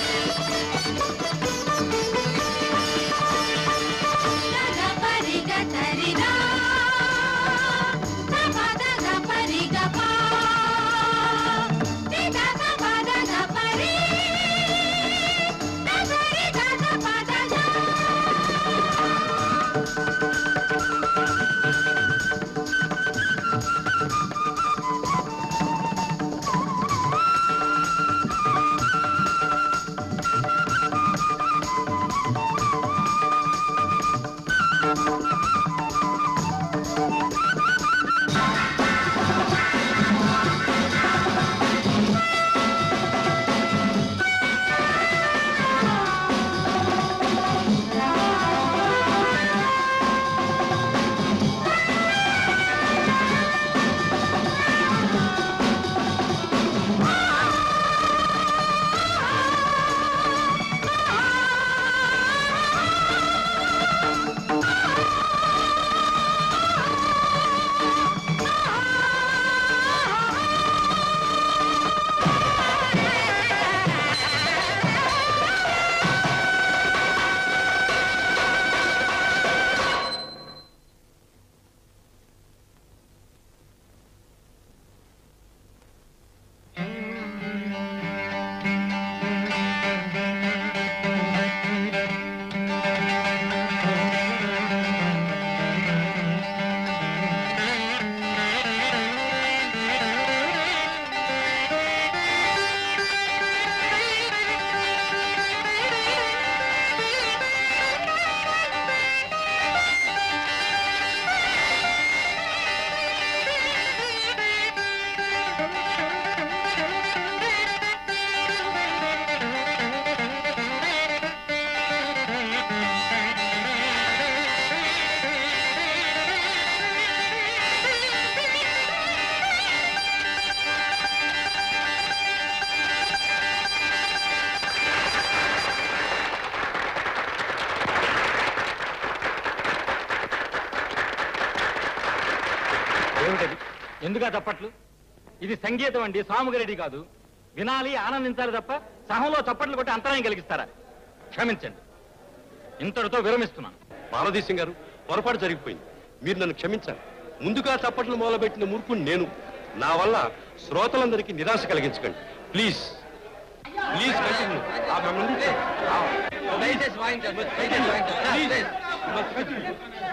ఏమిటది ఎందుకా తప్పట్లు ఇది సంగీతం అండి సాముగరెడ్డి కాదు వినాలి ఆనందించాలి తప్ప సహంలో చప్పట్లు కొట్టి అంతరాయం కలిగిస్తారా క్షమించండి ఇంతటితో విరమిస్తున్నాను పార్వతీశం గారు పొరపాటు జరిగిపోయింది మీరు నన్ను క్షమించాలి ముందుగా చప్పట్లు మొదలుపెట్టిన మురుకు నేను నా వల్ల శ్రోతలందరికీ నిరాశ కలిగించకండి ప్లీజ్ ప్లీజ్ కంటిన్యూ ఆ మిమ్మల్ని దయచేసి వాయించండి దయచేసి వాయించండి ప్లీజ్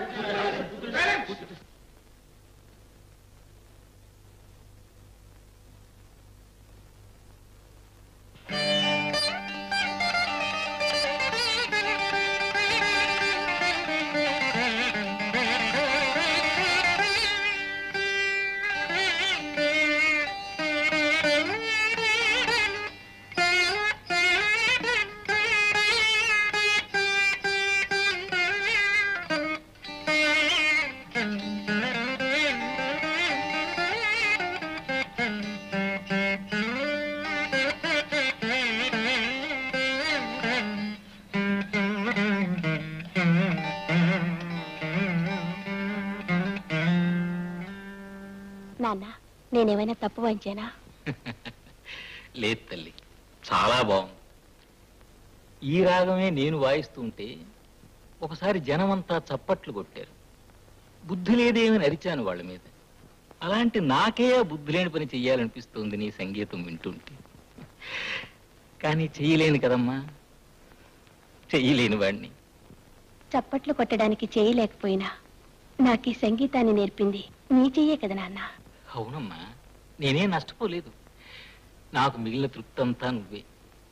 నాన్న నేనేమైనా తప్పు వాయించానా లేదు తల్లి చాలా బాగుంది ఈ రాగమే నేను వాయిస్తూ ఉంటే ఒకసారి జనమంతా చప్పట్లు కొట్టారు బుద్ధి లేదేమని అరిచాను వాళ్ళ మీద అలాంటి నాకే ఆ బుద్ధి లేని పని చెయ్యాలనిపిస్తుంది నీ సంగీతం వింటుంటే కానీ చెయ్యలేను కదమ్మా చెయ్యలేని వాడిని చప్పట్లు కొట్టడానికి చేయలేకపోయినా నాకు ఈ సంగీతాన్ని నేర్పింది నీ చెయ్యే కదా నాన్న అవునమ్మా నేనేం నష్టపోలేదు నాకు మిగిలిన తృప్తి అంతా నువ్వే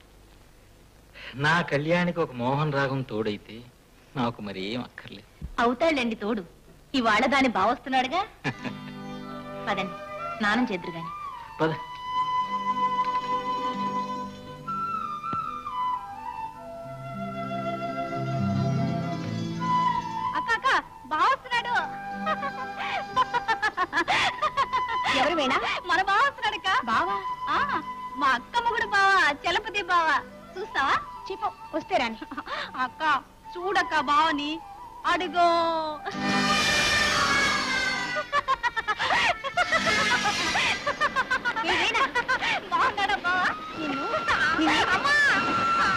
నా కళ్యాణికి ఒక మోహన్ రాగం తోడైతే నాకు మరి ఏం అక్కర్లేదు అవుతాళ్ళండి తోడు ఇవాళ దాన్ని బావస్తున్నాడుగా పదండి స్నానం చేద్దరు గాని పద అక్క అక్క బావస్తున్నాడు ఎవరు వేణా మన బావస్తున్నాడు అక్క బావా మా అక్క మొగుడు బావా చలపతి బావా చూస్తావా చెప్పు వస్తే రాని అక్క చూడక్క బావని అడుగో బాగున్నాడా బావా నిన్ను అమ్మా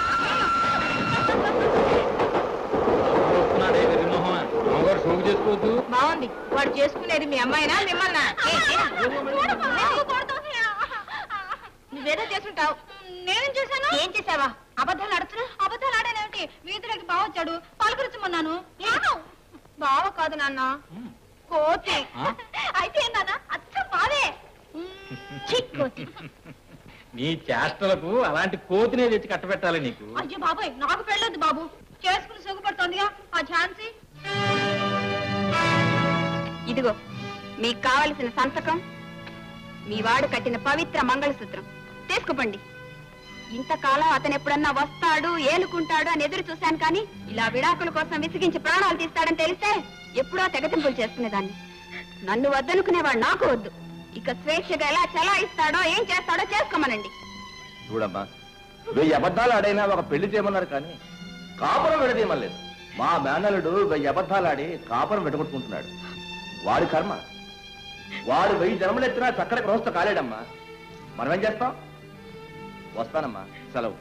చెప్పండి వాడు చేసుకునేది మీ అమ్మాయినా మిమ్మల్ని నువ్వేదో చేసుంటావు నేనేం చేశాను ఏం చేసావా అబద్ధాలు ఆడుతున్నా అబద్ధాలు ఆడానేమిటి వీధిలోకి బావ వచ్చాడు పలకరించమన్నాను బావ కాదు నాన్న కోతి ఆ? అయితే నాన్న అచ్చం బావే ఛీ, కోతి నీ చేష్టలకు అలాంటి కోతినే తెచ్చి కట్టబెట్టాలి నీకు అయ్యో బాబాయ్ నాకు పెళ్ళొద్దు బాబు చేసుకుని సుఖపడుతోందిగా ఆ ఛాన్సీ ఇదిగో మీకు కావలసిన సంతకం మీ వాడు కట్టిన పవిత్ర మంగళసూత్రం తీసుకుపండి ఇంతకాలం అతను ఎప్పుడన్నా వస్తాడు ఏలుకుంటాడు అని ఎదురు చూశాను కానీ ఇలా విడాకుల కోసం విసిగించి ప్రాణాలు తీస్తాడని తెలిస్తే ఎప్పుడో తెగతింపులు చేసుకునేదాన్ని నన్ను వద్దనుకునేవాడు నాకు వద్దు ఇక స్వేచ్ఛగా ఎలా చెలాయిస్తాడో ఏం చేస్తాడో చేసుకోమనండి చూడమ్మా వెయ్యి అబద్ధాలు ఆడైనా ఒక పెళ్లి చేయమన్నారు కానీ కాపురం విడదీయమలేదు మా మేనలుడు వెయ్యి అబద్ధాలు ఆడి కాపురం విడగొట్టుకుంటున్నాడు వాడి కర్మ వాడు వెయ్యి జన్మలెత్తినా చక్కటి గృహస్థ కాలేడమ్మా మనం ఏం చేస్తాం వస్తానమ్మా సెలవు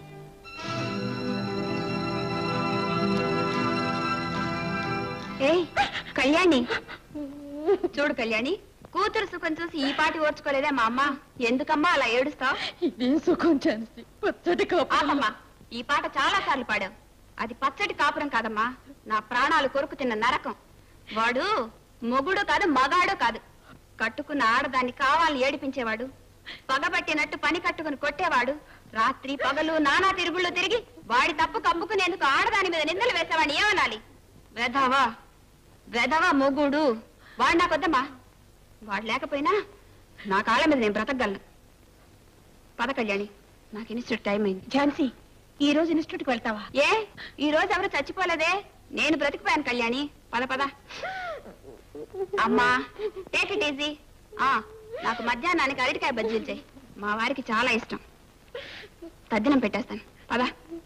ఏయ్ కళ్యాణి చూడు కళ్యాణి కూతురు సుఖం చూసి ఈ పాటి ఓర్చుకోలేదే మా అమ్మ ఎందుకమ్మా అలా ఏడుస్తావు ఇదేం సుఖం ఛాన్సీ పచ్చడి ఆపమ్మా ఈ పాట చాలా సార్లు పాడావు అది పచ్చడి కాపురం కాదమ్మా నా ప్రాణాలు కొరుకు తిన్న నరకం వాడు మొగుడు కాదు మగాడు కాదు కట్టుకున్న ఆడదాన్ని కావాలని ఏడిపించేవాడు పగబట్టినట్టు పని కట్టుకుని కొట్టేవాడు రాత్రి పగలు నానా తిరుగుళ్ళు తిరిగి వాడి తప్పు కప్పుకునేందుకు ఆడదాని మీద నిందలు వేసేవాడిని ఏమనాలి వెధవా వెధవా మొగుడు వాడు నాకొద్దమ్మా వాడు లేకపోయినా నా కాళ్ళ మీద నేను బ్రతకగలను పద కళ్యాణి నాకు ఇన్స్టిట్యూట్ టైం అయింది ఝాన్సీ ఈ రోజు ఇన్స్టిట్యూట్కి వెళ్తావా ఏ ఈ రోజు ఎవరు చచ్చిపోలేదే నేను బ్రతికిపోయాను కళ్యాణి పద పద అమ్మా టేక్ ఇట్ ఈజీ ఆ నాకు మధ్యాహ్నానికి అరటికాయ బజ్జీలు చేయి మా వారికి చాలా ఇష్టం తద్దినం పెట్టేస్తాను పద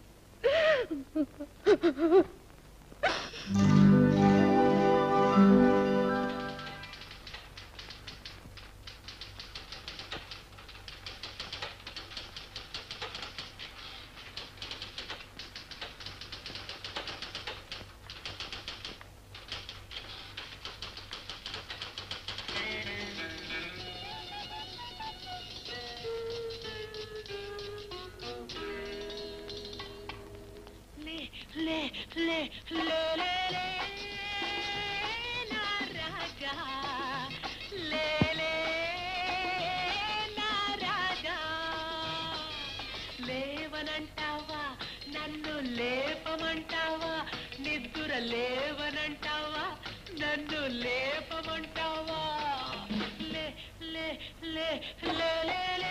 లేవనంటావా నన్ను లేపమంటావా నిద్దుర లేవనంటావా నన్ను లేపమంటావా లే లే లే లే లే లే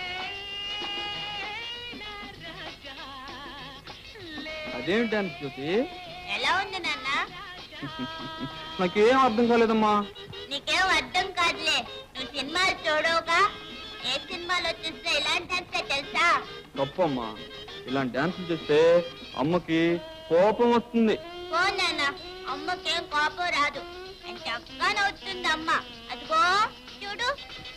నా రాజా లే అదేమిటి అని జ్యోతి ఎలా ఉంది నాన్న నాకేం అర్థం కాలేదమ్మా నీకేం అర్థం కాదులే నువ్వు సినిమాలు చూడవుగా ఏ సినిమాలో చూస్తే ఇలాంటి అంతే తెలుసా తప్పమ్మా ఇలాంటి డాన్సులు చేస్తే అమ్మకి కోపం వస్తుంది పో నాన్న అమ్మకేం కోపం రాదు అంటే అక్క నవ్వుతుంది అమ్మ అదిగో చూడు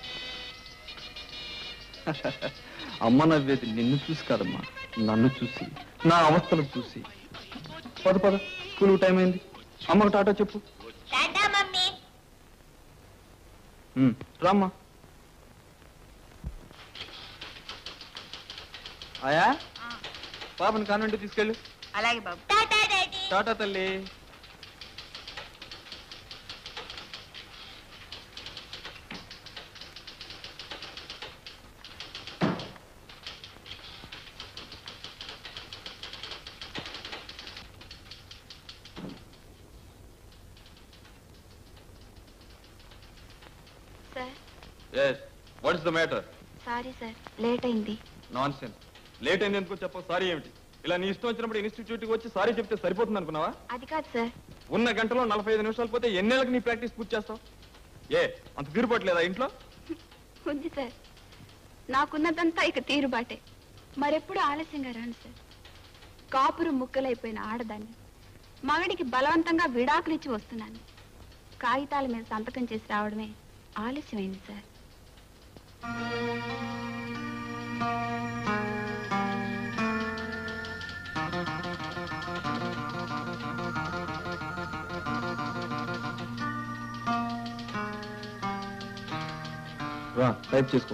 అమ్మ నవ్వేది నిన్ను చూసి కాదమ్మా నన్ను చూసి నా అవస్థలు చూసి పద పద స్కూల్ టైం అయింది అమ్మకు టాటా చెప్పు టాటా మమ్మీ ఉమ్, రామ్మా ఆయా పాపని కాన్వెంట్ తీసుకెళ్ళు అలాగే బాబు టాటా డాడీ టాటా తల్లి sir yes what is the matter sorry sir late అయింది నాన్ సెన్స్ లేట్ అయింది ఎందుకు చెప్పవు సారీ ఏమిటి ఇలా నీ ఇష్టం వచ్చినప్పుడు ఇన్స్టిట్యూట్కి వచ్చి సారీ చెప్తే సరిపోతుంది అనుకున్నావా అది కాదు సార్ ఉన్న గంటలో నలభై ఐదు నిమిషాలు పోతే ఎన్నేళ్ళకి నీ ప్రాక్టీస్ పూర్తి చేస్తావు ఏ అంత తీరుపట్లేదా ఇంట్లో ఉంది సార్ నాకున్నదంతా ఇక తీరుబాటే మరెప్పుడు ఆలస్యంగా రాను సార్ కాపురు ముక్కలైపోయిన ఆడదాన్ని మగడికి బలవంతంగా విడాకులు ఇచ్చి వస్తున్నాను కాగితాల మీద సంతకం చేసి రావడమే ఆలస్యమైంది సార్ రా టైప్ చేసుకో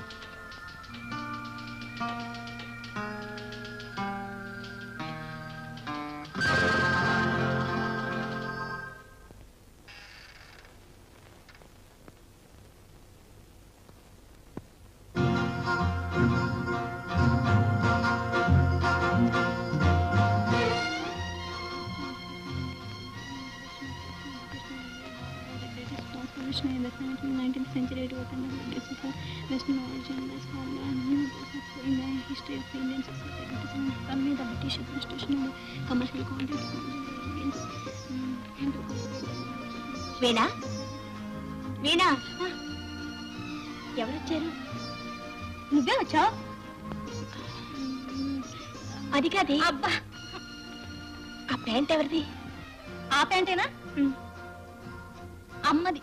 in the 19th century to open the basis for Western origin was formed a new process in the history of Indian society. It is one from the British administration and commercial context of the Indians um, and వీణా వీణా ఎవరొచ్చారు నువ్వే వచ్చావు అది కాదు అబ్బా ఆ pant ఎవరిది ఆ ప్యాంటేనా అమ్మది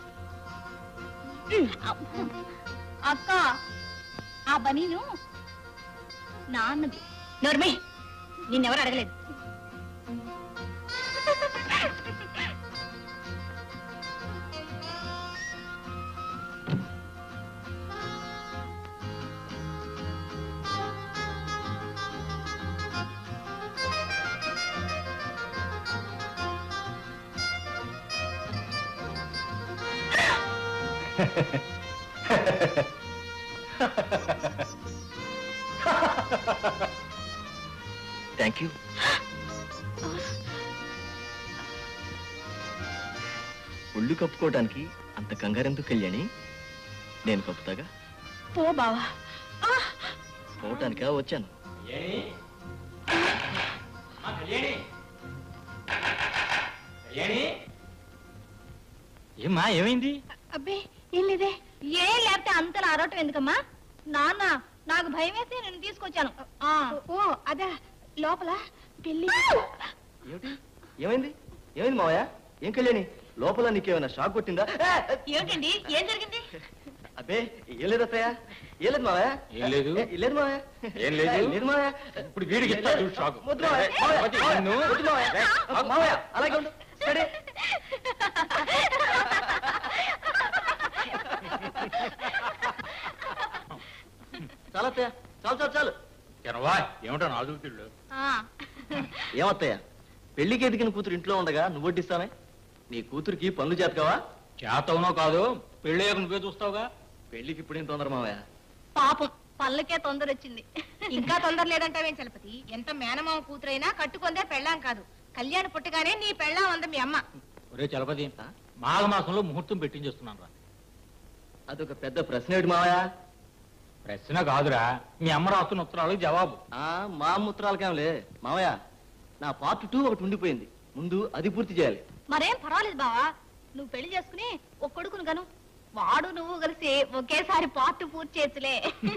అబ్బ. అక్క ఆ బనీను నాన్నది నోర్మే నిన్నెవరు అడగలేదు థ్యాంక్ యూ ఒళ్ళు కప్పుకోవడానికి అంత కంగారెందుకు కళ్యాణి నేను కప్పుతాగా పో బావా పోవటానికా వచ్చాను ఏమ్మా ఏమైంది అబ్బే ఏం లేదే ఏం లేకపోతే అంతలా అరవటం ఎందుకమ్మా నాన్న నాకు భయం వేసి నేను తీసుకొచ్చాను ఆ. ఓ అదా లోపల పెళ్లి ఏమిటి ఏమైంది ఏమైంది మావయ్య ఏం కళ్యాణి లోపల నీకేమైనా షాక్ కొట్టిందా ఏ, ఏమిటండి ఏం జరిగింది అబ్బే ఏం లేదు అత్తయ్య ఏం లేదు మావయ్య ఏం లేదు? ఏ, లేదు మావయ్య ఏం లేదు? ఏ, లేదు మావయ్య ఇప్పుడు వీడికి ఇస్తా చూడు షాక్. వద్దు మావయ్య, ఏ, మావయ్య, వద్దు, మావయ్య, నిన్ను. వద్దు మావయ్య. ఏ, మావయ్య అలాగే ఉండు స్టడీ చాలా అత్తయ్య చాలు చాలు చాలు తెరవా ఏమిటో నాదుగుతుళ్ళు ఆ. ఏమత్తయ్య పెళ్లికి ఎదిగిన కూతురు ఇంట్లో ఉండగా నువ్వు వడ్డిస్తానే నీ కూతురికి పనులు చేతకావా చేతవునో కాదు పెళ్ళయ్యాక నువ్వే చూస్తావుగా పెళ్లికి ఇప్పుడేం తొందర మావయ్య పాపం పళ్ళకే తొందర వచ్చింది ఇంకా తొందర లేదంటావేం చలపతి ఎంత మేనమామ కూతురైనా కట్టుకుందే పెళ్ళాం కాదు కళ్యాణ పుట్టగానే నీ పెళ్ళాం అంద మీ అమ్మ ఒరే చలపతి మాఘ మాసంలో ముహూర్తం పెట్టించేస్తున్నాను రా అదొక పెద్ద ప్రశ్న ఏమిటి మావయ్య ప్రశ్న కాదురా మీ అమ్మ రాస్తున్న ఉత్తరాలకు జవాబు ఆ మా ముత్రాలకేంలే మావయ్య నా పార్ట్ టూ ఒకటి ఉండిపోయింది ముందు అది పూర్తి చేయాలి మరేం పర్వాలేదు బావా నువ్వు పెళ్లి చేసుకుని ఒక కొడుకును గను వాడు నువ్వు కలిసి ఒకేసారి పార్ట్ పూర్తి చేయొచ్చులే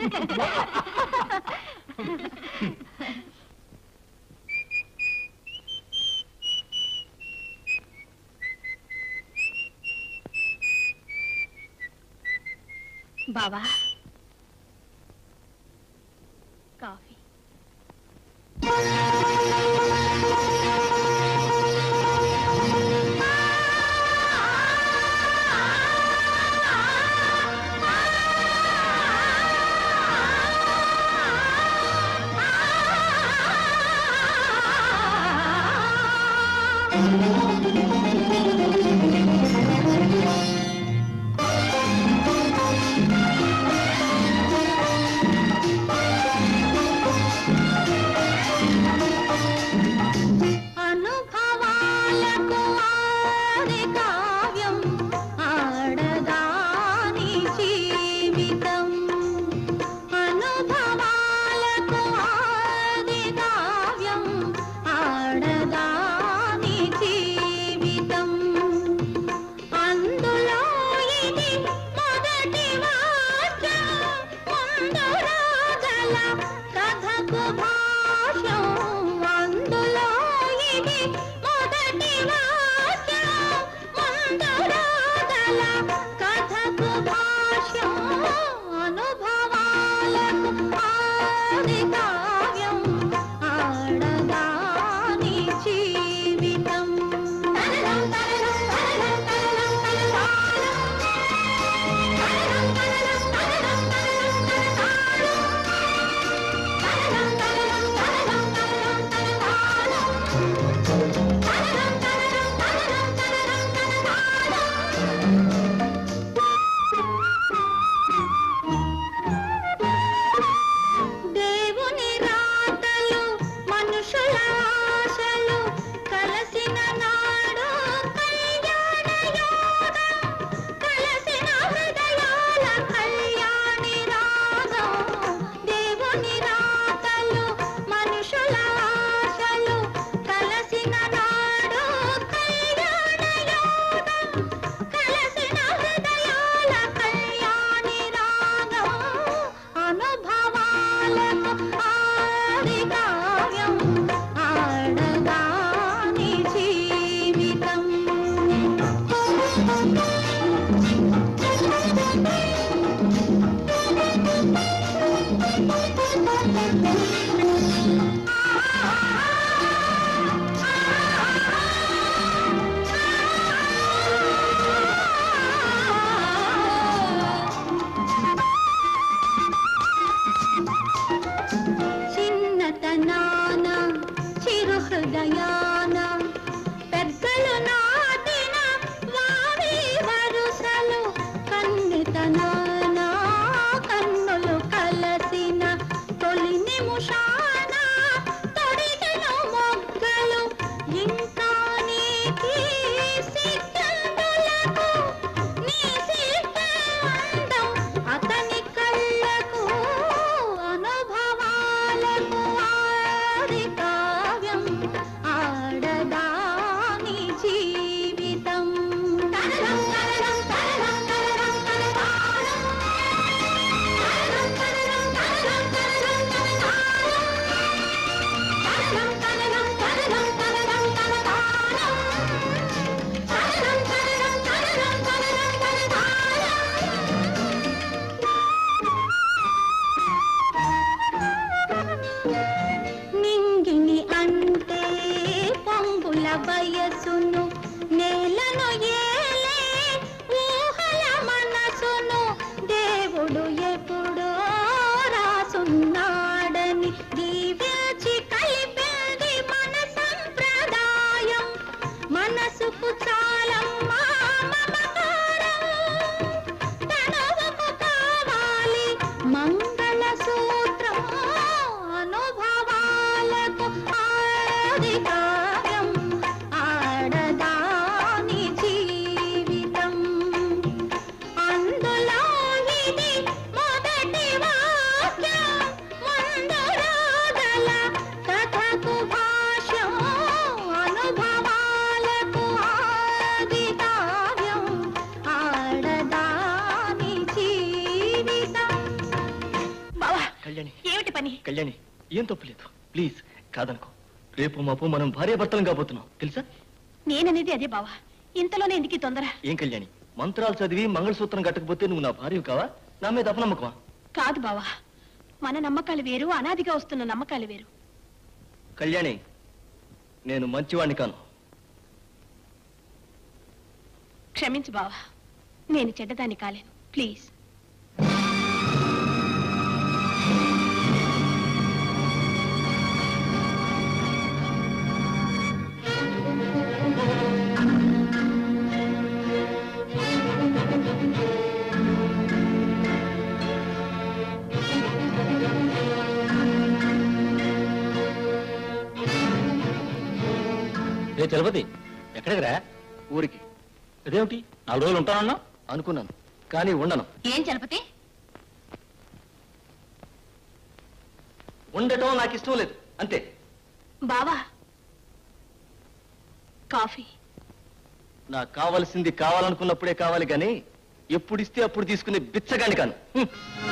బావా కాఫీ అనుభవాలకు ఆది కావ్యం ఆడదాని జీవితం అనుభవాలకు ఆది కావ్యం ఆడదాని జీవితం అందులో ఇది మొదటి వాక్యం ముందురాగల కథకు భాష్యం అందులో ఇది మొదటి వాక్యం ముందురాగల కథకు భాష్యం అనుభవాలకు ఆది కావ్యం ఆడదాని జీవితం తరలం తరలం తరలం తరలం తరలం తరలం తరలం తరలం హృదయాన పెద్దలు నాటిన వారి వరుసలు కన్నితనాన కన్నులు కలసిన తొలి నిముషాన తొడిగిన మొగ్గలు ఇంకా నీకి సిగ్గందులకు నీ సిగ్గందం అతని కళ్ళకు అనుభవాలకు ఆది కావ్యం ఆడదాని జీవితం తరలం తరలం తరలం తరలం తరతాళం. తరలం తరలం తరలం తరలం తరతాళం. తరలం తరలం తరలం తరలం తరతాళం. తరలం తరలం తరలం తరలం తరతాళం. నింగిని అంటే పొంగుల వయసును నేలను ఏలే ఊహల మనసును దేవుడు ఎప్పుడో రాసున్నాడని దీవించి కలిపింది మన సంప్రదాయం మనసుకు చాలమ్మా మమకారం తనవకు కావాలి మంగళ సూత్రం అనుభవాలకు ఆది కావ్యం ఆడదాని జీవితం అందులో ఇది మొదటి వాక్యం ముందు రాగల కథకు భాష్యం అనుభవాలకు ఆది కావ్యం ఆడదాని జీవితం బావా కళ్యాణి ఏమిటి పని కళ్యాణి ఏం తప్పులేదు ప్లీజ్ కాదనుకో రేపు మాపు మనం భార్యాభర్తలం కాబోతున్నాం తెలుసా నేననేది అదే బావా ఇంతలోనే ఎందుకు ఈ తొందర ఏం కళ్యాణి మంత్రాలు చదివి మంగళసూత్రం కట్టకపోతే నువ్వు నా భార్య కావా నా మీద అపనమ్మకమా కాదు బావా మన నమ్మకాలు వేరు అనాదిగా వస్తున్న నమ్మకాలు వేరు కళ్యాణి నేను మంచివాణ్ణి కాను క్షమించు బావా నేను చెడ్డదాన్ని కాలేను ప్లీజ్ రే చలపతి ఎక్కడికి రా ఊరికి అదేమిటి నాలుగు రోజులు ఉంటానన్నా అనుకున్నాను కానీ ఉండను ఏం చలపతి ఉండటం నాకు ఇష్టం లేదు అంతే బావా కాఫీ నాకు కావలసింది కావాలనుకున్నప్పుడే కావాలి కానీ ఎప్పుడు ఇస్తే అప్పుడు తీసుకునే బిచ్చగాని కాను హ్మ్.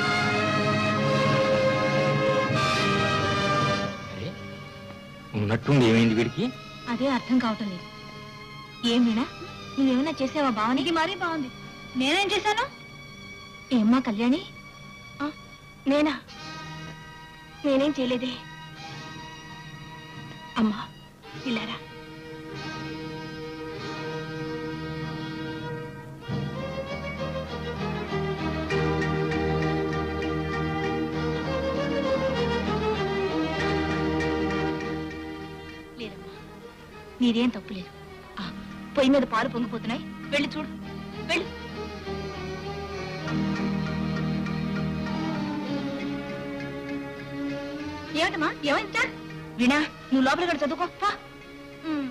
అరే ఉన్నట్టుండి ఏమైంది వీడికి అదే అర్థం కావటం లేదు ఏం వీణా నువ్వేమైనా చేసావా భావనికి మరీ బాగుంది నేనేం చేశాను ఏమ్మా కళ్యాణి ఆ, నేనా నేనేం చేయలేదే అమ్మా ఇల్లారా లేదమ్మా నీదేం తప్పులేదు ఆ, పొయ్యి మీద పాలు పొంగిపోతున్నాయి వెళ్ళి చూడు వెళ్ళి ఏమిటమ్మా ఏమైంది సార్ వీణా నువ్వు లోపలికి వెళ్ళి చదువుకో పా. ఉమ్.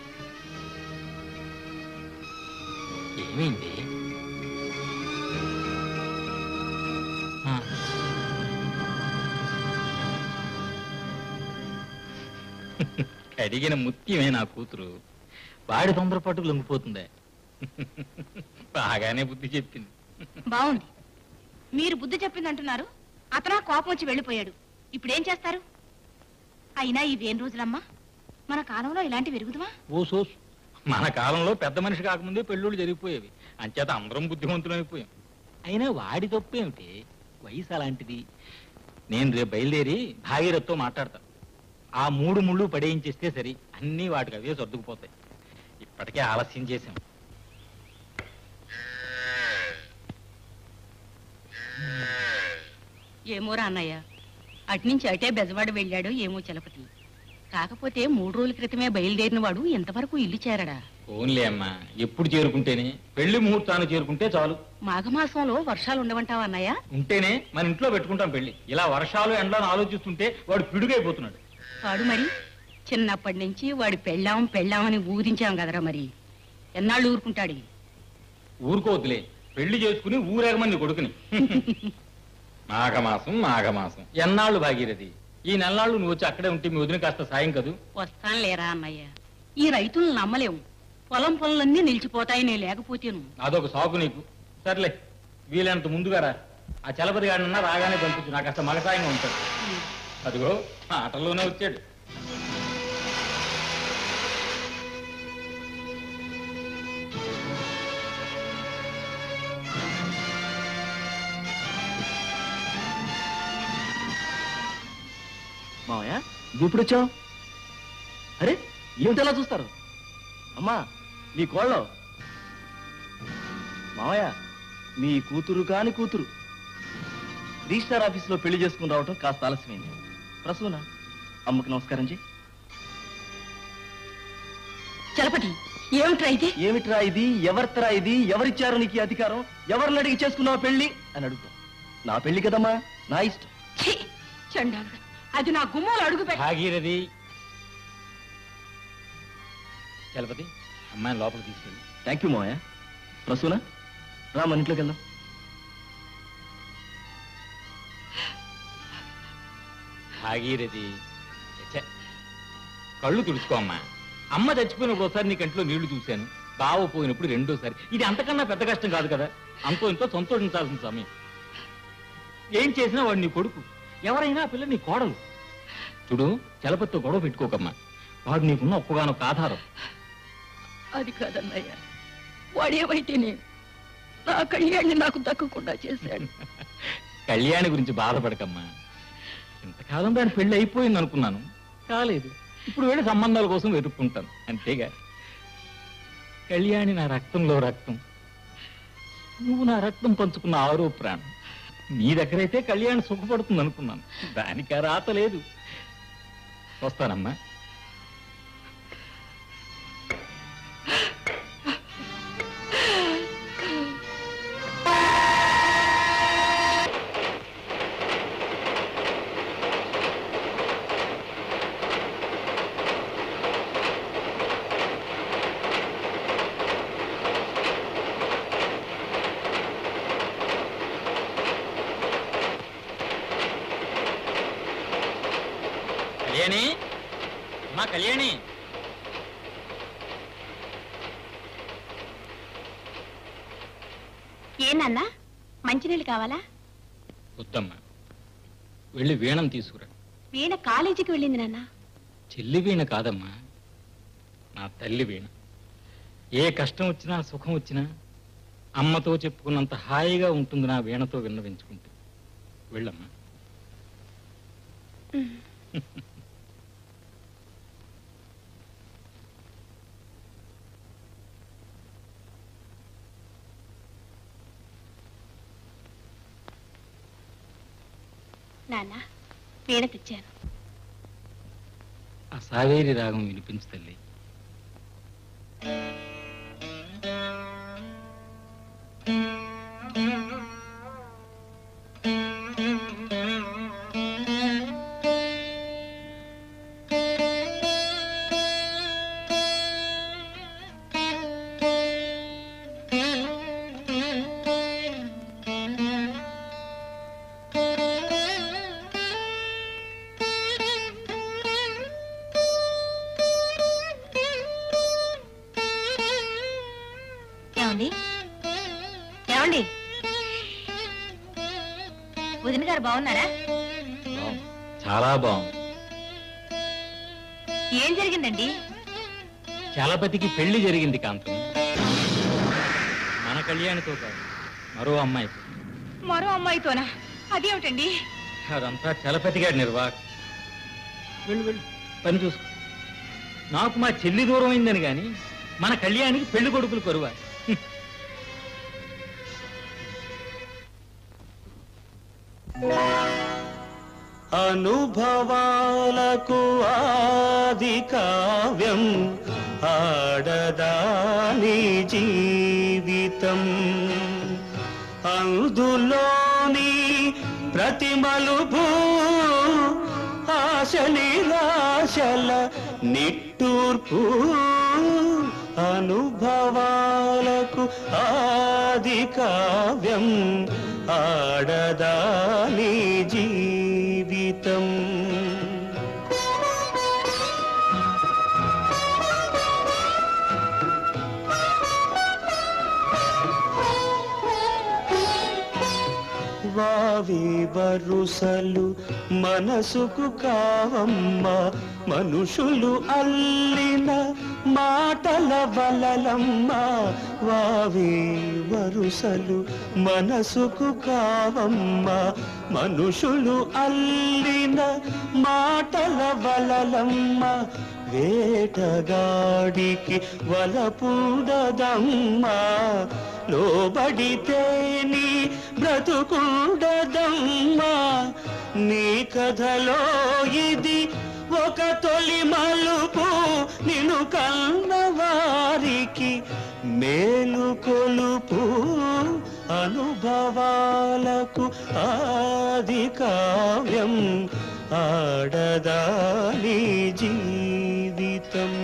ఏమైంది ఆ. కడిగిన ముత్యమే నా కూతురు వాడి తొందరపాటు లొంగిపోతుందే బాగానే బుద్ధి చెప్పింది బాగుంది మీరు బుద్ధి చెప్పింది అంటున్నారు అతను కోపం వచ్చి వెళ్ళిపోయాడు ఇప్పుడు ఏం చేస్తారు అయినా ఇవేం రోజులమ్మా మన కాలంలో ఇలాంటి విరుగుదమా ఓ సోస్ మన కాలంలో పెద్ద మనిషి కాకముందే పెళ్ళిళ్ళు జరిగిపోయేవి అంచేత అందరం బుద్ధిమంతులమైపోయాం అయినా వాడి తప్పు ఏమిటి వయసు అలాంటిది నేను రేపు బయలుదేరి భాగీరథ్తో మాట్లాడతా ఆ మూడు ముళ్ళు పడేయించేస్తే సరి అన్నీ వాటికి అవే సర్దుకుపోతాయి ఇప్పటికే ఆలస్యం చేశాం ఏమోరా అన్నయ్య అట్నుంచి అటే బెజవాడ వెళ్ళాడు ఏమో చలపతి కాకపోతే మూడు రోజుల క్రితమే బయలుదేరిన వాడు ఇంతవరకు ఇల్లు చేరడా ఓన్లే అమ్మా ఎప్పుడు చేరుకుంటేనే పెళ్లి ముహూర్తాన్ని చేరుకుంటే చాలు మాఘమాసంలో వర్షాలు ఉండవంటావా అన్నయ్య ఉంటేనే మన ఇంట్లో పెట్టుకుంటాం పెళ్లి ఇలా వర్షాలు ఎండలను ఆలోచిస్తుంటే వాడు పిడుగైపోతున్నాడు వాడు మరి చిన్నప్పటి నుంచి వాడి పెళ్ళాం పెళ్ళామని ఊరించాం కదరా మరి ఎన్నాళ్ళు ఊరుకుంటాడు ఊరుకోవద్దులే పెళ్లి చేసుకుని ఊరేగమంది కొడుకుని మాఘమాసం మాఘమాసం ఎన్నాళ్ళు భాగీరథి ఈ నెలనాళ్ళు నువ్వు వచ్చి అక్కడే ఉంటే మీ వదిన కాస్త సాయం కదూ వస్తాను లేరా అన్నయ్య ఈ రైతులను నమ్మలేము పొలం పనులన్నీ నిలిచిపోతాయి నేను లేకపోతేను అదొక సాకు నీకు సర్లే వీలైనంత ముందుగా రా ఆ చలపతి గాడినన్నా రాగానే పంపించు నాకు కాస్త మగసాయంగా ఉంటాడు అదిగో ఆటల్లోనే వచ్చాడు మావయ్య నువ్వు ఇప్పుడు వచ్చావు అరే ఏమిటి అలా చూస్తారు అమ్మా నీ కోళ్ళ మావయ్య మీ కూతురు కాని కూతురు రిజిస్టార్ ఆఫీసులో పెళ్లి చేసుకుని రావటం కాస్త ఆలస్యమైంది ప్రసూన అమ్మకి నమస్కారం చేయి చలపతి ఏమిట్రా ఇది ఏమిట్రా ఇది ఎవరితరా ఇది ఎవరిచ్చారు నీకు ఈ అధికారం ఎవరిని అడిగి చేసుకున్నావు పెళ్లి అని అడుగుతా నా పెళ్లి కదమ్మా నా ఇష్టం ఛీ! చండాలుడా అది నా గుమ్మలు అడుగు పెట్ట భాగీరథి చలపతి అమ్మాయిని లోపలికి తీసుకెళ్ళి థ్యాంక్ యూ మావయ్య ప్రసూన రా మన ఇంట్లోకి వెళ్దాం భాగీరథి ఛే, కళ్ళు తుడుచుకో అమ్మా అమ్మ చచ్చిపోయినప్పుడు ఒకసారి నీ కంట్లో నీళ్లు చూశాను బావ పోయినప్పుడు రెండోసారి ఇది అంతకన్నా పెద్ద కష్టం కాదు కదా అంతో ఇంతో సంతోషించాల్సిన సమయం ఏం చేసినా వాడు నీ కొడుకు ఎవరైనా ఆ పిల్ల నీ కోడలు చూడు చలపతితో గొడవ పెట్టుకోకమ్మా వాడు నీకున్న ఒక్కగానొక్క ఆధారం అది కాదన్నయ్య వాడేమైతేనే నా కళ్యాణ్ణి నాకు దక్కకుండా చేశాడు కళ్యాణి గురించి బాధపడకమ్మా ఇంతకాలం దాని పెళ్లి అయిపోయింది అనుకున్నాను కాలేదు ఇప్పుడు వెళ్ళి సంబంధాల కోసం వెతుక్కుంటాను అంతేగా కళ్యాణి నా రక్తంలో రక్తం నువ్వు నా రక్తం పంచుకున్న ఆరో ప్రాణం నీ దగ్గరైతే కళ్యాణి సుఖపడుతుంది అనుకున్నాను దానికి ఆ రాత లేదు వస్తానమ్మా కళ్యాణి మా కళ్యాణి ఏనన్నా మంచినీళ్ళు కావాలా వద్దమ్మా వెళ్ళి వీణం తీసుకురా వీణ కాలేజీకి వెళ్ళింది నాన్న చెల్లి వీణ కాదమ్మా నా తల్లి వీణ ఏ కష్టం వచ్చినా సుఖం వచ్చినా అమ్మతో చెప్పుకున్నంత హాయిగా ఉంటుంది నా వీణతో విన్నవించుకుంటే వెళ్ళమ్మా నాన్న వీణ తెచ్చాను ఆ సావేరి రాగం వినిపించు తల్లి ఏమండి ఏమండి వదిన గారు బాగున్నారా బాగుంది. చాలా బాగుంది ఏం జరిగిందండి చలపతికి పెళ్లి జరిగింది కాంతం మన కళ్యాణితో కాదు మరో అమ్మాయితో మరో అమ్మాయితోనా అదేమిటండి అదంతా చలపతి గారి నిర్వాహక వెళ్ళు వెళ్ళు పని చూసుకో నాకు మా చెల్లి దూరం అయిందని గాని మన కళ్యాణికి పెళ్లి కొడుకులు కరువా అనుభవాలకు ఆ ఆది కావ్యం ఆడదాని జీవితం అందులోని ప్రతి మలుపు ఆశ నిరాశల నిట్టూర్పు అనుభవాలకు ఆది కావ్యం ఆడదాని జీవితం వావి వరుసలు మనసుకు కావమ్మ మనుషులు అల్లిన మాటల వలలమ్మ వావి వరుసలు మనసుకు కావమ్మ మనుషులు అల్లిన మాటల వలలమ్మ వేటగాడికి వలపుడదమ్మా లోబడితే నీ బ్రతుకుండదమ్మా నీ కథలో ఇది ఒక తొలి మలుపు నిన్ను కన్నవారికి మేలు కొలుపు అనుభవాలకు ఆది కావ్యం ఆడదాని జీవితం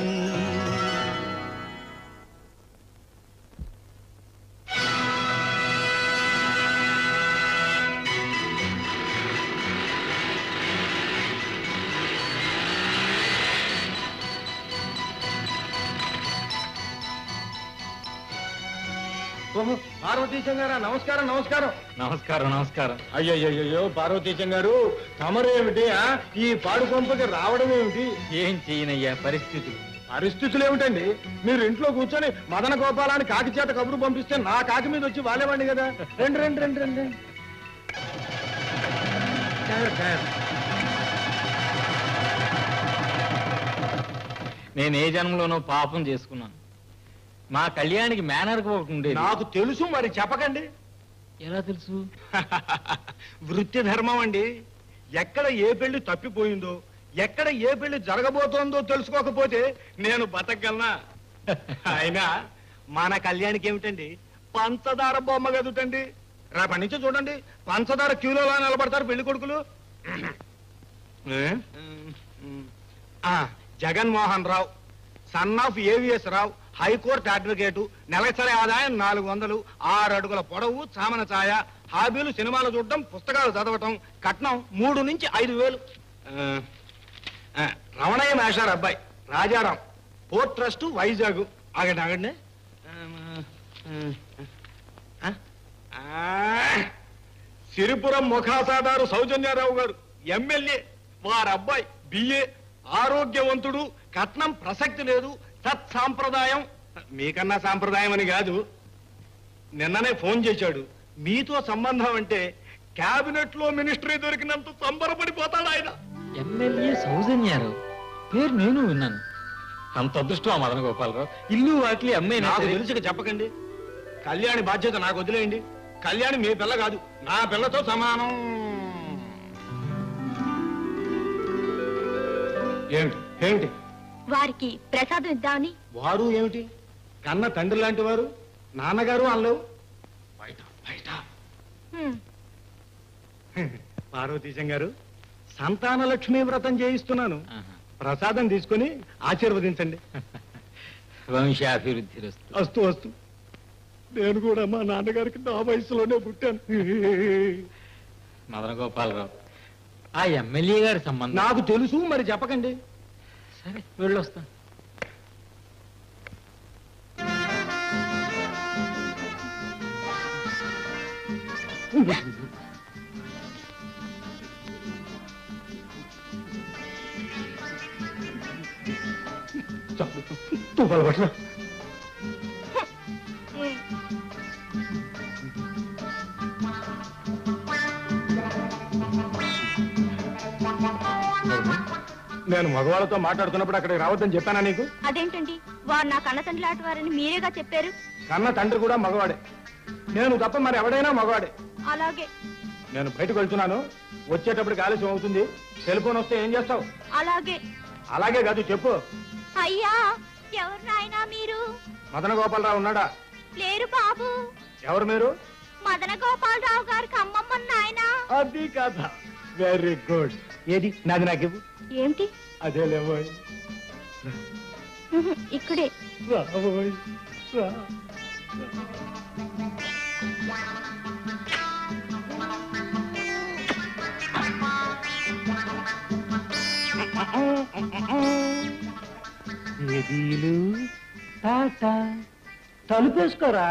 ఓహో పార్వతీశం గారా నమస్కారం నమస్కారం నమస్కారం నమస్కారం అయ్యయ్యో పార్వతీశం గారు తమరేమిటి ఆ? ఈ పాడు కొంపకి రావడం ఏమిటి ఏం చేయనయ్యా పరిస్థితి పరిస్థితులు ఏమిటండి మీరు ఇంట్లో కూర్చొని మదన గోపాలాన్ని కాకి చేత కబురు పంపిస్తే నా కాకి మీద వచ్చి వాలేవాడిని కదా రండి రండి రండి రండి ఖైర్, ఖైర్. నేను ఏ జన్మలోనో పాపం చేసుకున్నాను మా కళ్యాణికి మేనర్కి ఒకటి ఉండేది నాకు తెలుసు మరి చెప్పకండి ఎలా తెలుసు వృత్తి ధర్మం అండి ఎక్కడ ఏ పెళ్లి తప్పిపోయిందో ఎక్కడ ఏ పెళ్లి జరగబోతోందో తెలుసుకోకపోతే నేను బతకగలనా అయినా మన కళ్యాణికి ఏమిటండి పంచదార బొమ్మ కదుటండి రేపటి నుంచి చూడండి పంచదార క్యూలో నిలబడతారు పెళ్లి కొడుకులు ఏ? ఆ, Jaganmohan Rao son of AVS Rao high court advocate నెలసరి ఆదాయం నాలుగు వందలు ఆరు అడుగుల పొడవు చామన ఛాయ హాబీలు సినిమాలు చూడటం పుస్తకాలు చదవటం కట్నం మూడు నుంచి ఐదు వేలు ఆ, ఆ, రమణయ్య మేషారు అబ్బాయి రాజారాం పోర్ట్ ట్రస్ట్ వైజాగ్ ఆగండి ఆగండి ఆ, ఆ, సిరిపురం ముఖాసాదారు సౌజన్యారావు గారు ఎమ్మెల్యే వారి అబ్బాయి బిఏ ఆరోగ్యవంతుడు కట్నం ప్రసక్తి లేదు సత్ సాంప్రదాయం మీకన్నా సాంప్రదాయం అని కాదు నిన్ననే ఫోన్ చేశాడు మీతో సంబంధం అంటే క్యాబినెట్ లో మినిస్ట్రీ దొరికినంత సంబరపడిపోతాడు ఆయన ఎమ్మెల్యే సౌజన్యారావు పేరు నేను విన్నాను అంత అదృష్టం ఆ మదన గోపాలరావు ఇల్లు వాకిలి అమ్మాయి నాకు తెలిసి చెప్పకండి కళ్యాణి బాధ్యత నాకు వదిలేయండి కళ్యాణి మీ పిల్ల కాదు నా పిల్లతో సమానం ఏమిటి ఏమిటి వారికి ప్రసాదం ఇద్దామని వాడు ఏమిటి కన్న తండ్రి లాంటి వారు నాన్నగారు అనలేవు బయట బయట హ్మ్. పార్వతీశం గారు సంతాన లక్ష్మీ వ్రతం చేయిస్తున్నాను ఆహా. ప్రసాదం తీసుకొని ఆశీర్వదించండి వంశాభివృద్ధి రస్తు వస్తూ వస్తూ నేను కూడా మా నాన్నగారికి నా వయసులోనే పుట్టాను మదన గోపాలరావు ఆ ఎమ్మెల్యే గారి సంబంధం నాకు తెలుసు మరి చెప్పకండి సరే వెళ్ళొస్తాను తుఫాలు పట్టిన నేను మగవాళ్ళతో మాట్లాడుతున్నప్పుడు అక్కడికి రావద్దని చెప్పానా నీకు అదేంటండి వారు నా కన్న తండ్రి లాంటి వారని మీరేగా చెప్పారు కన్న తండ్రి కూడా మగవాడే నేను తప్ప మరి ఎవడైనా మగవాడే అలాగే నేను బయటకు వెళ్తున్నాను వచ్చేటప్పటికి ఆలస్యం అవుతుంది సెల్ ఫోన్ వస్తే ఏం చేస్తావు అలాగే అలాగే కాదు చెప్పు అయ్యా ఎవరు నాయనా మీరు మదన గోపాలరావు ఉన్నాడా లేరు బాబు ఎవరు మీరు మదన గోపాలరావు గారికి అమ్మమ్మ నాయనా అది కథ వెరీ గుడ్ ఏది నాది నాకు ఏమిటి అదే లేవోయ్ ఇక్కడే రావోయ్ రా. బేబీలు టాటా తలుపేసుకోరా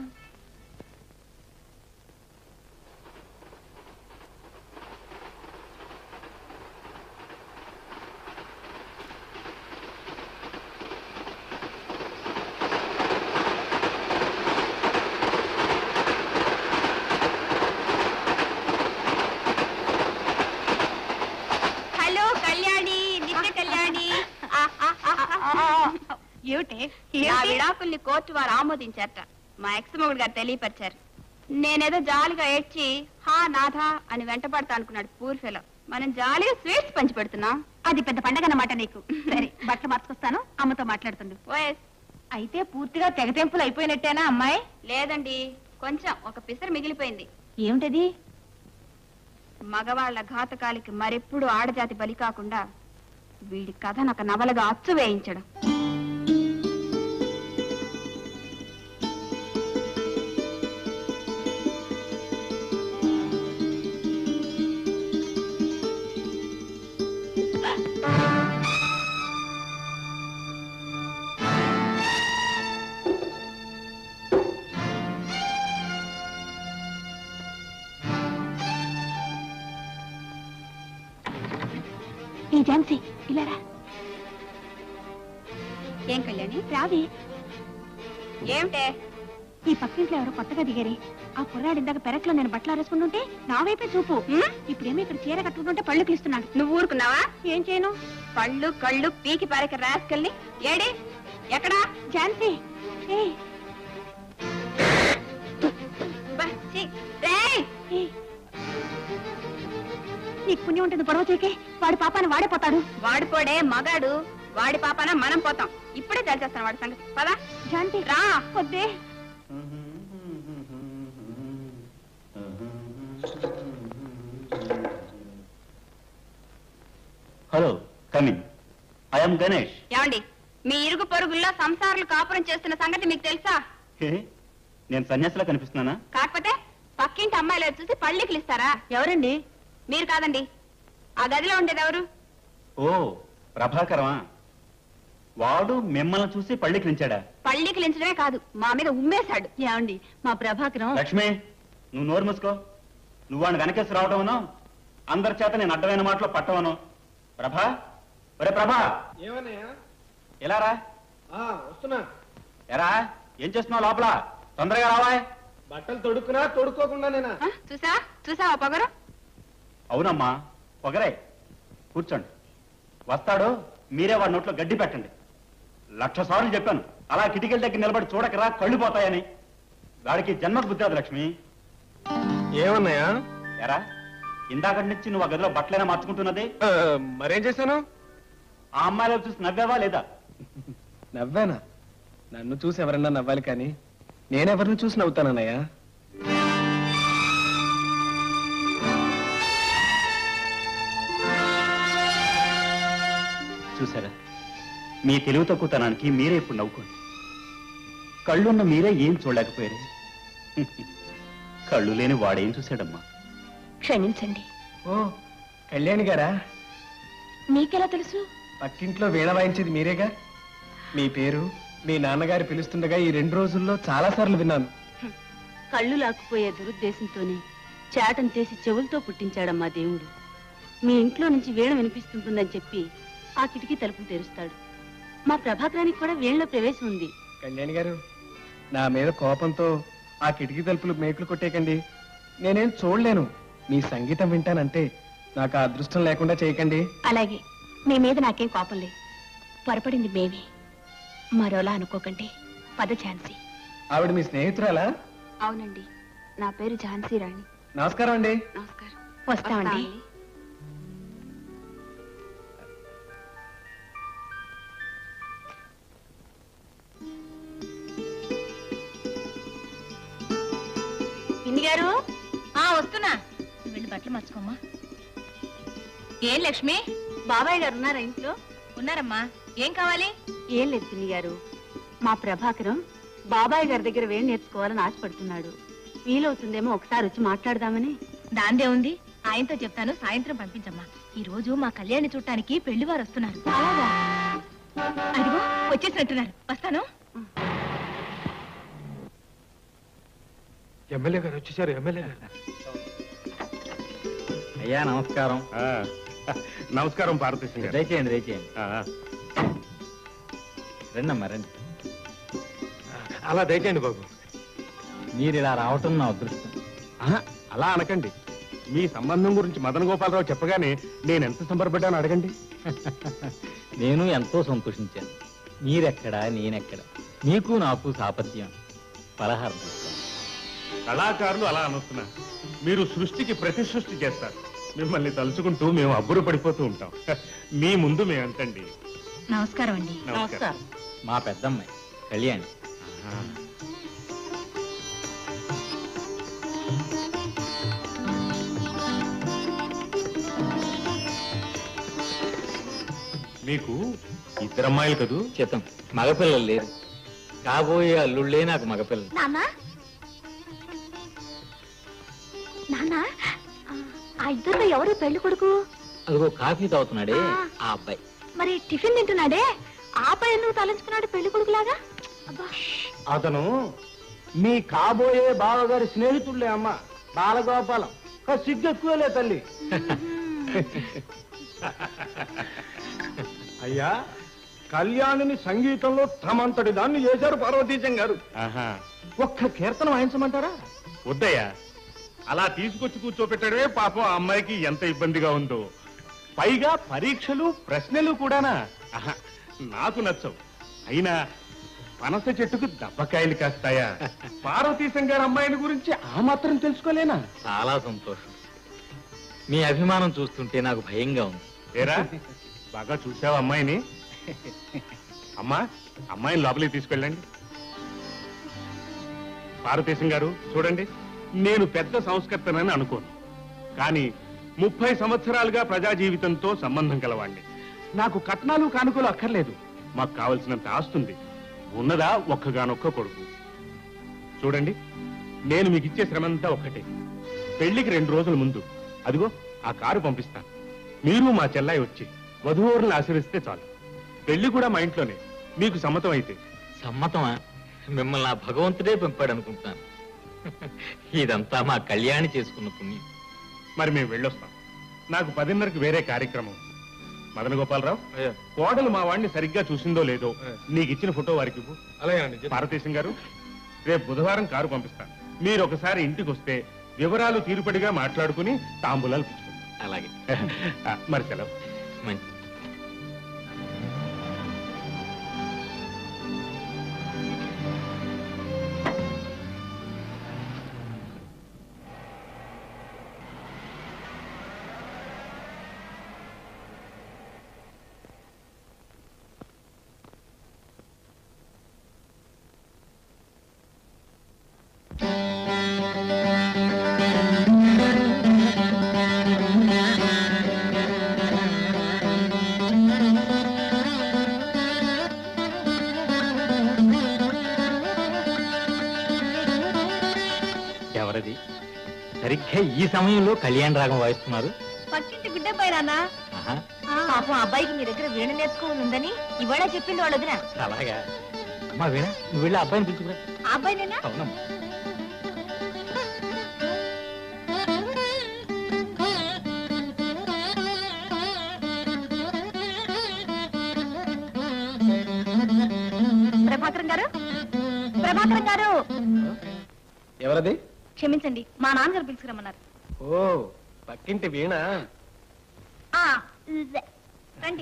హలో కళ్యాణి నిత్య కళ్యాణి ఏమిటి నా విడాకుల్ని కోర్టు వారు ఆమోదించారట మా ఎక్స్ మొగుడు గారు తెలియపరిచారు నేనేదో జాలిగా ఏడ్చి హా నాథా అని వెంటపడతా అనుకున్నాడు పూర్ఫెలో మనం జాలిగా స్వీట్స్ పంచి పెడుతున్నాం అది పెద్ద పండగ అన్నమాట నీకు సరే బట్టలు మార్చుకొస్తాను అమ్మతో మాట్లాడుతుండు ఓఎస్ అయితే పూర్తిగా తెగతెంపులు అయిపోయినట్టేనా అమ్మాయి లేదండి కొంచెం ఒక పిసరు మిగిలిపోయింది ఏమిటది మగవాళ్ల ఘాతకాలకి మరెప్పుడు ఆడజాతి బలి కాకుండా వీడి కథ నాకు నవలగా అచ్చు వేయించడం ఈ ఝాన్సీ ఇలా రా ఏం కళ్యాణి రావి ఏమిటే ఈ పక్కింట్లో ఎవరో కొత్తగా దిగారే ఆ కుర్రాడు ఇందాక పెరట్లో నేను బట్టలు ఆరేసుకుంటుంటే నా వైపే చూపు ఇప్పుడేమో ఇక్కడ చీర కట్టుకుంటుంటే పళ్ళు తీస్తున్నాడు నువ్వు ఊరుకున్నావా ఏం చేయను పళ్ళు కళ్ళు పీకి పారేక రాసుకెళ్ళి ఏడి ఎక్కడా ఝాన్సీ ఏ బా, ఛీ, రేయ్! నీకు పుణ్యం ఉంటుంది గొడవ చేకే వాడి పాపాన్ని వాడిపోతాడు వాడిపోడే మగాడు వాడి పాపాన మనం పోతాం ఇప్పుడే తెలిసేస్తాను వాడి సంగతి పదా ఝాన్సీ రా వద్దే హలో కమింగ్ ఐఎమ్ గణేష్ ఏమండి మీ ఇరుగు పొరుగుల్లో సంసారాలు కాపురం చేస్తున్న సంగతి మీకు తెలుసా హే, నేను సన్యాసిలా కనిపిస్తున్నానా కాకపోతే పక్కింటి అమ్మాయిలు చూసి పళ్ళికలు ఇస్తారా ఎవరండి మీరు కాదండి ఆ గదిలో ఉండేది ఎవరు ఓ ప్రభాకరమా వాడు మిమ్మల్ని చూసి పళ్ళికిలించాడా పళ్ళికలించడమే కాదు మా మీద ఉమ్మేశాడు ఏమండి మా ప్రభాకరం లక్ష్మి నువ్వు నోరు మూసుకో నువ్వు వాడిని వెనకేసి రావటమనో అందరి చేత నేను అడ్డమైన మాటలో పట్టవను ప్రభా ఒరే ప్రభా ఏమన్నయ్యా ఎలా రా ఆ, వస్తున్నా ఎరా ఏం చేస్తున్నావు లోపల తొందరగా రావా బట్టలు తొడుక్కునా తొడుక్కోకుండా నేనా ఆ, చూసా చూసావా పొగరు అవునమ్మా పొగరే కూర్చోండి వస్తాడు మీరే వాడి నోట్లో గడ్డి పెట్టండి లక్ష సార్లు చెప్పాను అలా కిటికీల దగ్గర నిలబడి చూడకరా కళ్ళు పోతాయని వాడికి జన్మ బుద్ధి అది లక్ష్మి ఏమన్నయ్యా ఎరా ఇందాకటి నుంచి నువ్వు ఆ గదిలో బట్టలైనా మార్చుకుంటున్నది ఆ, మరేం చేశాను ఆ అమ్మాయిలో చూసి నవ్వావా లేదా నవ్వానా నన్ను చూసి ఎవరన్నా నవ్వాలి కానీ నేనెవరిని చూసి నవ్వుతానన్నయ్యా చూసారా మీ తెలివి తక్కువతనానికి మీరే ఇప్పుడు నవ్వుకోండి కళ్ళున్న మీరే ఏం చూడలేకపోయారు కళ్ళు లేని వాడేం చూశాడమ్మా క్షమించండి ఓ కళ్యాణి గారా మీకెలా తెలుసు పక్కింట్లో వీణ వాయించేది మీరేగా మీ పేరు మీ నాన్నగారు పిలుస్తుండగా ఈ రెండు రోజుల్లో చాలా సార్లు విన్నాను కళ్ళు లాక్కుపోయే దురుద్దేశంతోనే చాటం చేసి చెవులతో పుట్టించాడమ్మా దేవుడు మీ ఇంట్లో నుంచి వీణ వినిపిస్తుంటుందని చెప్పి ఆ కిటికీ తలుపులు తెరుస్తాడు మా ప్రభాకరానికి కూడా వీణలో ప్రవేశం ఉంది కళ్యాణి గారు నా మీద కోపంతో ఆ కిటికీ తలుపులు మేకులు కొట్టేయకండి నేనేం చూడలేను మీ సంగీతం వింటానంతే నాకు ఆ అదృష్టం లేకుండా చేయకండి అలాగే మీ మీద నాకేం కోపం లేదు పొరపడింది మేమే మరోలా అనుకోకండి పద ఝాన్సీ ఆవిడ మీ స్నేహితురాలా అవునండి నా పేరు ఝాన్సీ రాణి నమస్కారం అండి నమస్కారం వస్తామండి వస్తామండి. పిన్ని గారు ఆ వస్తున్నా నువ్వు వెళ్ళి బట్టలు మర్చుకోమ్మా ఏం లక్ష్మి బాబాయ్ గారు ఉన్నారా ఇంట్లో ఉన్నారమ్మా ఏం కావాలి ఏం లేదు పిన్ని గారు మా ప్రభాకరం బాబాయ్ గారి దగ్గర వేడి నేర్చుకోవాలని ఆశపడుతున్నాడు వీలవుతుందేమో ఒకసారి వచ్చి మాట్లాడదామని దాందే ఉంది ఆయనతో చెప్తాను సాయంత్రం పంపించమ్మా ఈ రోజు మా కళ్యాణి చుట్టానికి పెళ్లి వారు వస్తున్నారు అదిగో వచ్చేసినట్టున్నారు వస్తాను ఎమ్మెల్యే గారు వచ్చేసారు ఎమ్మెల్యే గారు అయ్యా నమస్కారం నమస్కారం పార్వతీశం గారు దయచేయండి దయచేయండి ఆ, రండమ్మా రండి అలా దయచేయండి బాబు మీరు ఇలా రావటం నా అదృష్టం ఆహా, అలా అనకండి మీ సంబంధం గురించి మదన గోపాలరావు చెప్పగానే నేను ఎంత సంబరపడ్డాను అడగండి నేను ఎంతో సంతోషించాను మీరెక్కడా నేనెక్కడ నీకు నాకు సాపత్యం పలహారం తీసుకోండి. కళాకారులు అలా అనొస్తున్నా మీరు సృష్టికి ప్రతి సృష్టి చేస్తారు మిమ్మల్ని తలుచుకుంటూ మేము అబ్బురు పడిపోతూ ఉంటాం మీ ముందు మేమంతండి నమస్కారం అండి నమస్కారం మా పెద్దమ్మాయి కళ్యాణి మీకు ఇద్దరమ్మాయిలు కదూ చిత్తం మగపిల్లలు లేరు కాబోయే అల్లుళ్ళే నాకు మగపిల్లలు నాన్న నాన్న ఆ, ఆ ఇద్దరు ఎవరు పెళ్లి కొడుకు అదిగో కాఫీ తాగుతున్నాడే ఆ అబ్బాయి మరి టిఫిన్ తింటున్నాడే ఆ పై ఎందుకు తలంచుకున్నాడు పెళ్లి కొడుకులాగా అబ్బా అతను మీ కాబోయే బావగారి స్నేహితుళ్ళే అమ్మ బాలగోపాలం కాస్త సిగ్గు ఎక్కువలే తల్లి అయ్యా కళ్యాణిని సంగీతంలో తమంతటి దాన్ని చేశారు పార్వతీశం గారు ఆహా ఒక్క కీర్తన వాయించమంటారా వద్దయ్యా అలా తీసుకొచ్చి కూర్చోపెట్టడమే పాపం ఆ అమ్మాయికి ఎంత ఇబ్బందిగా ఉందో పైగా పరీక్షలు ప్రశ్నలు కూడానా ఆహా, నాకు నచ్చవు అయినా పనస చెట్టుకు దబ్బకాయలు కాస్తాయా పార్వతీశం గారి అమ్మాయిని గురించి ఆ మాత్రం తెలుసుకోలేనా చాలా సంతోషం మీ అభిమానం చూస్తుంటే నాకు భయంగా ఉంది ఏరా బాగా చూసావా అమ్మాయిని అమ్మా అమ్మాయిని లోపలికి తీసుకెళ్ళండి పార్వతీశం గారు చూడండి నేను పెద్ద సంస్కర్తనని అనుకోను కానీ ముప్పై సంవత్సరాలుగా ప్రజా జీవితంతో సంబంధం కలవాణ్ణి నాకు కట్నాలు కానుకలు అక్కర్లేదు మాకు కావలసినంత ఆస్తుంది ఉన్నదా ఒక్కగానొక్క కొడుకు చూడండి నేను మీకు ఇచ్చే శ్రమంతా ఒక్కటే పెళ్లికి రెండు రోజుల ముందు అదిగో ఆ కారు పంపిస్తాను మీరు మా చెల్లాయి వచ్చి వధువులను ఆశ్రయిస్తే చాలు పెళ్లి కూడా మా ఇంట్లోనే మీకు సమ్మతం అయితే సమ్మతమా మిమ్మల్ని ఆ భగవంతుడే పంపాడు అనుకుంటున్నాను ఇదంతా మా కళ్యాణి చేసుకున్న పుణ్యం మరి మేము వెళ్ళొస్తాం నాకు పదిన్నరకు వేరే కార్యక్రమం మదన గోపాలరావు కోడలు మా వాడిని సరిగ్గా చూసిందో లేదో నీకు ఇచ్చిన ఫోటో వారికి ఇవ్వు. భారతదేశం గారు రేపు బుధవారం కారు పంపిస్తాను మీరు ఒకసారి ఇంటికి వస్తే వివరాలు తీరుపడిగా మాట్లాడుకుని తాంబూలాలు పుచ్చుకుంటాం అలాగే ఆ, మరి సెలవు మంచి ఎవరది సరిగ్గా ఈ సమయంలో కళ్యాణ రాగం వాయిస్తున్నారు పక్కింటి బిడ్డ పై నాన్న ఆహా, పాపం అబ్బాయికి మీ దగ్గర వీణ నేర్చుకోవాలి ఉందని ఇవాళ చెప్పింది వాళ్ళ వదిన అలాగా అమ్మా వీణా నువ్వు వెళ్ళి ఆ అబ్బాయిని పిలుచుకురా ఆ అబ్బాయినేనా అవునమ్మా ప్రభాకరం గారు ప్రభాకరం గారు ఎవరది క్షమించండి మా నాన్నగారు పిలుచుకురమ్మన్నారు ఓ పక్కింటి వీణ ఆ, ఇదే. రండి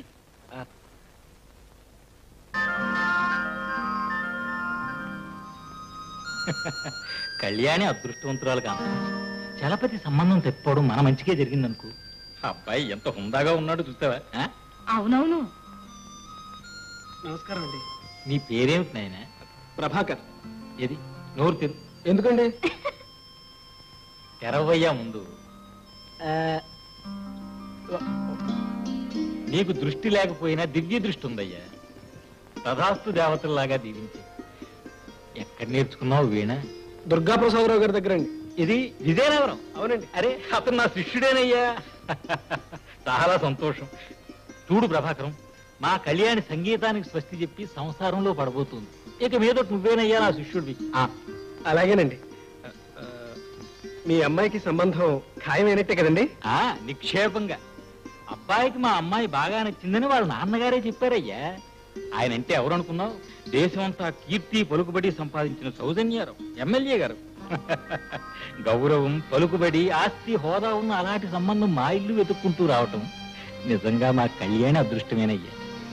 కళ్యాణి అదృష్టవంతురాలు కాదు చలపతి సంబంధం తెప్పవడం మన మంచిగా జరిగిందనుకో ఆ అబ్బాయి ఎంత హుందాగా ఉన్నాడో చూస్తావా ఆ? అవునవును నమస్కారం అండి నీ పేరేమిటి నాయన ప్రభాకర్ ఏది నోరు తెరు ఎందుకండి తెరవయ్యా ముందు నీకు దృష్టి లేకపోయినా దివ్య దృష్టి ఉందయ్యా తథాస్తు దేవతల్లాగా దీవించే ఎక్కడ నేర్చుకున్నావు వీణ దుర్గా ప్రసాదరావు గారి దగ్గర అండి ఇది విజయనగరం అవునండి అరే అతను నా శిష్యుడేనయ్యా చాలా సంతోషం చూడు ప్రభాకరం మా కళ్యాణి సంగీతానికి స్వస్తి చెప్పి సంసారంలో పడబోతుంది ఇక మీద నువ్వేనయ్యా నా శిష్యుడివి ఆ, అలాగేనండి ఆ, మీ అమ్మాయికి సంబంధం ఖాయమైనట్టే కదండి ఆ, నిక్షేపంగా అబ్బాయికి మా అమ్మాయి బాగా నచ్చిందని వాళ్ళ నాన్నగారే చెప్పారయ్యా ఆయన అంటే ఎవరు అనుకున్నావు దేశమంతా కీర్తి పలుకుబడి సంపాదించిన సౌజన్యారావు ఎమ్మెల్యే గారు గౌరవం పలుకుబడి ఆస్తి హోదా ఉన్న అలాంటి సంబంధం మా ఇల్లు వెతుక్కుంటూ రావటం నిజంగా మా కళ్యాణ అదృష్టమేనయ్యా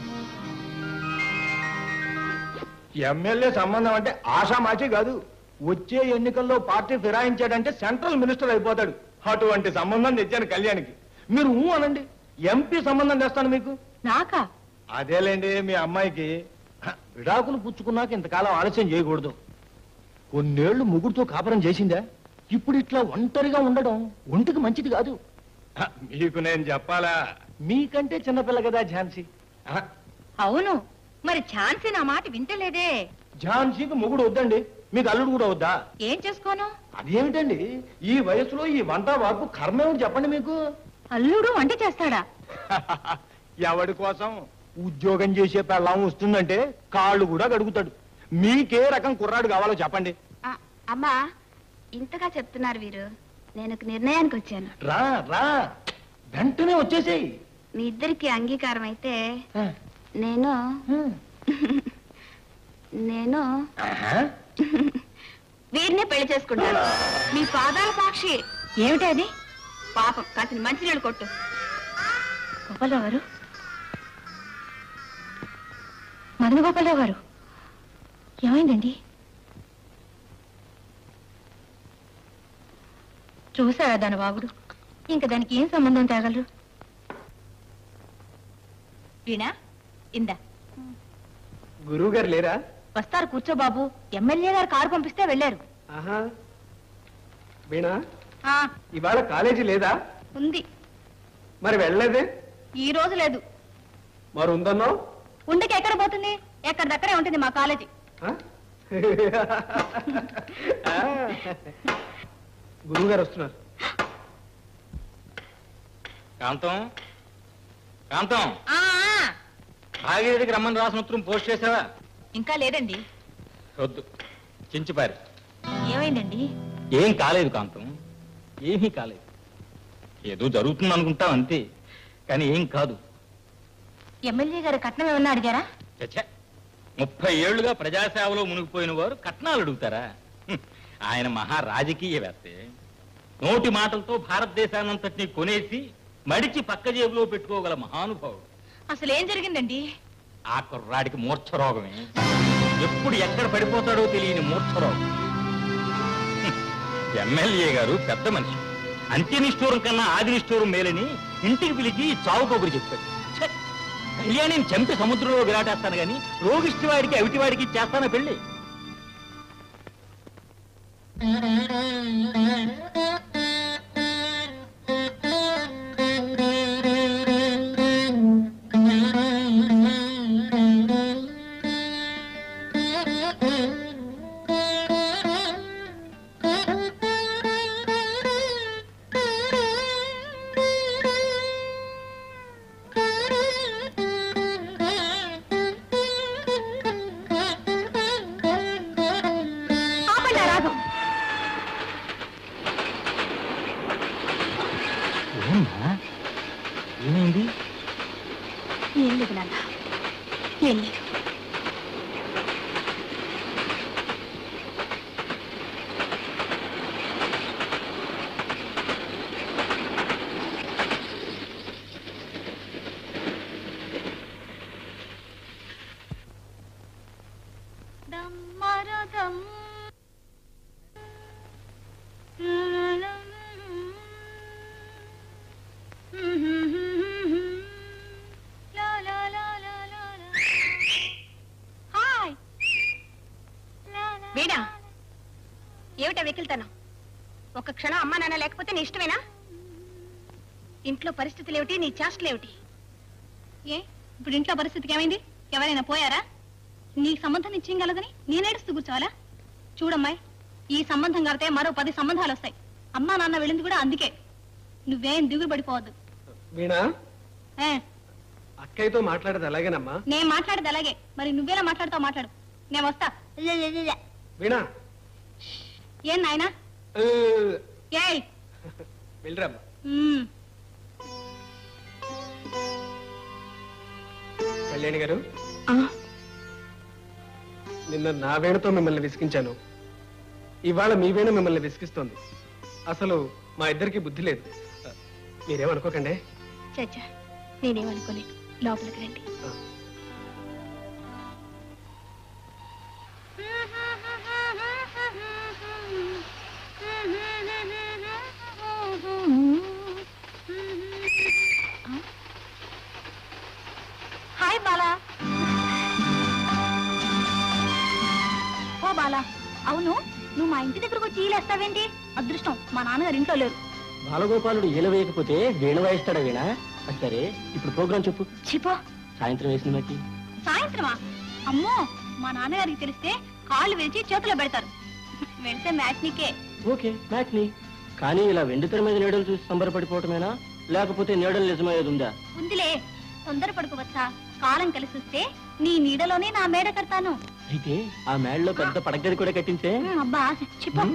ఎమ్మెల్యే సంబంధం అంటే ఆషామాచి కాదు వచ్చే ఎన్నికల్లో పార్టీ ఫిరాయించాడంటే సెంట్రల్ మినిస్టర్ అయిపోతాడు అటువంటి సంబంధం తెచ్చాను కళ్యాణ్కి మీరు ఊ అనండి ఎంపీ సంబంధం తెస్తాను మీకు నాకా అదేలేండి మీ అమ్మాయికి హ, విడాకులు పుచ్చుకున్నాక ఇంతకాలం ఆలస్యం చేయకూడదు కొన్నేళ్లు ముగ్గురుతో కాపురం చేసిందా ఇప్పుడు ఇట్లా ఒంటరిగా ఉండడం ఒంటికి మంచిది కాదు హ, మీకు నేను చెప్పాలా మీకంటే చిన్నపిల్ల కదా ఝాన్సీ హ, అవును మరి ఛాన్సీ నా మాట వింటలేదే ఝాన్సీకి మొగుడు వద్దండి మీకు అల్లుడు కూడా వద్దా ఏం చేసుకోను అదేమిటండి ఈ వయసులో ఈ వంట వార్పు కర్మేమిటి చెప్పండి మీకు అల్లుడు వంట చేస్తాడా ఎవడి కోసం ఉద్యోగం చేసే పెళ్ళాం వస్తుందంటే కాళ్ళు కూడా గడుగుతాడు మీకే రకం కుర్రాడు కావాలో చెప్పండి ఆ, అమ్మా ఇంతగా చెప్తున్నారు వీరు నేను ఒక నిర్ణయానికి వచ్చాను రా రా వెంటనే వచ్చేసేయి మీ ఇద్దరికి అంగీకారం అయితే నేను నేను వీరినే పెళ్లి చేసుకుంటాను మీ పాదాల సాక్షి ఏమిటి అది పాపం కాసిన మంచినీళ్ళు కొట్టు గోపాలరావు గారు మదన గోపాలరావు గారు ఏమైందండి చూసారా దాని బాబుడు ఇంకా దానికి ఏం సంబంధం తేగలరు వీణా ఇందా గురువు గారు లేరా వస్తారు కూర్చో బాబు ఎమ్మెల్యే గారు కారు పంపిస్తే వెళ్ళారు ఆహా వీణా ఆ, ఇవాళ కాలేజీ లేదా ఉంది మరి వెళ్ళలేదే ఈ రోజు లేదు మరి ఉందన్నావు ఉండకి ఎక్కడ పోతుంది ఎక్కడ దగ్గరే ఉంటుంది మా కాలేజీ గురువు గారు వస్తున్నారు కాంతం కాంతం ఆ, ఆ, భాగీరథికి రమ్మని రాసిన ఉత్తరం పోస్ట్ చేసావా ఇంకా లేదండి వద్దు చించిపారు ఏమైందండి ఏం కాలేదు కాంతం ఏమీ కాలేదు ఏదో జరుగుతుంది అనుకుంటాం అంతే కానీ ఏం కాదు ఎమ్మెల్యే గారు కట్నం ఏమన్నా అడిగారా చచ్చా ముప్పై ఏళ్లుగా ప్రజాసేవలో మునిగిపోయిన వారు కట్నాలు అడుగుతారా హ్మ్. ఆయన మహా రాజకీయవేత్తే నోటి మాటలతో భారతదేశాన్నంతటినీ కొనేసి మడిచి పక్క జేబులో పెట్టుకోగల మహానుభావుడు అసలు ఏం జరిగిందండి ఆ కుర్రాడికి మూర్ఛ రోగమే ఎప్పుడు ఎక్కడ పడిపోతాడో తెలియని మూర్ఛ రోగం హ్మ్. ఎమ్మెల్యే గారు పెద్ద మనిషి అంత్యనిష్ఠూరం కన్నా ఆది నిష్ఠూరం మేలని ఇంటికి పిలిచి చావు కబురు చెప్పాడు ఛే! కళ్యాణిని చంపి సముద్రంలో విరాటేస్తాను గాని రోగిష్టి వాడికి అవిటి వాడికి చేస్తానా పెళ్ళి ఆపండి ఆ రాగం ఏమ్మా? ఏమైంది ఏం లేదు నాన్న ఏం లేదు దమ్మరదం వీణా ఏమిటా వెకిల్తనం ఒక క్షణం అమ్మా నాన్న లేకపోతే నీ ఇష్టమేనా ఇంట్లో పరిస్థితులు ఏమిటి నీ చేష్టలు ఏమిటి ఏ ఇప్పుడు ఇంట్లో పరిస్థితికి ఏమైంది ఎవరైనా పోయారా నీ సంబంధం నిశ్చయం నేనేడుస్తూ కూర్చోవాలా చూడమ్మాయి ఈ సంబంధం కడితే మరో పది సంబంధాలు వస్తాయి అమ్మా నాన్న వెళ్ళింది కూడా అందుకే నువ్వేం దిగులు పడిపోవద్దు వీణా ఏ, అక్కయ్యతో మాట్లాడేది అలాగేనమ్మా నేను మాట్లాడేది అలాగే మరి నువ్వేలా మాట్లాడుతావు మాట్లాడు నేను వస్తా లే, లే, లే, లే. వీణా ఏం నాయనా ఏ, ఏయ్ వెళ్ళిరమ్మా ఉమ్, కళ్యాణి గారు నిన్న నా వేణుతో మిమ్మల్ని విసిగించాను ఇవాళ మీ వేణ మిమ్మల్ని విసిగిస్తోంది అసలు మా ఇద్దరికి బుద్ధి లేదు మీరేమనుకోకండి చచ్చా నేనేమనుకోలేదు లోపలికి రండి హాయ్ బాలా ఓ బాలా అవును నువ్వు మా ఇంటి దగ్గరకు వచ్చి ఈలేస్తావేంటి అదృష్టం మా నాన్నగారు ఇంట్లో లేరు బాలగోపాలుడు ఈల వేయకపోతే వీణ వాయిస్తాడా వీణ అది సరే ఇప్పుడు ప్రోగ్రాం చెప్పు చిపో సాయంత్రం వేసిన మట్టి సాయంత్రమా అమ్మో మా నాన్నగారికి తెలిస్తే కాళ్ళు విరిచి చేతిలో పెడతారు వెళ్తే మ్యాచ్ నీకే ఓకే మ్యాచ్ ని కానీ ఇలా వెండి తెర మీద నీడలు చూసి సంబరపడిపోవటమేనా లేకపోతే నీడలు నిజమయ్యేది ఉందా ఉందిలే తొందర పడుకోవచ్చా కాలం కలిసి వస్తే నీ నీడలోనే నా మేడ కడతాను అయితే ఆ మేడలో పెద్ద పడగది కూడా కట్టించే ఉమ్, అబ్బా చిపో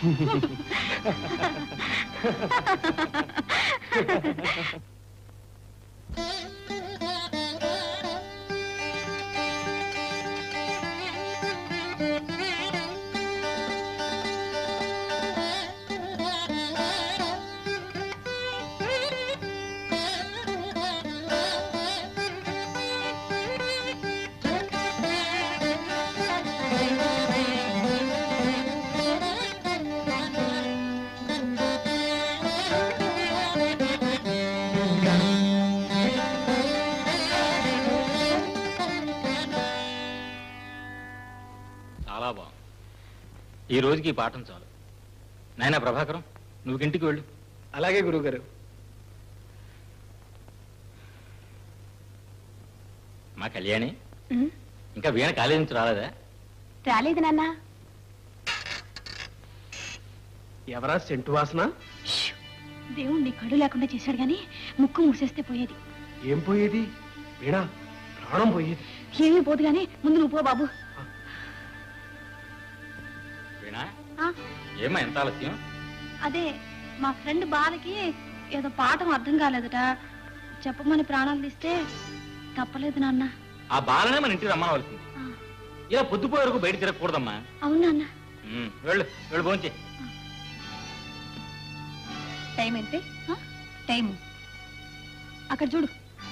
చాలా బాగుంది ఈ రోజుకి ఈ పాఠం చాలు నాయనా ప్రభాకరం నువ్వు ఇంటికి వెళ్ళు అలాగే గురువుగారు మా కళ్యాణి ఉమ్, ఇంకా వీణ కాలేజీ నుంచి రాలేదా రాలేదు నాన్న ఎవరా సెంటు వాసన దేవుడు నీ కడు లేకుండా చేశాడు గాని ముక్కు మూసేస్తే పోయేది ఏం పోయేది వీణా ప్రాణం పోయేది ఏమీ పోదు గాని ముందు నువ్వు పో బాబు వీణ ఆ, ఏమా ఎంత ఆలస్యం అదే మా ఫ్రెండ్ బాలకి ఏదో పాఠం అర్థం కాలేదట చెప్పమని ప్రాణాలు తీస్తే తప్పలేదు నాన్న ఆ బాలనే మన ఇంటికి రమ్మనవలసింది ఇలా పొద్దుపోయే వరకు బయట తిరగకూడదమ్మా అవును నాన్న ఉమ్, వెళ్ళు వెళ్ళు భోంచే టైం ఏంటి టైం అక్కడ చూడు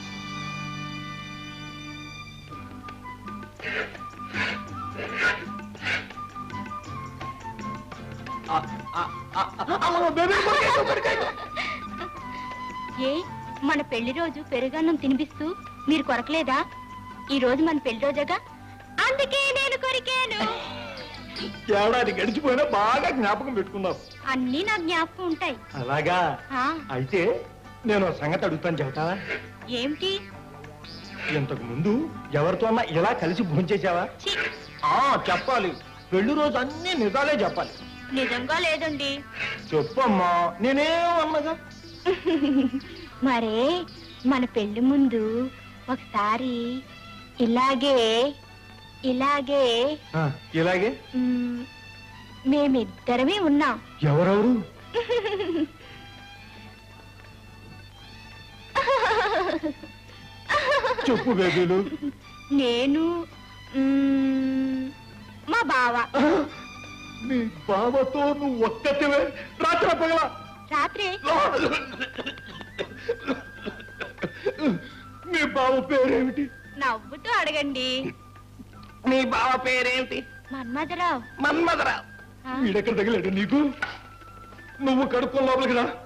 ఏ మన పెళ్లి రోజు పెరుగన్నం తినిపిస్తూ మీరు కొరకలేదా ఈ రోజు మన పెళ్లి రోజుగా అందుకే నేను కొరికాను ఏడాది గడిచిపోయినా బాగా జ్ఞాపకం పెట్టుకున్నావు అన్నీ నా జ్ఞాపకం ఉంటాయి అలాగా ఆ, అయితే నేను ఒక సంగతి అడుగుతాను చెబుతావా ఏమిటి ఇంతకు ముందు ఎవరితో అన్నా ఇలా కలిసి భోంచేసావా ఆ చెప్పాలి పెళ్లి రోజు అన్ని నిజాలే చెప్పాలి నిజంగా లేదండి చెప్పమ్మా నేనేమన్నగా మరే మన పెళ్లి ముందు ఒకసారి ఇలాగే ఇలాగే ఆ, ఇలాగే మ్, మేమిద్దరమే ఉన్నాం ఎవరెవరు చెప్పు బేబీలు నేను మ్, మా బావ నీ బావతో నువ్వు ఒక్కటివే రాత్రి పగల రాత్రి మీ బావ పేరేమిటి నవ్వుతూ అడగండి నీ బావ పేరేమిటి మన్మధరావు మన్మధరావు వీడెక్కడ తగిలాడు నీకు నువ్వు కడుక్కో లోపలికి రా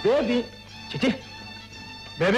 బేబీ చిచి బేబీ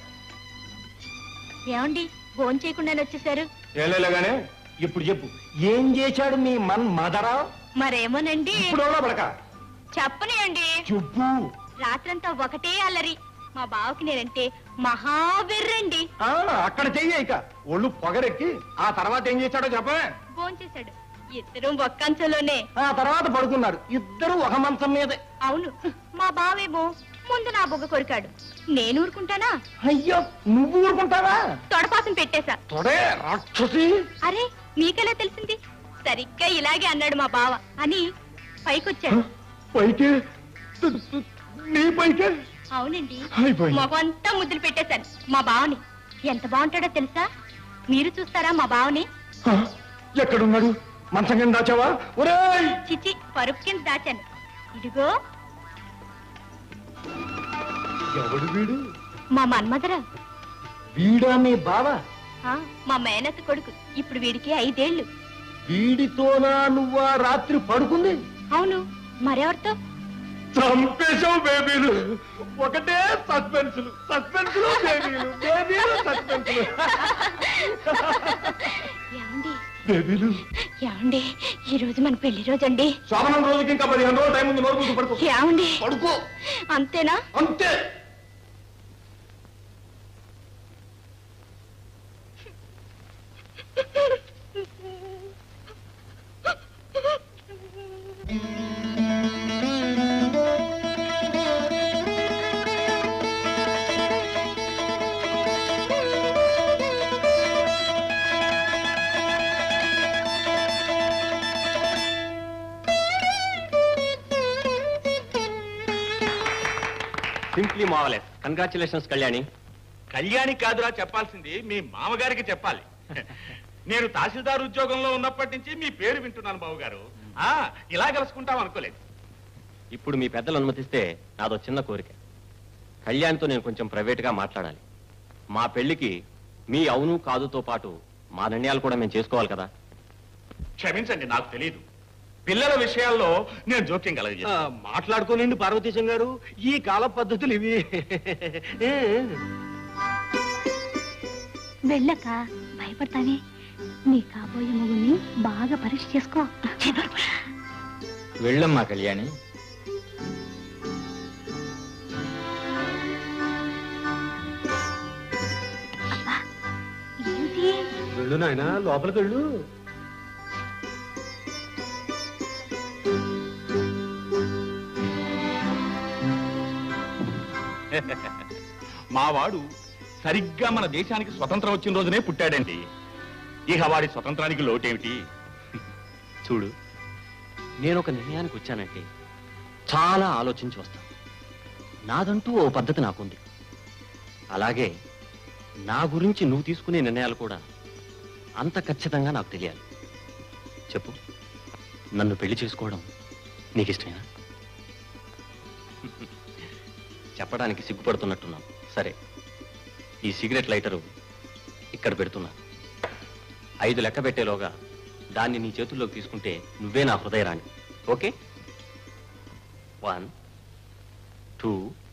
ఏమండి ఫోన్ చేయకుండానే వచ్చేసారు ఏలేగానే ఇప్పుడు చెప్పు ఏం చేశాడు మీ మన్ మదరా మరేమోనండి ఇప్పుడు పడక చెప్పని అండి చెప్పు రాత్రంతా ఒకటే అల్లరి మా బావకి నేనంటే మహాబెర్రండి ఆ, అక్కడ చెయ్యి ఇక ఒళ్ళు పొగరెక్కి ఆ తర్వాత ఏం చేశాడో చెప్పే ఫోన్ చేశాడు ఇద్దరు ఒక్కంచలోనే ఆ తర్వాత పడుకున్నారు ఇద్దరు ఒక మంచం మీదే అవును మా బావేమో ముందు నా బొగ్గ కొరికాడు నేను ఊరుకుంటానా అయ్యో నువ్వు ఊరుకుంటావా తొడపాసం పెట్టేశా తొడే రాక్షసి అరే మీకెలా తెలిసింది సరిగ్గా ఇలాగే అన్నాడు మా బావ అని పైకొచ్చాడు పైకే నీ పైకే అవునండి అయిపోయింది. మొగంతా ముద్దులు పెట్టేశాను మా బావని ఎంత బాగుంటాడో తెలుసా మీరు చూస్తారా మా బావని ఆ, ఎక్కడున్నాడు మంచం కింద దాచావా ఒరేయ్ చిచి పరుపు కింద దాచాను ఇదిగో ఎవడు వీడు మా మన్మధర వీడా మీ బావ ఆ, మా మేనత్త కొడుకు ఇప్పుడు వీడికి ఐదేళ్లు వీడితోనా నువ్వా రాత్రి పడుకుంది అవును మరెవరితో చంపేశావు బేబీలు ఒకటే సస్పెన్సులు సస్పెన్సులు బేబీలు బేబీలు సస్పెన్సులు ఏమండి బేబీలు ఏమండి ఈ రోజు మన పెళ్లి రోజు అండి శోభనం రోజుకి ఇంకా పదిహేను రోజులు టైం ఉంది నోరు మూసి పడుకో ఏమండి పడుకో అంతేనా అంతే simply marvellous congratulations Kalyani Kalyani కాదురా చెప్పాల్సింది మీ మామగారికి చెప్పాలి నేను తహసీల్దార్ ఉద్యోగంలో ఉన్నప్పటి నుంచి మీ పేరు వింటున్నాను బాబుగారు ఆ ఇలా కలుసుకుంటాం అనుకోలేదు ఇప్పుడు మీ పెద్దలు అనుమతిస్తే నాదో చిన్న కోరిక కళ్యాణ్తో నేను కొంచెం ప్రైవేట్గా మాట్లాడాలి మా పెళ్లికి మీ అవును కాదుతో పాటు మా నిర్ణయాలు కూడా మేము చేసుకోవాలి కదా క్షమించండి నాకు తెలియదు పిల్లల విషయాల్లో నేను జోక్యం కలగజేస్తాను మాట్లాడుకోనండి పార్వతీశం గారు ఈ కాల పద్ధతులు ఇవి వెళ్ళక భయపడతానే నీ కాబోయే మొగుని బాగా పరీక్ష చేసుకో వెళ్ళమ్మా కళ్యాణి ఏంటి వెళ్ళు నాయన లోపలికి వెళ్ళు మా వాడు సరిగ్గా మన దేశానికి స్వతంత్రం వచ్చిన రోజునే పుట్టాడండి ఇక వాడి స్వతంత్రానికి లోటేమిటి చూడు నేను ఒక నిర్ణయానికి వచ్చానంటే చాలా ఆలోచించి వస్తాను నాదంటూ ఓ పద్ధతి నాకుంది అలాగే నా గురించి నువ్వు తీసుకునే నిర్ణయాలు కూడా అంత ఖచ్చితంగా నాకు తెలియాలి చెప్పు నన్ను పెళ్లి చేసుకోవడం నీకు ఇష్టమేనా చెప్పడానికి సిగ్గుపడుతున్నట్టున్నావు సరే ఈ సిగరెట్ లైటరు ఇక్కడ పెడుతున్నా ఐదు లెక్క పెట్టేలోగా దాన్ని నీ చేతుల్లోకి తీసుకుంటే నువ్వే నా హృదయరాణి okay one two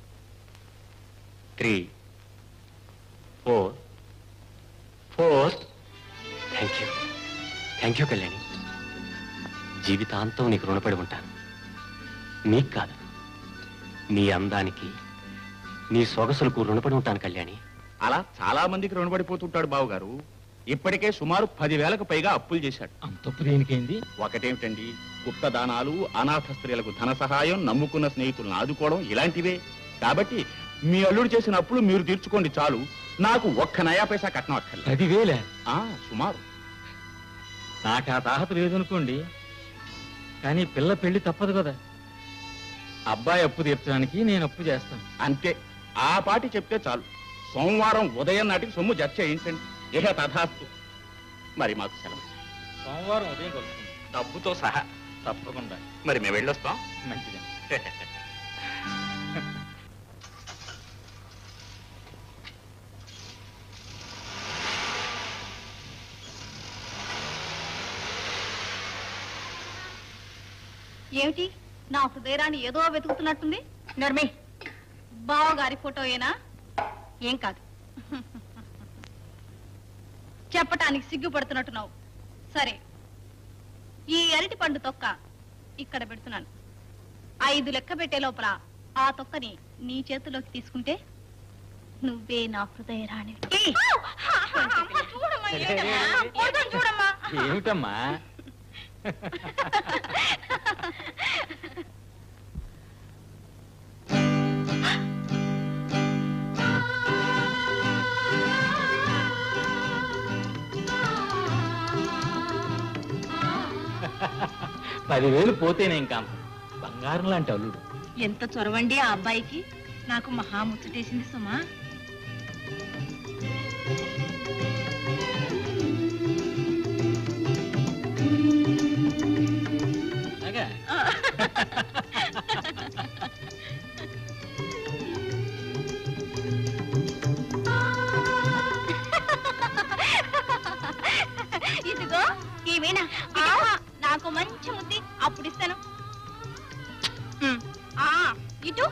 three four four thank you thank you Kalyani జీవితాంతం నీకు రుణపడి ఉంటాను నీకు కాదు నీ అందానికి నీ సొగసులకు రుణపడి ఉంటాను కళ్యాణి అలా చాలా మందికి రుణపడిపోతుంటాడు బావగారు ఇప్పటికే సుమారు పదివేలకు పైగా అప్పులు చేశాడు అంతప్పు దేనికైంది ఒకటేమిటండి గుప్త దానాలు అనాథ స్త్రీలకు ధన సహాయం నమ్ముకున్న స్నేహితులను ఆదుకోవడం ఇలాంటివే కాబట్టి మీ అల్లుడు చేసిన అప్పులు మీరు తీర్చుకోండి చాలు నాకు ఒక్క నయా పైసా కట్నం అక్కర్లేదు పదివేలే ఆ, సుమారు నాకు ఆ తాహత లేదనుకోండి కానీ పిల్ల పెళ్లి తప్పదు కదా అబ్బాయి అప్పు తీర్చడానికి నేను అప్పు చేస్తాను అంతే ఆ పాటి చెప్తే చాలు సోమవారం ఉదయం నాటికి సొమ్ము జత చేయించండి ఇహ తథాస్తు మరి మాకు సెలవు సోమవారం ఉదయం కలుస్తుంది డబ్బుతో సహా తప్పకుండా మరి మేము వెళ్ళొస్తాం మంచిదండి ఏమిటి నా హృదయరాన్ని ఏదో వెతుకుతున్నట్టుంది నర్మే బావగారి ఫోటోయేనా ఏం కాదు చెప్పటానికి సిగ్గుపడుతున్నట్టున్నావు సరే ఈ అరటి పండు తొక్క ఇక్కడ పెడుతున్నాను ఐదు లెక్క పెట్టే లోపల ఆ తొక్కని నీ చేతిలోకి తీసుకుంటే నువ్వే నా హృదయ రాణి చూడమ్మా ఏమిటమ్మా పదివేలు పోతేనేం కాం బంగారం లాంటి అల్లుడు ఎంత చొరవండి ఆ అబ్బాయికి నాకు మహా ముచ్చటేసింది సుమా అలాగా? ఇదిగో ఈ వీణ నాకు మంచి ముద్ది అప్పుడు ఇస్తాను ఉమ్. ఆ, ఇటు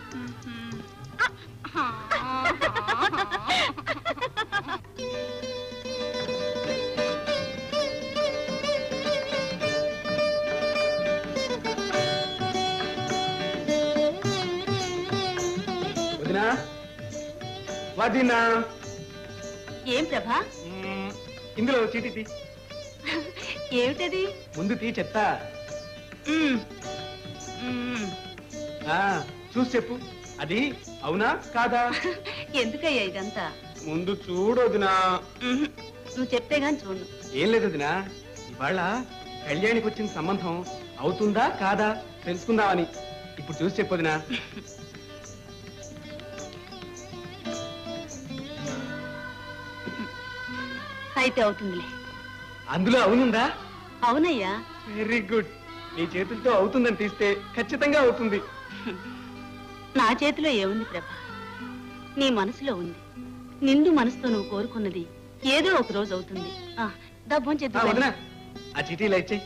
వదినా వదినా ఏం ప్రభా మ్మ్, ఇందులో చీటీ తీ ఏమిటది ముందు తీ చెప్తా ఆ, చూసి చెప్పు అది అవునా కాదా ఎందుకయ్యా ఇదంతా ముందు చూడు వదినా ఉహు, నువ్వు చెప్తే గాని చూడు ఏం లేదు వదినా ఇవాళ కళ్యాణికి వచ్చిన సంబంధం అవుతుందా కాదా తెలుసుకుందామని ఇప్పుడు చూసి చెప్పు వదినా అయితే అవుతుందిలే అందులో అవునుందా అవునయ్యా వెరీ గుడ్ నీ చేతులతో అవుతుందని తీస్తే ఖచ్చితంగా అవుతుంది నా చేతిలో ఏముంది ప్రభా నీ మనసులో ఉంది నిండు మనసుతో నువ్వు కోరుకున్నది ఏదో ఒక రోజు అవుతుంది ఆ, డబ్బుని ఆ, చేద్దాం వదినా ఆ చీటీలా ఇచ్చేయి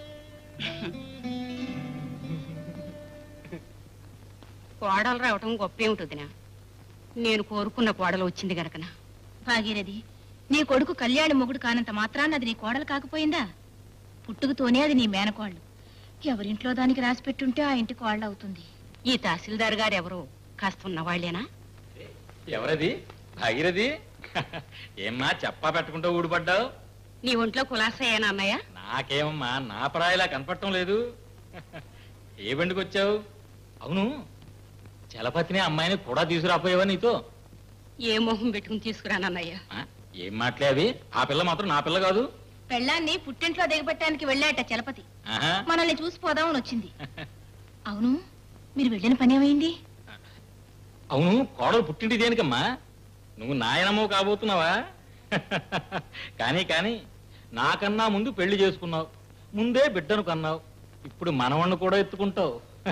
కోడలు రావటం గొప్ప ఏమిటొదినా నేను కోరుకున్న కోడలు వచ్చింది గనకన భాగీరథి నీ కొడుకు కళ్యాణి మొగుడు కానంత మాత్రాన్ని అది నీ కోడలు కాకపోయిందా పుట్టుకతోనే అది నీ మేనకోళ్ళు ఎవరింట్లో దానికి రాసి పెట్టుంటే ఆ ఇంటి కోళ్ళ అవుతుంది ఈ తహసీల్దార్ గారు ఎవరు కాస్త ఉన్నవాళ్లేనా ఎవరది భాగీరథి ఏమ్మా చెప్పా పెట్టకుండా ఊడిపడ్డావు నీ ఒంట్లో కులాసయ్యానా అన్నయ్య నాకేమమ్మా నా పరాయిలా కనపడటం లేదు ఏ బండికి వచ్చావు అవును చలపతిని అమ్మాయిని కూడా తీసుకురాపోయావా నీతో ఏ మొహం పెట్టుకుని తీసుకురానన్నయ్య ఆ, ఏం మాటలే అవి ఆ పిల్ల మాత్రం నా పిల్ల కాదు పెళ్ళాన్ని పుట్టింట్లో దిగబెట్టడానికి వెళ్ళాట చలపతి ఆహా. మనల్ని చూసిపోదామని వచ్చింది అవును మీరు వెళ్ళిన పని ఏమైంది అవును కోడలు పుట్టింటి దేనికమ్మా నువ్వు నాయనమ్మో కాబోతున్నావా కానీ కానీ నాకన్నా ముందు పెళ్లి చేసుకున్నావు ముందే బిడ్డను కన్నావు ఇప్పుడు మనవణ్ణి కూడా ఎత్తుకుంటావు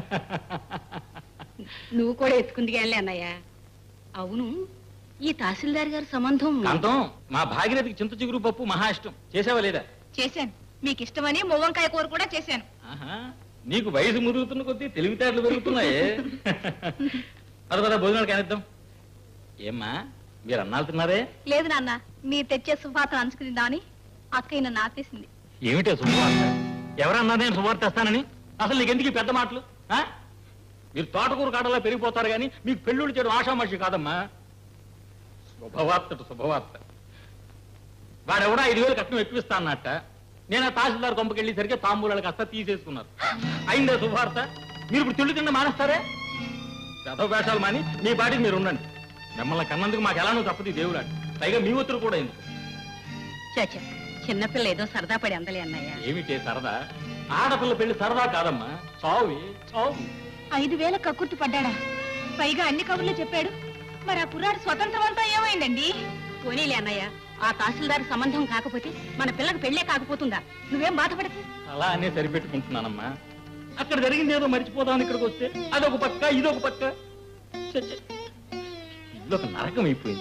నువ్వు కూడా ఎత్తుకుంది కానీ అన్నయ్య అవును ఈ తహసీల్దార్ గారి సంబంధం కాంతం మా భాగీరథికి చింత చిగురు పప్పు మహా ఇష్టం చేసావా లేదా చేశాను మీకు ఇష్టమని మువ్వంకాయ కూర కూడా చేశాను ఆహా నీకు వయసు మురుగుతున్న కొద్దీ తెలివితేటలు పెరుగుతున్నాయే పద పద భోజనాలు కానిద్దాం ఏమ్మా మీరు అన్నాలు తిన్నారే లేదు నాన్న మీరు తెచ్చే సుభాతం అంచుకుందామని అక్కయ్య నన్ను ఆపేసింది ఏమిటే శుభవార్త ఎవరన్నా నేను శుభవార్త తెస్తానని అసలు నీకు ఎందుకు ఈ పెద్ద మాటలు ఆ? మీరు తోటకూర కాడలా పెరిగిపోతారు కానీ మీకు పెళ్ళిళ్ళు చేయడం ఆషామాషి కాదమ్మా శుభవార్త శుభవార్త వాడెవడో ఐదు వేలు కట్నం ఎక్కువిస్తా అన్నట్ట నేను ఆ తహసీల్దార్ కొంపకెళ్ళేసరికి తాంబూలాలు కాస్త తీసేసుకున్నారు అయిందే శుభవార్త మీరు ఇప్పుడు తిండి తిండి మానేస్తారే చదవ వేషాలు మాని మీ పాటికి మీరు ఉండండి మిమ్మల్ని కన్నందుకు మాకు ఎలానో తప్పది దేవులాంటి పైగా మీ ఒత్తురు కూడా ఎందుకు చచ్చ చిన్నపిల్ల ఏదో సరదా పడి అందలే అన్నయ్య ఏమిటే సరదా ఆడపిల్ల పెళ్లి సరదా కాదమ్మా చావు చావు ఐదు వేల కక్కుర్తి పడ్డాడా పైగా అన్ని కబుర్లు చెప్పాడు మరి ఆ కుర్రాడు స్వతంత్రం అంతా ఏమైందండి పోనీలే అన్నయ్య ఆ తహసీల్దార్ సంబంధం కాకపోతే మన పిల్లకి పెళ్ళే కాకపోతుందా నువ్వేం బాధపడకు అలా అనే సరిపెట్టుకుంటున్నానమ్మా అక్కడ జరిగింది ఏదో మర్చిపోదామని ఇక్కడికి వస్తే అదొక పక్క ఇదొక పక్క ఛ, ఛ. ఇదొక నరకం అయిపోయింది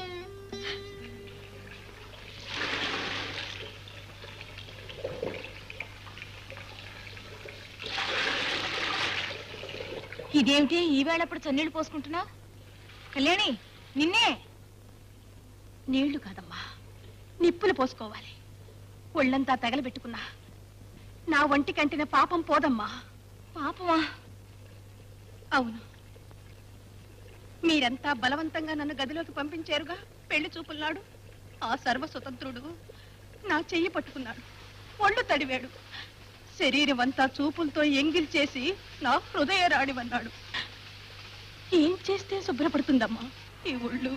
ఇదేమిటి ఈ వేళప్పుడు చన్నీళ్ళు పోసుకుంటున్నావు కళ్యాణి నిన్నే నీళ్లు కాదమ్మా నిప్పులు పోసుకోవాలి ఒళ్ళంతా తగలబెట్టుకున్నా నా ఒంటి కంటిన పాపం పోదమ్మా పాపమా అవును మీరంతా బలవంతంగా నన్ను గదిలోకి పంపించారుగా పెళ్లి చూపున్నాడు ఆ సర్వస్వతంత్రుడు నా చెయ్యి పట్టుకున్నాడు ఒళ్ళు తడివాడు శరీరం అంతా చూపులతో ఎంగిల్ చేసి నా హృదయ రాడివన్నాడు ఏం చేస్తే శుభ్రపడుతుందమ్మా ఈ ఒళ్ళు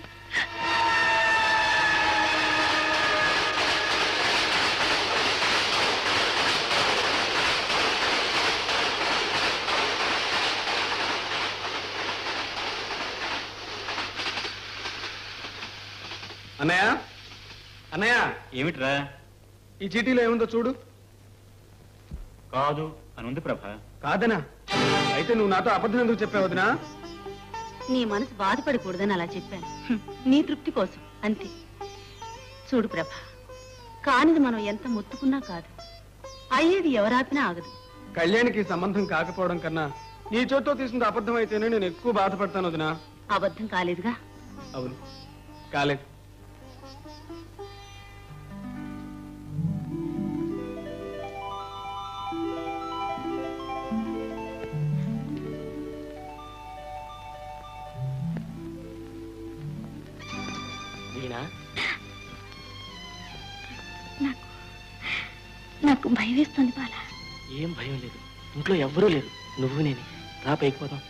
అన్నయ్య అన్నయ్య ఏమిట్రా ఈ చీటీలో ఏముందో చూడు కాదు అని ఉంది ప్రభ కాదనా అయితే నువ్వు నాతో అబద్ధం ఎందుకు చెప్పావు వదినా నీ మనసు బాధపడకూడదని అలా చెప్పాను హ్మ్. నీ తృప్తి కోసం అంతే చూడు ప్రభ కానిది మనం ఎంత మొత్తుకున్నా కాదు అయ్యేది ఎవరాపినా ఆగదు కళ్యాణికి సంబంధం కాకపోవడం కన్నా నీ చోటుతో తీసుకుంటే అబద్ధం అయితేనే నేను ఎక్కువ బాధపడతాను వదినా అబద్ధం కాలేదుగా అవును కాలేదు వీణా నాకు భయం వేస్తుంది బాల ఏం భయం లేదు ఇంట్లో ఎవ్వరూ లేరు నువ్వు నేను రా పైకి పోదాం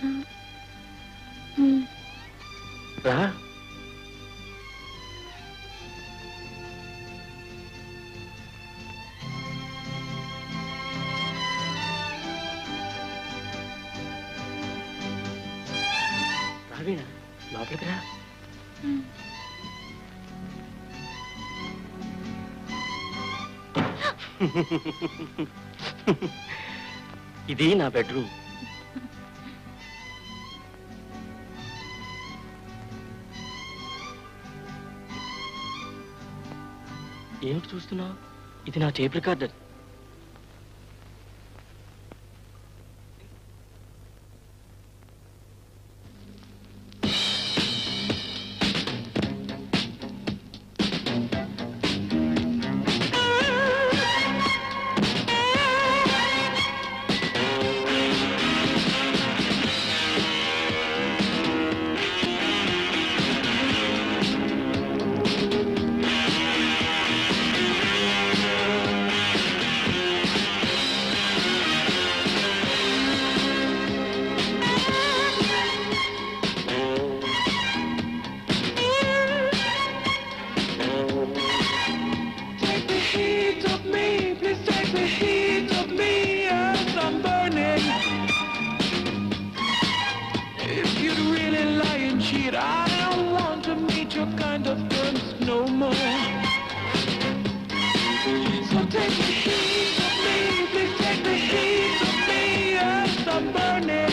రా రా వీణా లోపలికి రా ఇది నా బెడ్రూమ్ ఏమిటి చూస్తున్నావు ఇది నా tape recorder Take the heat of me, please take the heat of me as I'm burning. If you'd really lie and cheat, I don't want to meet your kind of terms no more. So take the heat of me, please take the heat of me as I'm burning.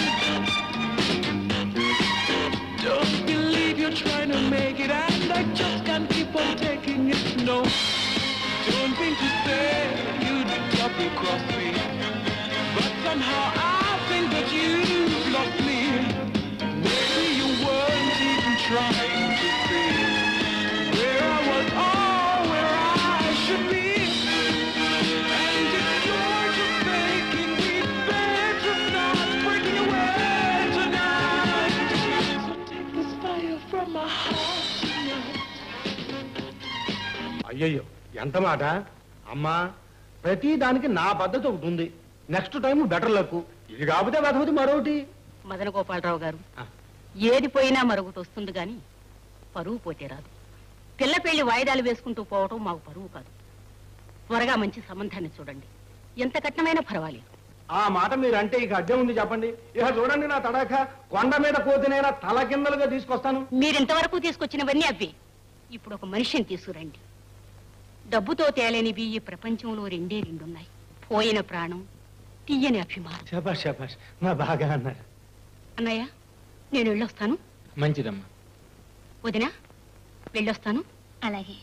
Don't believe you're trying to make it, and I just can't keep on taking it, no. Don't mean to say you'd double cross me, but somehow I think that you've lost me. Maybe you weren't even trying to see where I was or where I should be. And if you're just making me better, not breaking away tonight. So take this fire from my heart tonight. అయ్యయ్యో ఎంత మాట అమ్మా ప్రతి దానికి నా పద్ధతి ఒకటి ఉంది నెక్స్ట్ టైం బెటర్ లక్ ఇది కాకపోతే వెతకపోతే మరొకటి మదన గోపాలరావు గారు ఏది పోయినా మరొకటి వస్తుంది గాని పరువు పోతే రాదు పిల్ల పెళ్లి వాయిదాలు వేసుకుంటూ పోవటం మాకు పరువు కాదు త్వరగా మంచి సంబంధాన్ని చూడండి ఎంత కట్నమైనా పర్వాలేదు ఆ మాట మీరంటే ఇక అడ్డే ఉంది చెప్పండి ఇక చూడండి నా తడాక కొండ మీద కోతినైనా తల కిందలుగా తీసుకొస్తాను మీరింతవరకు తీసుకొచ్చినవన్నీ అవి ఇప్పుడు ఒక మనిషిని తీసుకురండి డబ్బుతో తేలేనివి ఈ ప్రపంచంలో రెండే రెండున్నాయి పోయిన ప్రాణం తీయని అభిమానం శబాష్ శబాష్ మా బాగా అన్నారు అన్నయ్య నేను వెళ్ళొస్తాను మంచిదమ్మా వదినా వెళ్ళొస్తాను అలాగే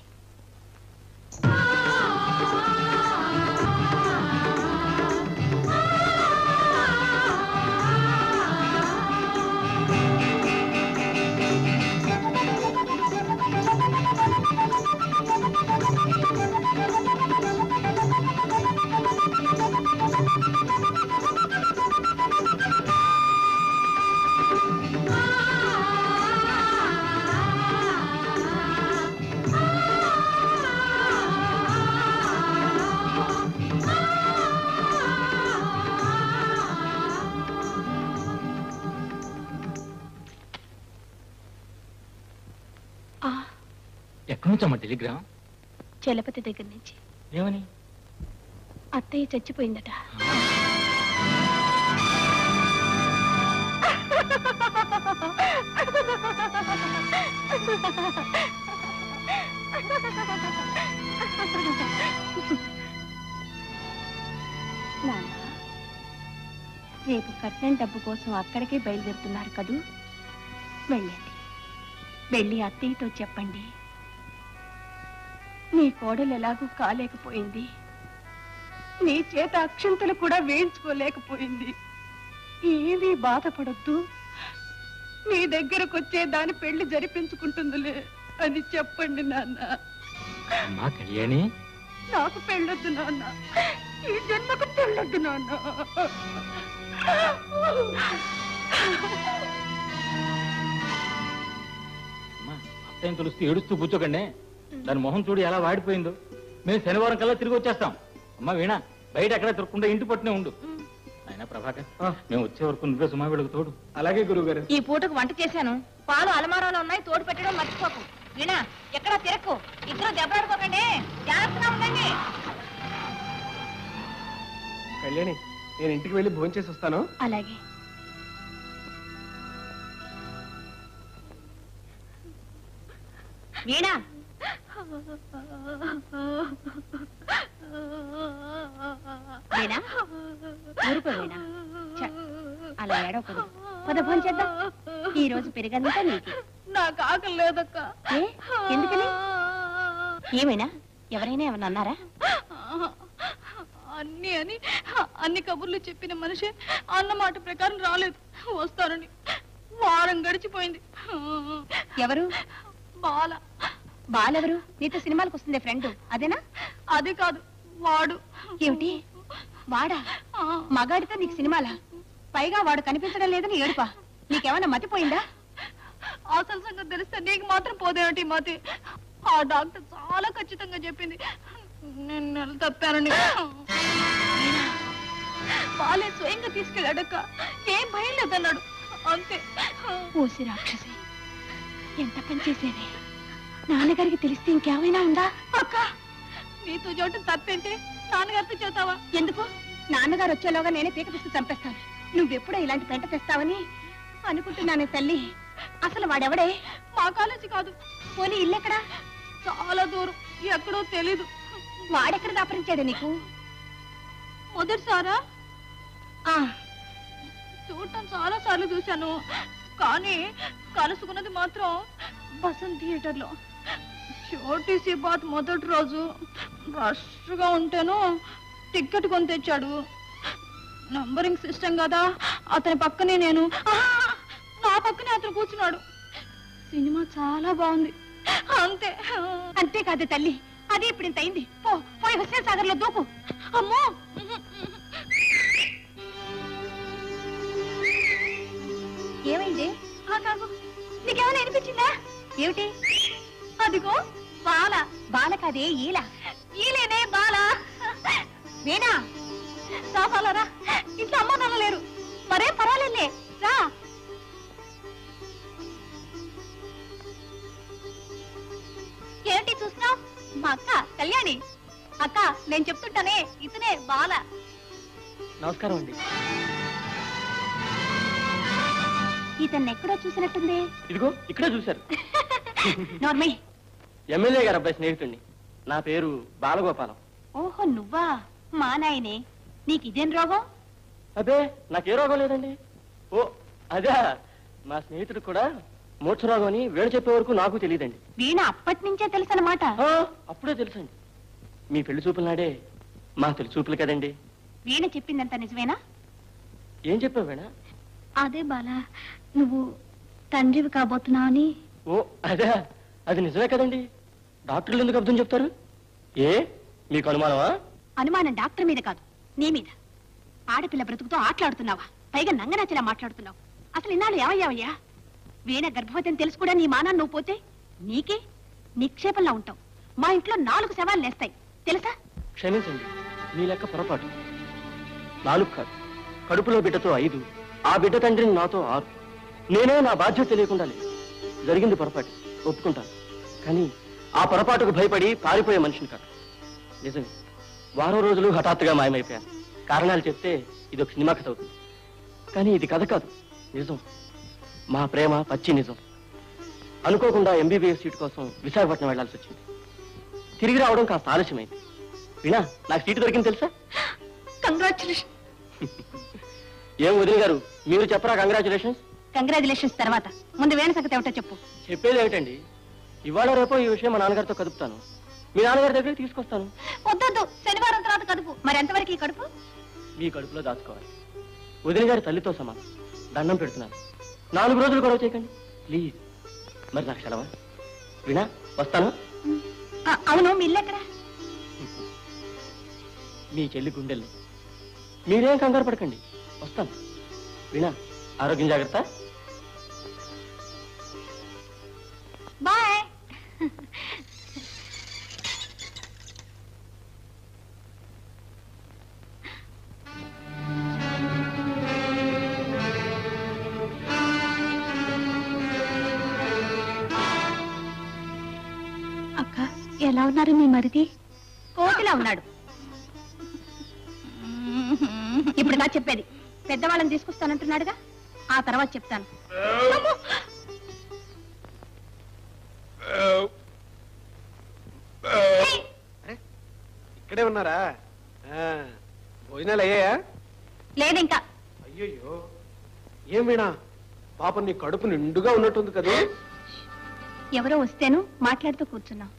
Thank ఎక్కడి నుంచమ్మా టెలిగ్రామ్ చలపతి దగ్గర నుంచి ఏమని అత్తయ్య చచ్చిపోయిందట నాన్న రేపు కట్నం డబ్బు కోసం అక్కడికే బయలుదేరుతున్నారు కదూ వెళ్ళండి వెళ్ళి అత్తయ్యతో చెప్పండి నీ కోడలు ఎలాగూ కాలేకపోయింది నీ చేత అక్షంతలు కూడా వేయించుకోలేకపోయింది ఏమీ బాధపడొద్దు నీ దగ్గరకు వచ్చే దాని పెళ్లి జరిపించుకుంటుందిలే అని చెప్పండి నాన్న అమ్మా కళ్యాణి నాకు పెళ్ళొద్దు నాన్న ఈ జన్మకు పెళ్ళొద్దు నాన్న అమ్మా అత్తయ్యని తెలుస్తూ ఏడుస్తూ కూర్చోకండి దాని మొహం చూడు ఎలా వాడిపోయిందో మేము శనివారం కల్లా తిరిగి వచ్చేస్తాం అమ్మా వీణా బయట ఎక్కడ తిరగకుండా ఇంటి పట్టునే ఉండు అయినా ప్రభాకర్ మేము వచ్చే వరకు నువ్వే సుమా వీళ్ళకి తోడు అలాగే గురువుగారు ఈ పూటకు వంట చేశాను పాలు అలమారాలో ఉన్నాయి తోడు పెట్టడం మర్చిపోకు వీణా ఎక్కడా తిరక్కు ఇద్దరు దెబ్బలాడుకోకండి జాగ్రత్తగా ఉండండి కళ్యాణి నేను ఇంటికి వెళ్ళి భోంచేసి వస్తాను అలాగే వీణా వీణా ఊరుకో వీణా ఛ, అలా ఏడవకూడదు పద భోంచేద్దాం ఈ రోజు పెరిగంతా నీకు నాకు ఆకలి లేదక్క ఏ ఎందుకని ఏమైనా ఎవరైనా ఏమన్నా అన్నారా అన్ని అని అన్ని కబుర్లు చెప్పిన మనిషి అన్న మాట ప్రకారం రాలేదు వస్తానని వారం గడిచిపోయింది ఎవరు బాల బాలెవరు నీతో సినిమాలకు వస్తుంది ఫ్రెండ్ అదేనా అది కాదు వాడు ఏమిటి వాడా మగాడితో నీకు సినిమాలా పైగా వాడు కనిపించడం లేదని ఏడుపా నీకేమన్నా మతిపోయిందా అసలు సంగతి తెలిస్తే నీకు మాత్రం పోదేమిటి మతి ఆ డాక్టర్ చాలా ఖచ్చితంగా చెప్పింది నేను నెల తప్పానని బాలే స్వయంగా తీసుకెళ్ళాడక్క ఏం భయం లేదన్నాడు అంతే ఓసి రాక్షసి ఎంత పని చేసేది నాన్నగారికి తెలిస్తే ఇంకేమైనా ఉందా అక్క నీతో చోటు తప్పేంటి నాన్నగారితో చేతావా ఎందుకు నాన్నగారు వచ్చేలోగా నేనే పీక పిస్తూ చంపేస్తాను నువ్వెప్పుడో ఇలాంటి పెంట తెస్తావని అనుకుంటున్నానే తల్లి అసలు వాడెవడే మా కాలేజీ కాదు పోనీ ఇల్లెక్కడా చాలా దూరం ఎక్కడో తెలీదు వాడెక్కడ దాపరించాడు నీకు మొదటిసారా ఆ చూడటం చాలా సార్లు చూశాను కానీ కలుసుకున్నది మాత్రం బసంత్ థియేటర్ లో షోటీసీ బాత్ మొదటి రోజు రష్ గా ఉంటేను టికెట్ కొని తెచ్చాడు నంబరింగ్ సిస్టమ్ కదా అతని పక్కనే నేను ఆహా! నా పక్కనే అతను కూర్చున్నాడు సినిమా చాలా బాగుంది అంతే అంతేకాదు తల్లి అది ఇప్పుడు ఇంత అయింది పో పోయి హుస్సేన్ సాగర్ లో దూకు అమ్మో ఏమైంది ఆ కాకు నీకేమైనా అనిపించిందా ఏమిటి అదిగో బాల బాల కాదే ఈల ఈలేనే బాల వీణా రావాలరా ఇంట్లో అమ్మ నాన్న లేరు మరేం పర్వాలేదులే రా ఏంటి చూస్తున్నావు మా అక్క కళ్యాణి అక్క నేను చెప్తుంటానే ఇతనే బాల నమస్కారం అండి ఇతన్ని ఎక్కడో చూసినట్టుంది ఇదిగో ఇక్కడే చూశారు నార్మీ ఎమ్మెల్యే గారు అబ్బాయి స్నేహితుడిని నా పేరు బాలగోపాలం ఓహో నువ్వా మా నాయనే నీకు ఇదేం రోగం అదే నాకే రోగం లేదండి ఓ అదే మా స్నేహితుడు కూడా మూర్ఛరోగం అని వేడు చెప్పే వరకు నాకు తెలియదండి వీణ అప్పటి నుంచే తెలుసన్నమాట అప్పుడే తెలుసండి మీ పెళ్లి చూపుల నాడే మా పెళ్లి చూపులు కదండి వీణ చెప్పిందంత నిజమేనా ఏం చెప్పావు వేణా అదే బాల నువ్వు తండ్రివి కాబోతున్నావని ఓ అదే అది నిజమే కదండి డాక్టర్లు ఎందుకు అర్థం చెప్తారు ఏ మీకు అనుమానమా అనుమానం డాక్టర్ మీద కాదు నీ మీద ఆడపిల్ల బ్రతుకుతో ఆటలాడుతున్నావా పైగా నంగనచ్చలా మాట్లాడుతున్నావు అసలు ఇన్నాళ్ళు ఏమయ్యావయ్యా వీణ గర్భవతి అని తెలుసు కూడా నీ మానాన్ని నువ్వు పోతే నీకే నిక్షేపంలా ఉంటావు మా ఇంట్లో నాలుగు శవాలు లేస్తాయి తెలుసా క్షమించండి మీ లెక్క పొరపాటు నాలుగు కాదు కడుపులో బిడ్డతో ఐదు ఆ బిడ్డ తండ్రిని నాతో ఆరు నేనే నా బాధ్యత తెలియకుండా లేదు జరిగింది పొరపాటు ఒప్పుకుంటాను కానీ ఆ పొరపాటుకు భయపడి పారిపోయే మనిషిని కాదు నిజమే వారం రోజులు హఠాత్తుగా మాయమైపోయాను కారణాలు చెప్తే ఇది ఒక సినిమా కథ అవుతుంది కానీ ఇది కథ కాదు నిజం మా ప్రేమ పచ్చి నిజం అనుకోకుండా ఎంబీబీఎస్ సీట్ కోసం విశాఖపట్నం వెళ్లాల్సి వచ్చింది తిరిగి రావడం కాస్త ఆలస్యమైంది వినా నాకు సీటు దొరికింది తెలుసా కంగ్రాచులేషన్ ఏం వదిలి గారు మీరు చెప్పరా కంగ్రాచులేషన్స్ కంగ్రాచులేషన్స్ తర్వాత ముందు వేణ సంగతి ఏమిటో చెప్పు చెప్పేది ఏమిటండి ఇవాళ రేపో ఈ విషయం మా నాన్నగారితో కదుపుతాను మీ నాన్నగారి దగ్గరికి తీసుకొస్తాను వద్దొద్దు శనివారం తర్వాత కడుపు మరి ఎంతవరకు ఈ కడుపు మీ కడుపులో దాచుకోవాలి వదిన గారి తల్లితో సమానం దండం పెడుతున్నాను నాలుగు రోజులు గొడవ చేయకండి ప్లీజ్ మరి నాకు సెలవా వినా వస్తాను ఆ, అవును మీ ఇల్లు ఎక్కడ మీ చెల్లి గుండెల్లో మీరేం కంగారు పడకండి వస్తాను వినా ఆరోగ్యం జాగ్రత్త బాయ్ అక్క ఎలా ఉన్నారు మీ మరిది కోతిలా ఉన్నాడు ఇప్పుడు నా చెప్పేది పెద్దవాళ్ళని తీసుకొస్తానంటున్నాడుగా ఆ తర్వాత చెప్తాను ఇక్కడే ఉన్నారా ఆ, భోజనాలు అయ్యాయా లేదు ఇంకా అయ్యయ్యో ఏం వీణా పాపం నీ కడుపు నిండుగా ఉన్నట్టుంది కదా ఎవరో వస్తేను మాట్లాడుతూ కూర్చున్నాం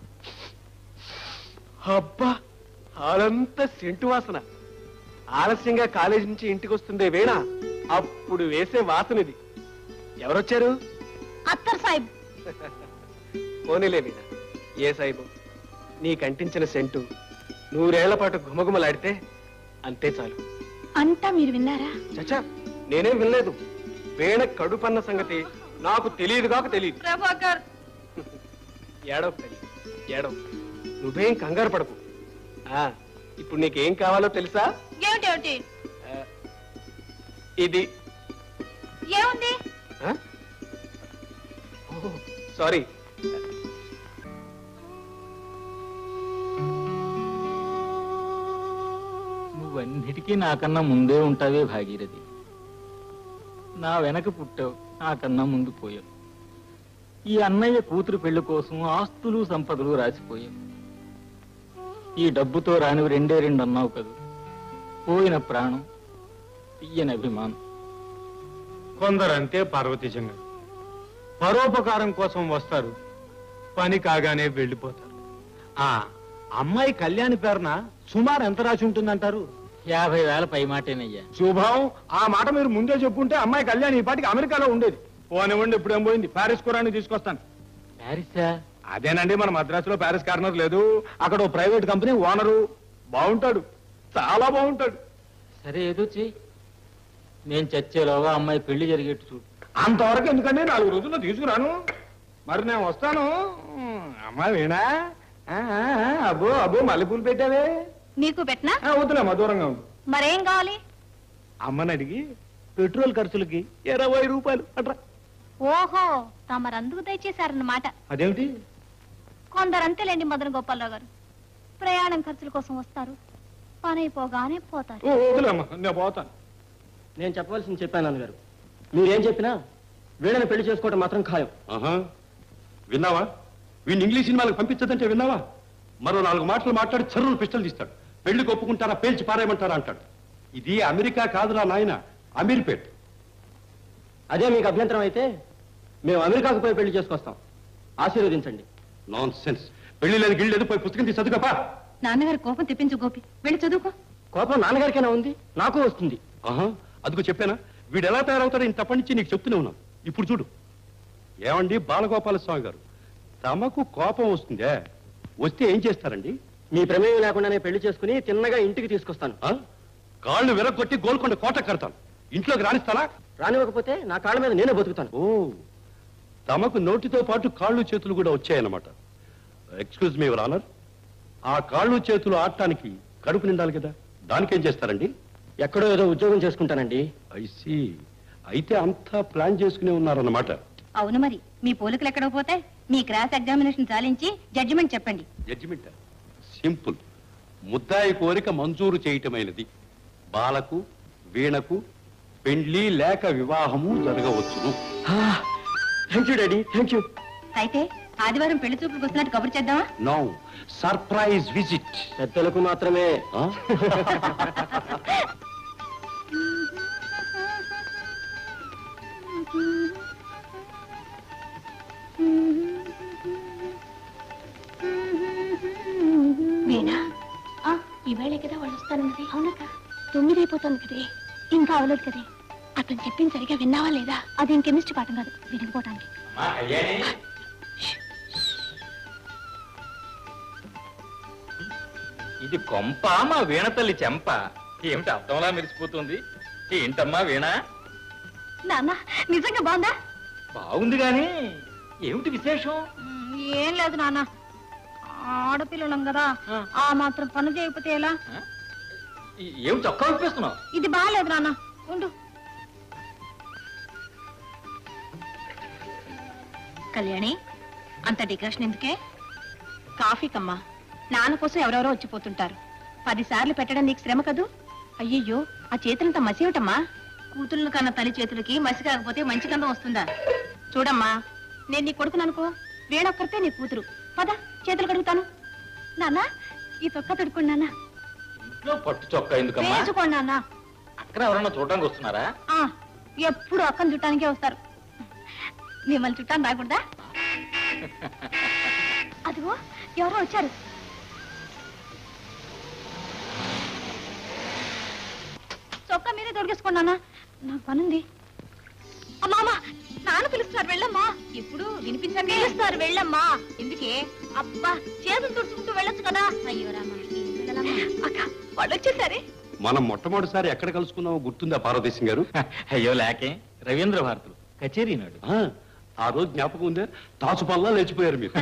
అబ్బా హాలంతా సెంటు వాసన ఆలస్యంగా కాలేజీ నుంచి ఇంటికి వస్తుందే వేణ అప్పుడు వేసే వాసన ఇది ఎవరొచ్చారు అత్తర్ సాహిబ్ పోనీలే వీణ ఏ సాయిబు నీ కంటించిన సెంటు నూరేళ్ల పాటు గుమగుమలాడితే అంతే చాలు అంతా మీరు విన్నారా చచ్చా నేనేం వినలేదు వీణ కడుపన్న సంగతి నాకు తెలియదు కాక తెలియదు ప్రభాకర్ ఏడవ తల్లి ఏడవ నువ్వేం కంగారు పడకు ఆ, ఇప్పుడు నీకేం కావాలో తెలుసా ఏమిటి ఏమిటి ఆ, ఇది ఏముంది ఆ? ఓ, సారీ నువ్వన్నిటికీ నాకన్నా ముందే ఉంటావే భాగీరథి నా వెనక పుట్టావు నాకన్నా ముందు పోయావు ఈ అన్నయ్య కూతురు పెళ్లి కోసం ఆస్తులు సంపదలు రాసిపోయావు ఈ డబ్బుతో రానివి రెండే రెండు అన్నావు కదూ పోయిన ప్రాణం తీయని అభిమానం కొందరంతే పార్వతీశం గారు పరోపకారం కోసం వస్తారు పని కాగానే వెళ్ళిపోతారు ఆ అమ్మాయి కళ్యాణి పేరున సుమారు ఎంత రాసి ఉంటుందంటారు యాభై వేల పై మాటేనయ్యా శుభం ఆ మాట మీరు ముందే చెప్పుంటే అమ్మాయి కళ్యాణి ఈ పాటికి అమెరికాలో ఉండేది పోనివ్వండి ఇప్పుడు ఏం పోయింది ప్యారిస్ కురాన్ని తీసుకొస్తాను ప్యారిసా అదేనండి మన మద్రాసులో ప్యారిస్ కార్నర్ లేదు అక్కడ ఓ ప్రైవేట్ కంపెనీ ఓనరు బాగుంటాడు చాలా బాగుంటాడు సరే ఏదో చెయ్యి నేను చచ్చేలోగా అమ్మాయి పెళ్లి జరిగేట్టు చూడు అంతవరకు ఎందుకండి నాలుగు రోజుల్లో తీసుకురాను మరి నేను వస్తాను అమ్మాయి వీణా ఆ, ఆ, ఆ, అబ్బో అబ్బో మల్లెపూలు పెట్టావే నీకు పెట్టనా ఆ, వద్దులేమ్మా దూరంగా ఉండు మరేం కావాలి అమ్మని అడిగి పెట్రోల్ ఖర్చులకి ఇరవై రూపాయలు అట్రా ఓహో తమరందుకు దయచేశారన్నమాట అదేమిటి కొందరంతేలేండి మదన గోపాలరావు గారు ప్రయాణం ఖర్చుల కోసం వస్తారు పని అయిపోగానే పోతారు ఓ, వదిలేమ్మా నేను పోతాను నేను చెప్పవలసింది చెప్పాను నాన్నగారు మీరేం చెప్పినా వీళ్ళని పెళ్లి చేసుకోవటం మాత్రం ఖాయం ఆహా విన్నావా వీడిని ఇంగ్లీష్ సినిమాలకు పంపించదంటే విన్నావా మరో నాలుగు మాటలు మాట్లాడి చర్రులు పిస్టల్ తీస్తాడు పెళ్లికి ఒప్పుకుంటారా పేల్చి పారేయమంటారా అంటాడు ఇది అమెరికా కాదురా నాయన అమీర్పేట్ అదే మీకు అభ్యంతరం అయితే మేము అమెరికాకు పోయి పెళ్లి చేసుకొస్తాం ఆశీర్వదించండి నాన్ సెన్స్ పెళ్లి లేదు గిళ్ళు లేదు పోయి పుస్తకం తీసి చదువుకోపా నాన్నగారు కోపం తెప్పించు గోపి వెళ్ళి చదువుకో కోపం నాన్నగారికైనా ఉంది నాకు వస్తుంది ఆహా అదిగో చెప్పానా వీడు ఎలా తయారవుతాడో ఇంతప్పటి నుంచి నీకు చెప్తూనే ఉన్నాను ఇప్పుడు చూడు ఏమండి బాలగోపాల స్వామి గారు తమకు కోపం వస్తుందే వస్తే ఏం చేస్తారండి మీ ప్రమేయం లేకుండానే పెళ్లి చేసుకుని తిన్నగా ఇంటికి తీసుకొస్తాను ఆ? కాళ్ళు విరగొట్టి గోల్కొండ కోట కడతాను ఇంట్లోకి రాణిస్తానా రానివ్వకపోతే నా కాళ్ళ మీద నేనే బతుకుతాను ఓ తమకు నోటితో పాటు కాళ్ళు చేతులు కూడా వచ్చాయన్నమాట ఎక్స్క్యూజ్ మీ ఆనర్ ఆ కాళ్ళు చేతులు ఆడటానికి కడుపు నిండాలి కదా దానికేం చేస్తారండి ఎక్కడో ఏదో ఉద్యోగం చేసుకుంటానండి ఐసి అయితే అంతా ప్లాన్ చేసుకునే ఉన్నారన్నమాట అవును మరి మీ పోలికలు ఎక్కడికి పోతే మీ క్రాస్ ఎగ్జామినేషన్ చాలించి జడ్జిమెంట్ చెప్పండి జడ్జిమెంట్ సింపుల్ ముద్దాయి కోరిక మంజూరు చేయటమైనది బాలకు వీణకు పెండ్లి లేక వివాహము జరగవచ్చును thank you daddy thank you అయితే ఆదివారం పెళ్లి చూపులకు వస్తున్నట్టు కబురు చేద్దామా నో సర్ప్రైజ్ విజిట్ పెద్దలకు మాత్రమే వీణా ఈవేళ కదా వాళ్ళు వస్తారన్నది అవునక్క తొమ్మిది అయిపోతుంది కదే ఇంకా అవలేదు కదే అతను చెప్పింది సరిగా విన్నావా లేదా అదేం కెమిస్ట్రీ పాఠం కాదు వినకపోవటానికి ఇది కొంప మా వీణ తల్లి చెంప ఏమిటి అర్థంలా మెరిసిపోతుంది ఏంటమ్మా వీణ నాన్న నిజంగా బాగుందా బాగుంది గాని ఏమిటి విశేషం ఏం లేదు నాన్న ఆడపిల్లలం కదా ఆ మాత్రం పని చేయకపోతే ఎలా ఈ- ఏమి చొక్కా విప్పేస్తున్నావు ఇది బాగాలేదు నాన్న ఉండు కళ్యాణి అంత డికాషన్ ఎందుకే కాఫీ కమ్మా నాన్న కోసం ఎవరెవరో వచ్చిపోతుంటారు పది సార్లు పెట్టడం నీకు శ్రమ కదూ అయ్యయ్యో ఆ చేతులంతా మసేమిటమ్మా కూతుళ్ళు కన్న తల్లి చేతులకి మసి కాకపోతే మంచి గంధం వస్తుందా చూడమ్మా నేను నీ కొడుకును అనుకో వేడొక్కరితే నీ కూతురు పద చేతులు కడుగుతాను నాన్న ఈ తొక్క తడుకోండి నాన్న ఇంట్లో పట్టు చొక్కా ఎందుకమ్మా వేసుకోండి నాన్న అక్కడ ఎవరన్నా చూడడానికి వస్తున్నారా ఆ, ఎప్పుడు అక్కను చుట్టానికే వస్తారు మిమ్మల్ని చుట్టాను రాకూడదా అదిగో ఎవరో వచ్చారు చొక్కా మీరే తొడిగేసుకోండి నాన్న నాకు పనుంది అమ్మా అమ్మా నాన్న పిలుస్తున్నారు వెళ్ళమ్మా ఇప్పుడు వినిపించండి పిలుస్తారు వెళ్ళమ్మా ఎందుకే అబ్బా చేతులు తుడుచుకుంటూ వెళ్ళొచ్చు కదా అయ్యో రామా అక్క వాళ్ళు వచ్చేసారే మనం మొట్టమొదటిసారి ఎక్కడ కలుసుకున్నామో గుర్తుందా పార్వతీశం గారు అయ్యో లేకే రవీంద్ర భారతులు కచేరీ నాడు ఆ, ఆ రోజు జ్ఞాపకం ఉందా తాచు పల్లా లేచిపోయారు మీరు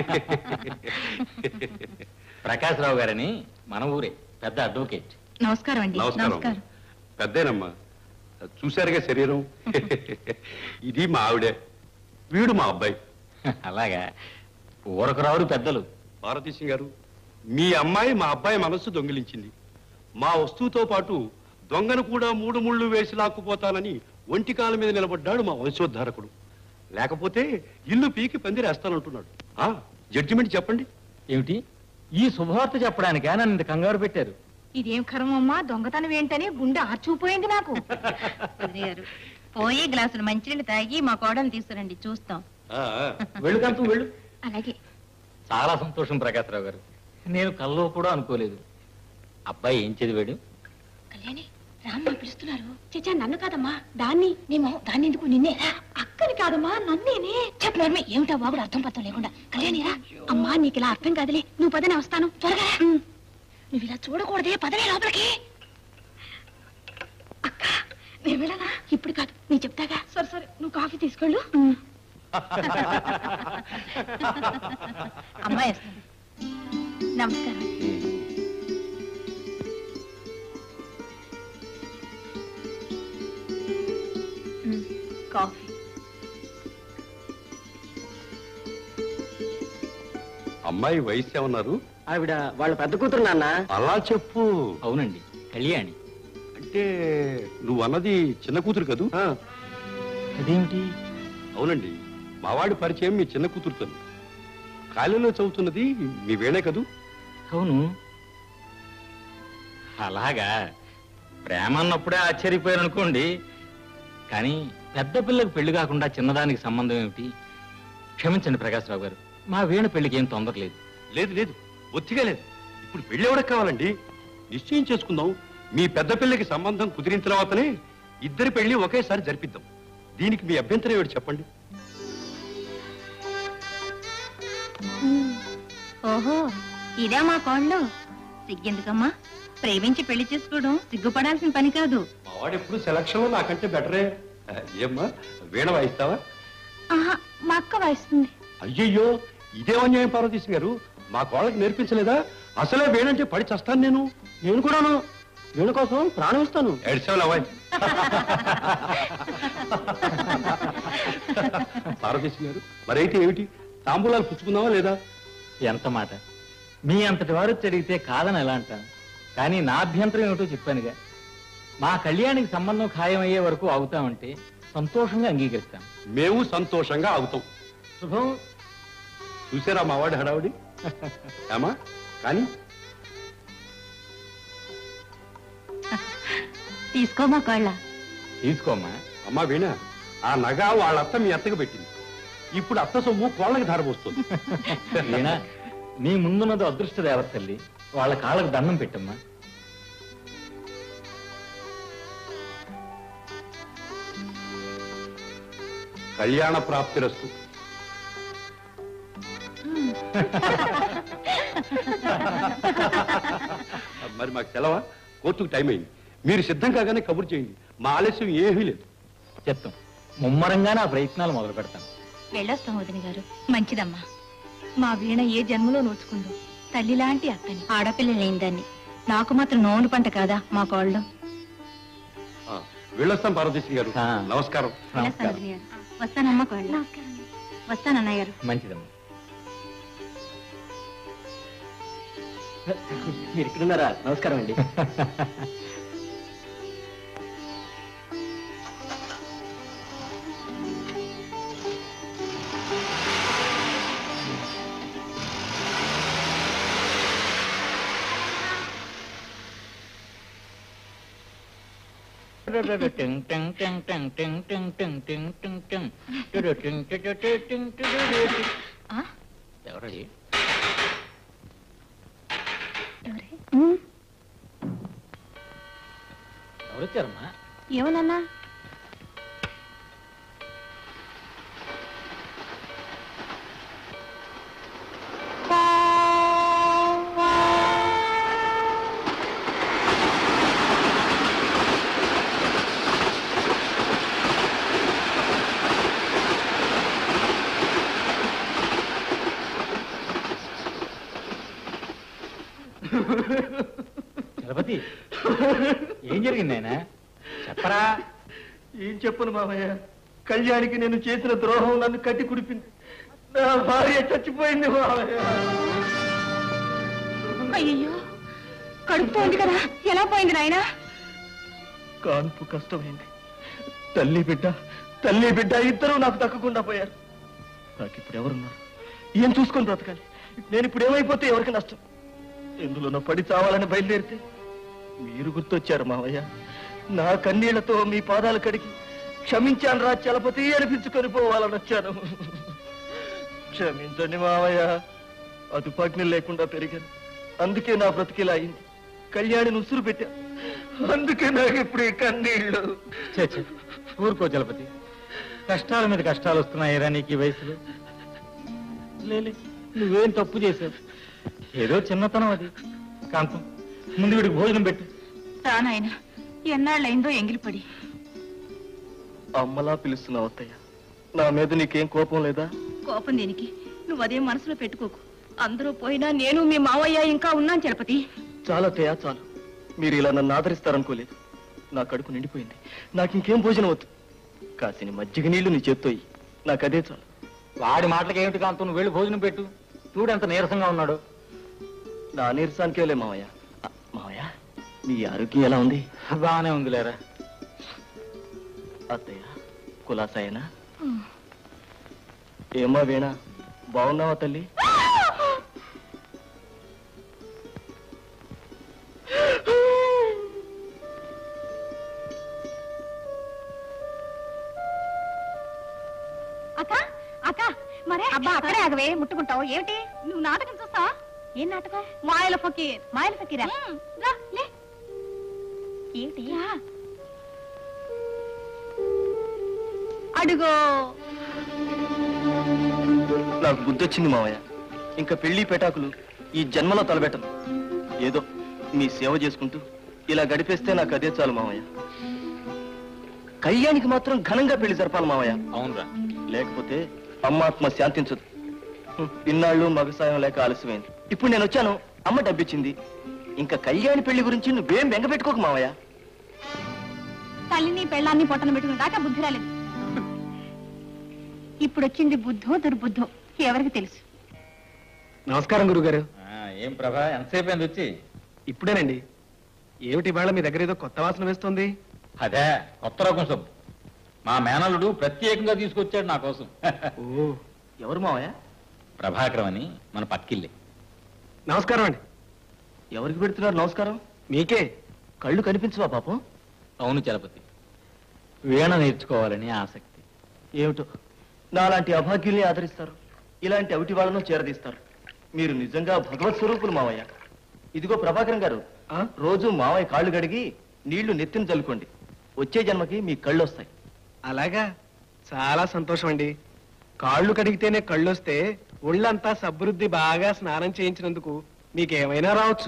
ప్రకాశ్రావు గారని మన ఊరే పెద్ద అడ్వకేట్ నమస్కారం అండి నమస్కారం పెద్దేనమ్మా చూశారుగా శరీరం ఇది మా ఆవిడే వీడు మా అబ్బాయి అలాగా ఊరకురావుడు పెద్దలు పార్వతీశం గారు మీ అమ్మాయి మా అబ్బాయి మనస్సు దొంగిలించింది మా వస్తువుతో పాటు దొంగను కూడా మూడు ముళ్ళు వేసి లాక్కుపోతానని ఒంటి కాలు మీద నిలబడ్డాడు మా వంశోద్ధారకుడు లేకపోతే ఇల్లు పీకి పందిరేస్తానంటున్నాడు ఆ జడ్జిమెంట్ చెప్పండి ఏమిటి ఈ శుభవార్త చెప్పడానికా నన్ను ఇంత కంగారు పెట్టారు ఇదేం కర్మమ్మా దొంగతనం ఏంటని గుండె ఆర్చుకుపోయింది నాకు వదిన గారు, పోయి గ్లాసులు మంచినీళ్ళు తాగి మా కోడలు తీసుకురండి చూస్తాం ఆ, ఆ. వెళ్ళు కంతు వెళ్ళు అలాగే చాలా సంతోషం ప్రకాశ్రావు గారు నేను కల్లో కూడా అనుకోలేదు అబ్బాయి ఏం చదివాడు కళ్యాణి రామ్మ పిలుస్తున్నారు చచ్చా నన్ను కాదమ్మా దాన్ని నేమో దాన్ని ఎందుకు నిన్నే అక్కని కాదమ్మా నన్నేనే చెప్పలేమే ఏమిటా బాబుడు అర్థం పత్రం లేకుండా కళ్యాణి రా అమ్మా నీకు ఇలా అర్థం కాదులే నువ్వు పదనే వస్తాను త్వరగా రా. నువ్వు ఇలా చూడకూడదే పదవే లోపలికి అక్క నేను వెళ్ళనా ఇప్పుడు కాదు నేను చెప్తాగా సరే సరే నువ్వు కాఫీ తీసుకెళ్ళు అమ్మాయి వస్తుంది నమస్కారం మ్, కాఫీ అమ్మాయి వయసు ఏమన్నారు ఆవిడ వాళ్ళ పెద్ద కూతురు నాన్న అలా చెప్పు అవునండి కళ్యాణి అంటే నువ్వు అన్నది చిన్న కూతురు కదూ అదేమిటి అవునండి మావాడి పరిచయం మీ చిన్న కూతురుతో కాలేజీలో చదువుతున్నది మీ వేణే కదూ అవును అలాగా ప్రేమ అన్నప్పుడే ఆశ్చర్యపోయాను అనుకోండి కానీ పెద్ద పిల్లకు పెళ్లి కాకుండా చిన్నదానికి సంబంధం ఏమిటి క్షమించండి ప్రకాశ్రావు గారు మా వీణ పెళ్లికి ఏం తొందర లేదు లేదు లేదు ఒత్తిగా లేదు ఇప్పుడు పెళ్లి ఎవరికి కావాలండి నిశ్చయం చేసుకుందాం మీ పెద్ద పిల్లకి సంబంధం కుదిరిన తర్వాతనే ఇద్దరి పెళ్లి ఒకేసారి జరిపిద్దాం దీనికి మీ అభ్యంతరం ఏమిటి చెప్పండి ఓహో ఇదే మా కోళ్ళు సిగ్గెందుకమ్మా ప్రేమించి పెళ్లి చేసుకోవడం సిగ్గుపడాల్సిన పని కాదు మావాడు ఎప్పుడు సెలక్షన్ నాకంటే బెటరే ఆ, ఏమ్మా వీణ వాయిస్తావా ఆహా మా అక్క వాయిస్తుంది అయ్యయ్యో ఇదే అన్యాయం పార్వతీశం గారు మా కోళ్ళకి నేర్పించలేదా అసలే వేణంటే పడి చస్తాను నేను నేను కూడాను వీణ కోసం ప్రాణం ఇస్తాను ఏడ్చావులు అవ్వాయి పార్వతీశం గారు మరైతే ఏమిటి తాంబూలాలు పుచ్చుకుందామా లేదా ఎంత మాట మీ అంతటి వారు వచ్చి అడిగితే కాదని ఎలా అంటాను కానీ నా అభ్యంతరం ఏమిటో చెప్పానుగా మా కళ్యాణికి సంబంధం ఖాయమయ్యే వరకు ఆగుతామంటే సంతోషంగా అంగీకరిస్తాను మేము సంతోషంగా ఆగుతాం శుభం చూసారా మా వాడి హడావుడి ఏమా కానీ తీసుకోమా కోళ్ళ తీసుకోమ్మా అమ్మా వీణ ఆ నగ వాళ్ళ అత్త మీ అత్తకు పెట్టింది ఇప్పుడు అత్త సొమ్ము కోళ్ళకి ధారపోస్తుంది వీణా నీ ముందున్నది అదృష్ట దేవత తల్లి వాళ్ళ కాళ్ళకు దండం పెట్టమ్మా కళ్యాణ ప్రాప్తిరస్తు మరి మాకు సెలవా కోర్టుకు టైం అయింది మీరు సిద్ధం కాగానే కబురు చేయండి మా ఆలస్యం ఏమీ లేదు చెప్తాం ముమ్మరంగా నా ప్రయత్నాలు మొదలు పెడతాను వెళ్ళొస్తాం వదిన గారు మంచిదమ్మా మా వీణ ఏ జన్మలో నోచుకుందో తల్లి లాంటి అత్తని ఆడపిల్ల లేని దాన్ని నాకు మాత్రం నోను పంట కాదా మా కోళ్ళు ఆ, వెళ్ళొస్తాం పార్వతీశ్వరి గారు నమస్కారం వస్తానమ్మా కోళ్ళ వస్తానన్నయ్య గారు మంచిదమ్మా మీరు ఇక్కడున్నారా నమస్కారం అండి ఎవరది ఎవరొచ్చారమ్మా ఏమనన్నా చలపతి ఏం జరిగింది ఆయన చెప్పరా ఏం చెప్పను మామయ్య కళ్యాణికి నేను చేసిన ద్రోహం నన్ను కట్టి కుడిపింది నా భార్య చచ్చిపోయింది మామయ్య అయ్యో కడుపుతో ఉంది కదా ఎలా పోయింది నాయనా కాన్పు కష్టమైంది తల్లి బిడ్డ తల్లి బిడ్డ ఇద్దరూ నాకు దక్కకుండా పోయారు నాకు ఇప్పుడు ఎవరున్నారు ఏం చూసుకొని బ్రతకాలి నేను ఇప్పుడు ఏమైపోతే ఎవరికి నష్టం ఎందులోనో పడి చావాలని బయలుదేరితే మీరు గుర్తొచ్చారు మావయ్య నా కన్నీళ్లతో మీ పాదాలు కడిగి క్షమించాను రా చలపతి అనిపించుకొని పోవాలని వచ్చాను క్షమించండి మావయ్య అదుపాజ్ఞ లేకుండా పెరిగాను అందుకే నా బ్రతికిలా అయింది కళ్యాణిని ఉసురు పెట్టా అందుకే నాకు ఇప్పుడు ఈ కన్నీళ్ళు ఛే, ఛే, ఊరుకో చలపతి కష్టాల మీద కష్టాలు వస్తున్నాయిరా నీకు ఈ వయసులో లేలే నువ్వేం తప్పు చేసావు ఏదో చిన్నతనం అది కాంతం ముందు వీడికి భోజనం పెట్టు రా నాయనా ఎన్నాళ్ళైందో ఎంగిలిపడి అమ్మలా పిలుస్తున్నావు అత్తయ్య నా మీద నీకేం కోపం లేదా కోపం దీనికి నువ్వు అదే మనసులో పెట్టుకోకు అందరూ పోయినా నేను మీ మావయ్య ఇంకా ఉన్నాను చలపతి చాలా అత్తయ్య చాలు మీరు ఇలా నన్ను ఆదరిస్తారనుకోలేదు నా కడుపు నిండిపోయింది నాకు ఇంకేం భోజనం వద్దు కాసిని మజ్జిగ నీళ్లు నీ చేత్తో ఇయ్యి. నాకు అదే చాలు వాడి మాటలకి ఏమిటి కాంతం నువ్వు వెళ్ళి భోజనం పెట్టు చూడు ఎంత నీరసంగా ఉన్నాడు నా నీరసానికేలే మావయ్య ఆ, మావయ్య నీ ఆరోగ్యం ఎలా ఉంది బాగానే ఉంది లేరా అత్తయ్య కులాసాయనా ఏమ్మా వీణా బాగున్నావా తల్లి అక్క అక్క మరే అబ్బా అక్కడే ఆగవే ముట్టుకుంటావు ఏమిటి నువ్వు నాటకం చూస్తావా ఏం నాటకం మాయల ఫకీర్ మాయల ఫకీరా రా లే ఏమిటి అడుగో నాకు బుద్ధొచ్చింది మావయ్య ఇంకా పెళ్లి పెటాకులు ఈ జన్మలో తలబెట్టను ఏదో మీ సేవ చేసుకుంటూ ఇలా గడిపేస్తే నాకు అదే చాలు మావయ్య కళ్యాణికి మాత్రం ఘనంగా పెళ్లి జరపాలి మావయ్య అవునరా లేకపోతే అమ్మాత్మ శాంతించదు హ్మ్, ఇన్నాళ్ళు మగ సాయం లేక ఆలస్యమైంది ఇప్పుడు నేను వచ్చాను అమ్మ డబ్బిచ్చింది ఇంకా కళ్యాణి పెళ్లి గురించి నువ్వేం బెంగ పెట్టుకోకు మావయ్య తల్లిని పెళ్ళాన్ని పొట్టన పెట్టుకున్న దాకా బుద్ధి రాలేదు ఇప్పుడు వచ్చింది బుద్ధో దుర్బుద్ధో ఎవరికి తెలుసు నమస్కారం గురుగారు ఏం ప్రభా ఎంతసేపు అయింది వచ్చి ఇప్పుడేనండి ఏమిటి ఇవాళ మీ దగ్గర ఏదో కొత్త వాసన వేస్తుంది అదే కొత్త రకం సబ్బు మా మేనల్లుడు ప్రత్యేకంగా తీసుకొచ్చాడు నా కోసం ఓ ఎవరు మావయ్య ప్రభాకరం అని మన పక్కిల్లి నమస్కారం అండి ఎవరికి పెడుతున్నారు నమస్కారం మీకే కళ్ళు కనిపించవా పాపం అవును చలపతి వీణ నేర్చుకోవాలని ఆసక్తి ఏమిటో నాలాంటి అభాగ్యుల్ని ఆదరిస్తారు ఇలాంటి అవిటి వాళ్ళను చేరదీస్తారు మీరు నిజంగా భగవత్ స్వరూపులు మావయ్య ఇదిగో ప్రభాకరం గారు రోజు మావయ్య కాళ్ళు గడిగి నీళ్లు నెత్తిన చల్లుకోండి వచ్చే జన్మకి మీ కళ్ళు వస్తాయి అలాగా చాలా సంతోషం అండి కాళ్ళు కడిగితేనే కళ్ళు వస్తే ఒళ్ళంతా సబ్బురుద్ది బాగా స్నానం చేయించినందుకు మీకేమైనా రావచ్చు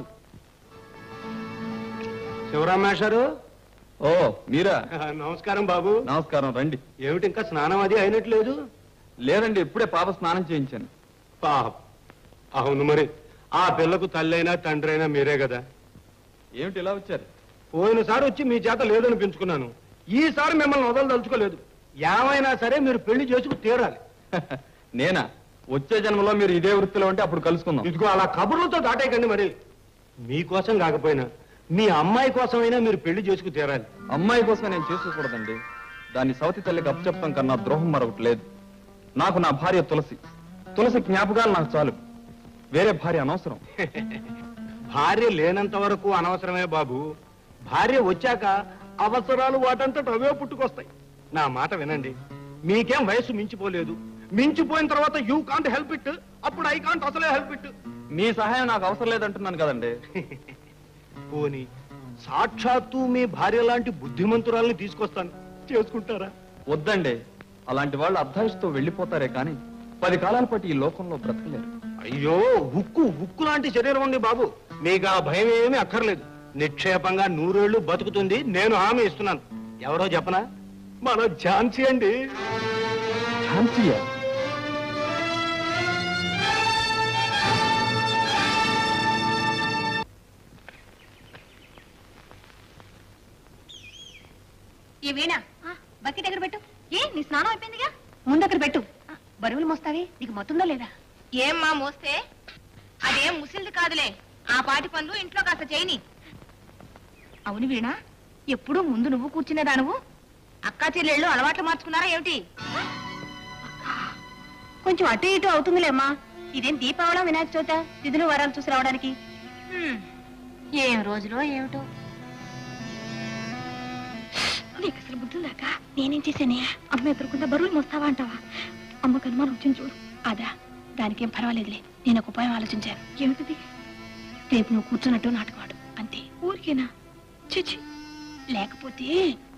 శివరామేశారు ఓ మీరా నమస్కారం బాబు నమస్కారం రండి ఏమిటి ఇంకా స్నానం అది అయినట్లేదు లేదండి ఇప్పుడే పాప స్నానం చేయించాను పాప అవును మరి ఆ పిల్లకు తల్లైనా తండ్రి అయినా మీరే కదా ఏమిటి ఇలా వచ్చారు పోయినసారి వచ్చి మీ చేత లేదని పెంచుకున్నాను ఈసారి మిమ్మల్ని వదలదలుచుకోలేదు ఏమైనా సరే మీరు పెళ్లి చేసుకు తీరాలి నేనా వచ్చే జన్మలో మీరు ఇదే వృత్తిలో ఉంటే అప్పుడు కలుసుకుందాం ఇదిగో అలా కబుర్లతో దాటేయకండి మరి మీకోసం కాకపోయినా మీ అమ్మాయి కోసమైనా మీరు పెళ్లి చేసుకు తీరాలి అమ్మాయి కోసం నేను చేసుకోకూడదండి దాన్ని సవతి తల్లికి అప్పచెప్పడం కన్నా ద్రోహం మరొకటి లేదు నాకు నా భార్య తులసి తులసి జ్ఞాపకాలు నాకు చాలు వేరే భార్య అనవసరం భార్య లేనంత వరకు అనవసరమే బాబు భార్య వచ్చాక అవసరాలు వాటంతట అవే పుట్టుకొస్తాయి నా మాట వినండి మీకేం వయసు మించిపోలేదు మించిపోయిన తర్వాత యూ కాంట్ హెల్ప్ ఇట్ అప్పుడు ఐ కాంట్ అసలే హెల్ప్ ఇట్ మీ సహాయం నాకు అవసరం లేదంటున్నాను కదండి పోని సాక్షాత్తు మీ భార్య లాంటి బుద్ధిమంతురాల్ని తీసుకొస్తాను చేసుకుంటారా వద్దండి అలాంటి వాళ్ళు అర్ధాయిస్తూ వెళ్ళిపోతారే కానీ పది కాలాల పాటు ఈ లోకంలో బ్రతకలేరు అయ్యో ఉక్కు ఉక్కు లాంటి శరీరం ఉంది బాబు మీకు ఆ భయం ఏమీ అక్కర్లేదు నిక్షేపంగా నూరేళ్లు బతుకుతుంది నేను హామీ ఇస్తున్నాను ఎవరో చెప్పనా మన ఝాన్సీ అండి ఝాన్సీయా ఈ వీణ బకెట్ ఎక్కడ పెట్టు ఏ నీ స్నానం అయిపోయిందిగా ముందు అక్కడ పెట్టు బరువులు మోస్తావే నీకు మొత్తుందో లేదా ఏమ్మా మోస్తే అదేం ముసిల్ది కాదులే ఆ పాటి పనులు ఇంట్లో కాస్త చేయని అవును వీణ ఎప్పుడు ముందు నువ్వు కూర్చునేదా నువ్వు అక్కా చెల్లెళ్ళు అలవాట్లు మార్చుకున్నారా ఏమిటి కొంచెం అటు ఇటు అవుతుందిలేమ్మా ఇదేం దీపావళి వినాయక చవిత తిథులు వరాలు చూసి రావడానికి హ్మ్. ఏం రోజులో ఏమిటో నీకు అసలు బుద్ధి లేక నేనేం చేశానే అమ్మ ఎదురుకుండా బరువులు మోస్తావా అంటావా అమ్మకు అనుమానం వచ్చింది చూడు అదా దానికేం పర్వాలేదులే నేను ఒక ఉపాయం ఆలోచించాను ఏమిటిది రేపు నువ్వు కూర్చున్నట్టు నాటకం ఆడు అంతే ఊరికేనా చిచి లేకపోతే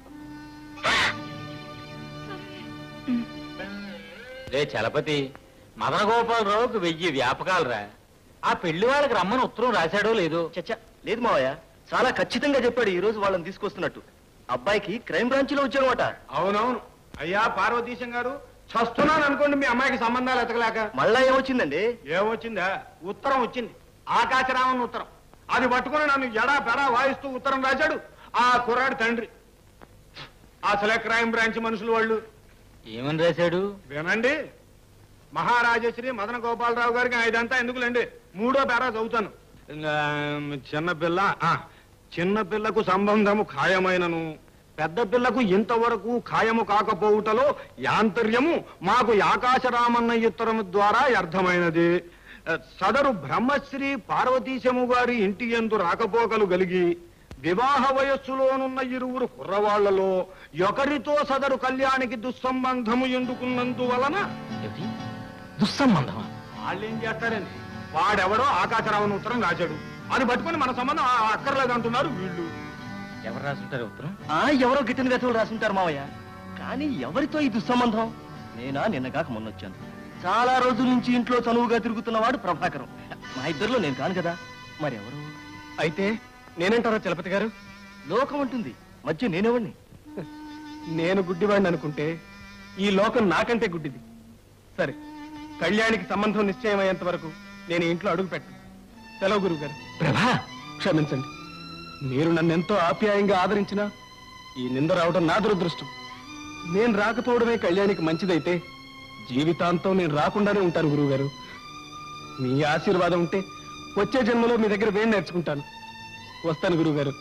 రే చలపతి మదన గోపాలరావుకి వెయ్యి వ్యాపకాలురా ఆ పెళ్లి వాళ్ళకి రమ్మని ఉత్తరం రాశాడో లేదో చచ్చా లేదు మావయ్య చాలా ఖచ్చితంగా చెప్పాడు ఈ రోజు వాళ్ళని తీసుకొస్తున్నట్టు అబ్బాయికి క్రైమ్ బ్రాంచ్ లో వచ్చానమాట అవునవును అయ్యా పార్వతీశం గారు చస్తున్నాను అనుకోండి మీ అమ్మాయికి సంబంధాలు ఎతకలేక మళ్ళా ఏమొచ్చిందండి ఏమొచ్చిందా ఉత్తరం వచ్చింది ఆకాశరామన్ ఉత్తరం అది పట్టుకుని నన్ను ఎడా పెడా వాయిస్తూ ఉత్తరం రాశాడు ఆ కుర్రాడి తండ్రి అసలే క్రైమ్ బ్రాంచ్ మనుషులు వాళ్ళు ఏమని రాశాడు వినండి మహారాజశ్రీ మదన గోపాలరావు గారికి ఇదంతా ఎందుకులేండి మూడో పేరా చదువుతాను ఆ, చిన్న పిల్ల ఆ, చిన్న పిల్లకు సంబంధము ఖాయమైనను పెద్ద పిల్లకు ఇంతవరకు ఖాయము కాకపోవుటలో యాంతర్యము మాకు ఆకాశరామన్న ఉత్తరము ద్వారా అర్థమైనది ఆ, సదరు బ్రహ్మశ్రీ పార్వతీశము గారి ఇంటి ఎందు రాకపోకలు కలిగి వివాహ వయస్సులోనున్న ఇరువురు కుర్రవాళ్లలో ఒకరితో సదరు కళ్యాణికి దుస్సంబంధము ఎందుకున్నందువలన దుస్సంబంధమా వాళ్ళు ఏం చేస్తారండి వాడెవడో ఆకాశరావుని ఉత్తరం రాశాడు అది పట్టుకొని మన సంబంధం ఆ- అక్కర్లేదు అంటున్నారు వీళ్ళు ఎవరు రాసుంటారు ఉత్తరం ఆ ఎవరో గిట్టిన వ్యతలు రాసుంటారు మావయ్య కానీ ఎవరితో ఈ దుస్సంబంధం నేనా నిన్నగాక మొన్నొచ్చాను చాలా రోజుల నుంచి ఇంట్లో చనువుగా తిరుగుతున్నవాడు ప్రభాకరం మా ఇద్దరిలో నేను కాను కదా మరి ఎవరు అయితే నేనేంటారా చలపతి గారు లోకం ఉంటుంది మధ్య నేనెవడిని నేను గుడ్డివాడిని అనుకుంటే ఈ లోకం నాకంటే గుడ్డిది సరే కళ్యాణికి సంబంధం నిశ్చయమయ్యేంత వరకు నేను ఈ ఇంట్లో అడుగు పెట్టను సెలవు గురువు గారు ప్రభా క్షమించండి మీరు నన్ను ఎంతో ఆప్యాయంగా ఆదరించినా ఈ నింద రావడం నా దురదృష్టం నేను రాకపోవడమే కళ్యాణికి మంచిదైతే జీవితాంతం నేను రాకుండానే ఉంటాను గురువు గారు మీ ఆశీర్వాదం ఉంటే వచ్చే జన్మలో మీ దగ్గర వేడి నేర్చుకుంటాను వస్తాను గురువు గారు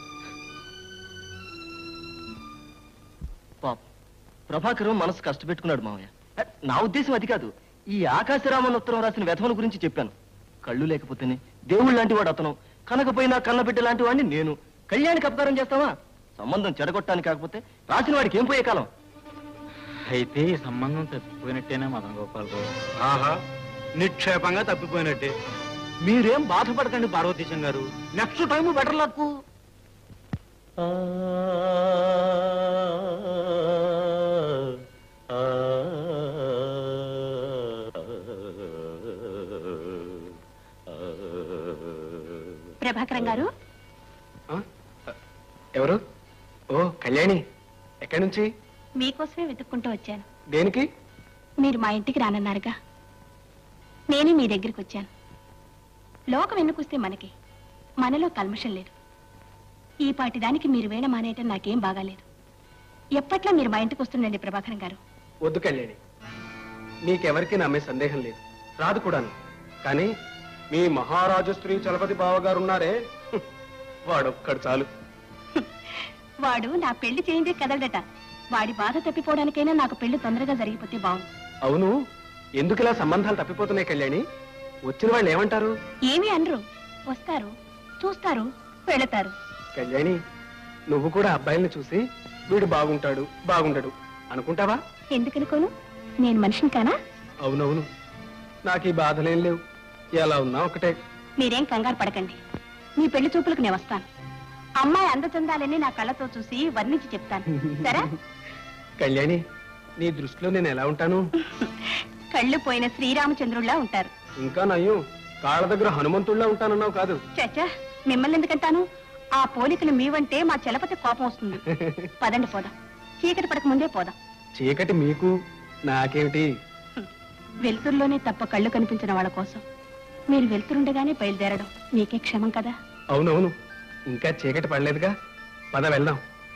పాప ప్రభాకరం మనసు కష్టపెట్టుకున్నాడు మావయ్య అ, నా ఉద్దేశం అది కాదు ఈ ఆకాశరామన్ ఉత్తరం రాసిన వ్యధముల గురించి చెప్పాను కళ్ళు లేకపోతేనే దేవుడు లాంటి వాడు అతను కనకపోయినా కన్నబిడ్డ లాంటి వాడిని నేను కళ్యాణికి అపకారం చేస్తావా సంబంధం చెడగొట్టానికి కాకపోతే రాసిన వాడికి ఏం పోయే కాలం అయితే ఈ సంబంధం తప్పిపోయినట్టేనా మదన్ గోపాలరావు ఆహా నిక్షేపంగా తప్పిపోయినట్టే మీరేం బాధపడకండి Parvateesam garu next time better luck Prabhakaram garu ఎవరు ఓ కళ్యాణి ఎక్కడి నుంచి మీకోసమే వెతుక్కుంటూ వచ్చాను దేనికి మీరు మా ఇంటికి రానన్నారుగా నేనే మీ దగ్గరికి వచ్చాను లోకం ఎన్నుకొస్తే మనకి మనలో కల్మషం లేదు ఈ పాటి దానికి మీరు వేణ మానేయటం నాకేం బాగాలేదు ఎప్పట్లా మీరు మా ఇంటికి వస్తుండండి ప్రభాకరం గారు వద్దు కళ్యాణి నీకెవరికి నమ్మే సందేహం లేదు రాదు కూడాను కానీ మీ మహారాజు స్త్రీ చలపతి బావగారు ఉన్నారే హ్మ్, వాడొక్కడు చాలు వాడు నా పెళ్లి చేయిందే కదలడట వాడి బాధ తప్పిపోవడానికైనా నాకు పెళ్లి తొందరగా జరిగిపోతే బాగుంది అవును ఎందుకు ఇలా సంబంధాలు తప్పిపోతున్నాయి కళ్యాణి వచ్చిన వాళ్ళు ఏమంటారు ఏమీ అనరు వస్తారు చూస్తారు వెళతారు కళ్యాణి నువ్వు కూడా అబ్బాయిల్ని చూసి వీడు బాగుంటాడు బాగుండడు అనుకుంటావా ఎందుకనుకోను నేను మనిషిని కానా అవునవును నాకు ఈ బాధలేం లేవు ఎలా ఉన్నా ఒకటే మీరేం కంగారు పడకండి మీ పెళ్లి చూపులకు నేను వస్తాను అమ్మాయి అందచందాలని నా కళ్ళతో చూసి వర్ణించి చెప్తాను సరే కళ్యాణి నీ దృష్టిలో నేను ఎలా ఉంటాను కళ్ళు పోయిన శ్రీరామచంద్రుల్లా ఉంటారు ఇంకా నయ్యం కాళ్ళ దగ్గర హనుమంతుడిలా ఉంటానన్నావు కాదు చచ్చా మిమ్మల్ని ఎందుకంటాను ఆ పోలికలు మీవంటే మా చలపతి కోపం వస్తుంది పదండి పోదాం చీకటి పడక ముందే పోదాం చీకటి మీకు నాకేమిటి వెలుతురులోనే తప్ప కళ్ళు కనిపించిన వాళ్ళ కోసం మీరు వెలుతురుండగానే బయలుదేరడం మీకే క్షమం కదా అవునవును ఇంకా చీకటి పడలేదుగా పద వెళ్దాం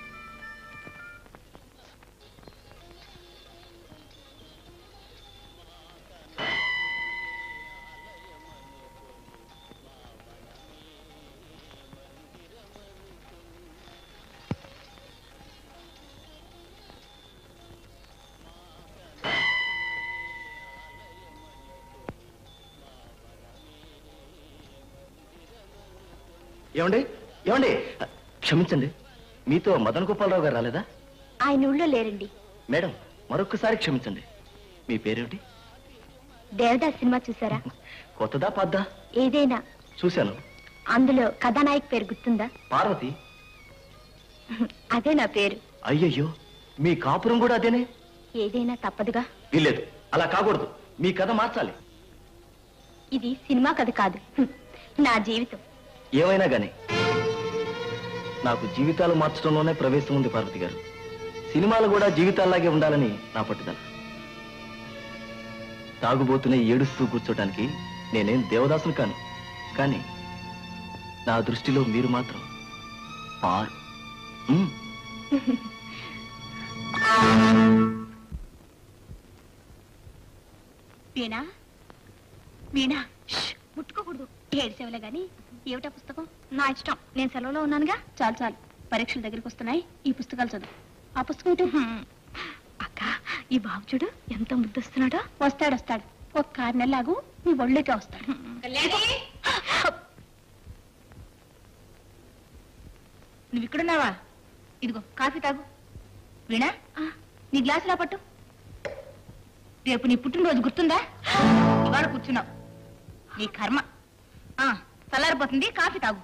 ఏమండి ఏమండి క్షమించండి మీతో మదన్ గోపాలరావు గారు రాలేదా ఆయన ఊళ్ళో లేరండి మేడం మరొక్కసారి క్షమించండి మీ పేరేమిటి దేవదాస్ సినిమా చూసారా కొత్తదా పద్దా ఏదైనా చూశాను అందులో కథానాయక్ పేరు గుర్తుందా పార్వతి అదే నా పేరు అయ్యయ్యో మీ కాపురం కూడా అదేనే ఏదైనా తప్పదుగా వీల్లేదు అలా కాకూడదు మీ కథ మార్చాలి ఇది సినిమా కథ కాదు హ్మ్. నా జీవితం ఏమైనా గాని నాకు జీవితాలు మార్చడంలోనే ప్రవేశం ఉంది పార్వతి గారు సినిమాలు కూడా జీవితాల్లాగే ఉండాలని నా పట్టుదల తాగుబోతునే ఏడుస్తూ కూర్చోటానికి నేనేం దేవదాసులు కాను కానీ నా దృష్టిలో మీరు మాత్రం పారు ఉమ్. వీణా వీణా ష్, ముట్టుకోకూడదు ఏడ్చేవలే గాని ఏమిటా పుస్తకం నా ఇష్టం నేను సెలవులో ఉన్నానుగా చాలు చాలు పరీక్షల దగ్గరికి వస్తున్నాయి ఈ పుస్తకాలు చదువు ఆ పుస్తకం ఇటు అక్క ఈ బాబు చూడు ఎంత ముద్దొస్తున్నాడో వస్తాడు వస్తాడు ఒక ఆరు నెలలాగు నీ ఒళ్ళుకే వస్తాడు నువ్వు ఇక్కడున్నావా ఇదిగో కాఫీ తాగు వీణా నీ గ్లాసులా పట్టు రేపు నీ పుట్టినరోజు గుర్తుందా ఇవాళ కూర్చున్నావు నీ కర్మ ఆ చల్లారిపోతుంది కాఫీ తాగు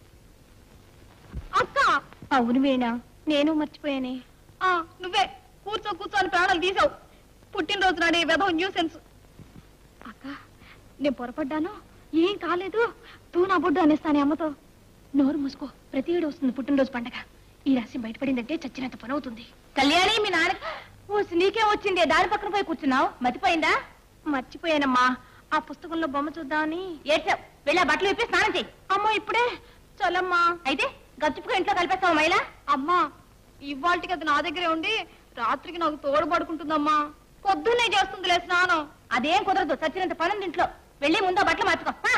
అక్క అవును వీణా నేను మర్చిపోయానే ఆ నువ్వే కూర్చో కూర్చో అని ప్రాణాలు తీసావు పుట్టినరోజు నాడు ఈ వెధవ న్యూసెన్స్ అక్క నేను పొరపడ్డాను ఏం కాలేదు తూ నా బొడ్డు అనేస్తానే అమ్మతో నోరు మూసుకో ప్రతి ఏడు వస్తుంది పుట్టినరోజు పండగ ఈ రహస్యం బయటపడిందంటే చచ్చినంత పని అవుతుంది కళ్యాణి మీ నాన్న ఓ నీకేం వచ్చింది దారి పక్కన పోయి కూర్చున్నావు మర్చిపోయిందా మర్చిపోయానమ్మా ఆ పుస్తకంలో బొమ్మ చూద్దామని ఏడ్చావు వెళ్ళా బట్టలు విప్పి స్నానం చెయ్యి అమ్మో ఇప్పుడే చలమ్మా అయితే గచ్చుపుగా ఇంట్లో కలిపేస్తావు మైలా అమ్మా ఇవాళకి అది నా దగ్గరే ఉండి రాత్రికి నాకు తోడు పడుకుంటుందమ్మా పొద్దున్నే చేస్తుందిలే స్నానం అదేం కుదరదు చచ్చినంత పనుంది ఇంట్లో వెళ్ళి ముందు ఆ బట్టలు మార్చుకో ఆ!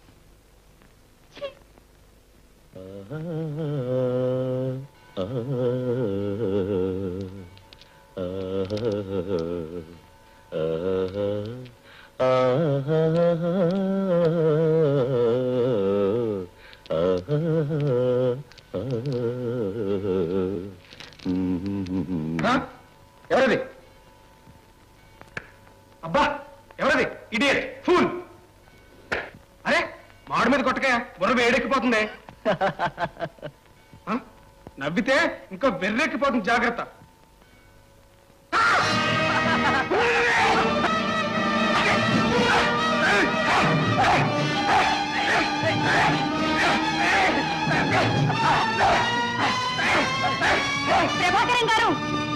ఆ? ఎవరది అబ్బా ఎవరది ఇడియట్ ఫూల్ అరే మాడు మీద కొట్టక బుర్ర వేడెక్కిపోతుంది ఆ? నవ్వితే ఇంకా వెర్రెక్కిపోతుంది జాగ్రత్త ప్రభాకరం గారు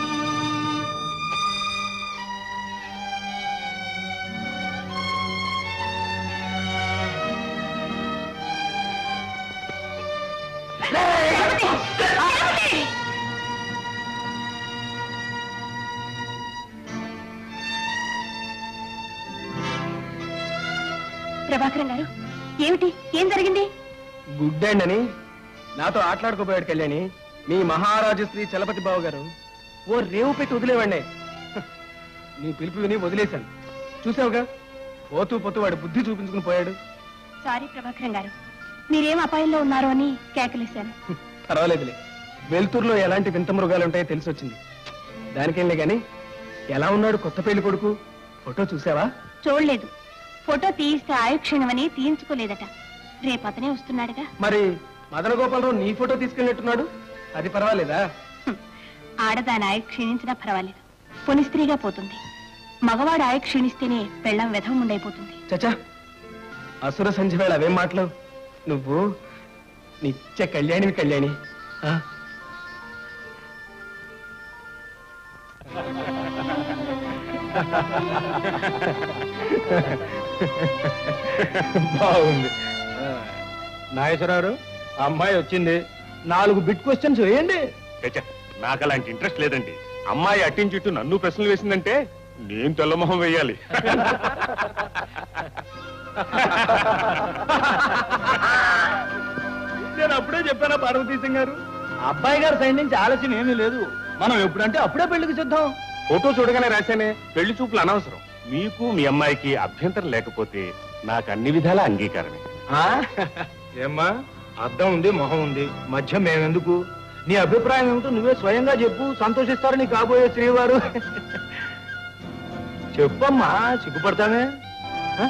ప్రభాకరం గారు ఏమిటి ఏం జరిగింది గుడ్ అండ్ అని నాతో ఆటలాడుకోపోయాడు కళ్యాణి మీ మహారాజు శ్రీ చలపతి బాబు గారు ఓ రేవు పెట్టి వదిలేవాడినే హ, నీ పిలుపు విని వదిలేశాను చూసావుగా పోతూ పోతూ వాడు బుద్ధి చూపించుకుని పోయాడు సారీ ప్రభాకరం గారు మీరేం అపాయంలో ఉన్నారు అని కేకలేశాను పర్వాలేదులే వెలుతురులో ఎలాంటి వింత మృగాలు ఉంటాయో తెలిసి వచ్చింది దానికేంలే గాని ఎలా ఉన్నాడు కొత్త పెళ్లి కొడుకు ఫోటో చూసావా చూడలేదు ఫోటో తీయిస్తే ఆయుక్షణమని తీయించుకోలేదట రేపు అతనే వస్తున్నాడుగా మరి మదన గోపాలరావు నీ ఫోటో తీసుకెళ్ళినట్టున్నాడు అది పర్వాలేదా ఆడదాని ఆయు క్షీణించినా పర్వాలేదు పుని స్త్రీగా పోతుంది మగవాడు ఆయు క్షీణిస్తేనే పెళ్ళం వెధం ఉండైపోతుంది చచా అసుర సంధ్య వేళ అవేం మాటలు నువ్వు నిత్య కళ్యాణివి కళ్యాణి ఆ? బాగుంది నాగేశ్వరరావు అమ్మాయి వచ్చింది నాలుగు బిట్ క్వశ్చన్స్ వేయండి చచ్చా నాకు అలాంటి ఇంట్రెస్ట్ లేదండి అమ్మాయి అట్టించి ఇటు నన్ను ప్రశ్నలు వేసిందంటే నేను తెల్లమొహం వేయాలి నేను అప్పుడే చెప్పానా పార్వతీశం గారు అబ్బాయి గారి సైడ్ నుంచి ఆలోచన ఏమీ లేదు మనం ఎప్పుడంటే అప్పుడే పెళ్లికి సిద్ధం ఫోటో చూడగానే రాశానే పెళ్లి చూపులు అనవసరం మీకు మీ అమ్మాయికి అభ్యంతరం లేకపోతే నాకు అన్ని విధాల అంగీకారమే ఆ? ఏమ్మా అద్దం ఉంది మొహం ఉంది మధ్య మేమెందుకు నీ అభిప్రాయం ఏమిటో నువ్వే స్వయంగా చెప్పు సంతోషిస్తారు నీ కాబోయే శ్రీవారు చెప్పమ్మా సిగ్గుపడతామే ఆ?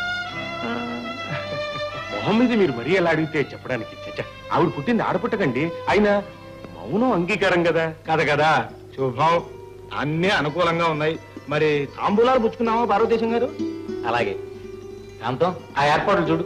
మొహం మీద మీరు మరీ ఎలా అడిగితే చెప్పడానికి చచ్చా ఆవిడ పుట్టింది ఆడపుట్టకండి అయినా మౌనం అంగీకారం కదా కదా కదా శుభం అన్ని అనుకూలంగా ఉన్నాయి మరి తాంబూలాలు పుచ్చుకున్నావా పార్వతీశం గారు అలాగే కాంతం ఆ ఏర్పాట్లు చూడు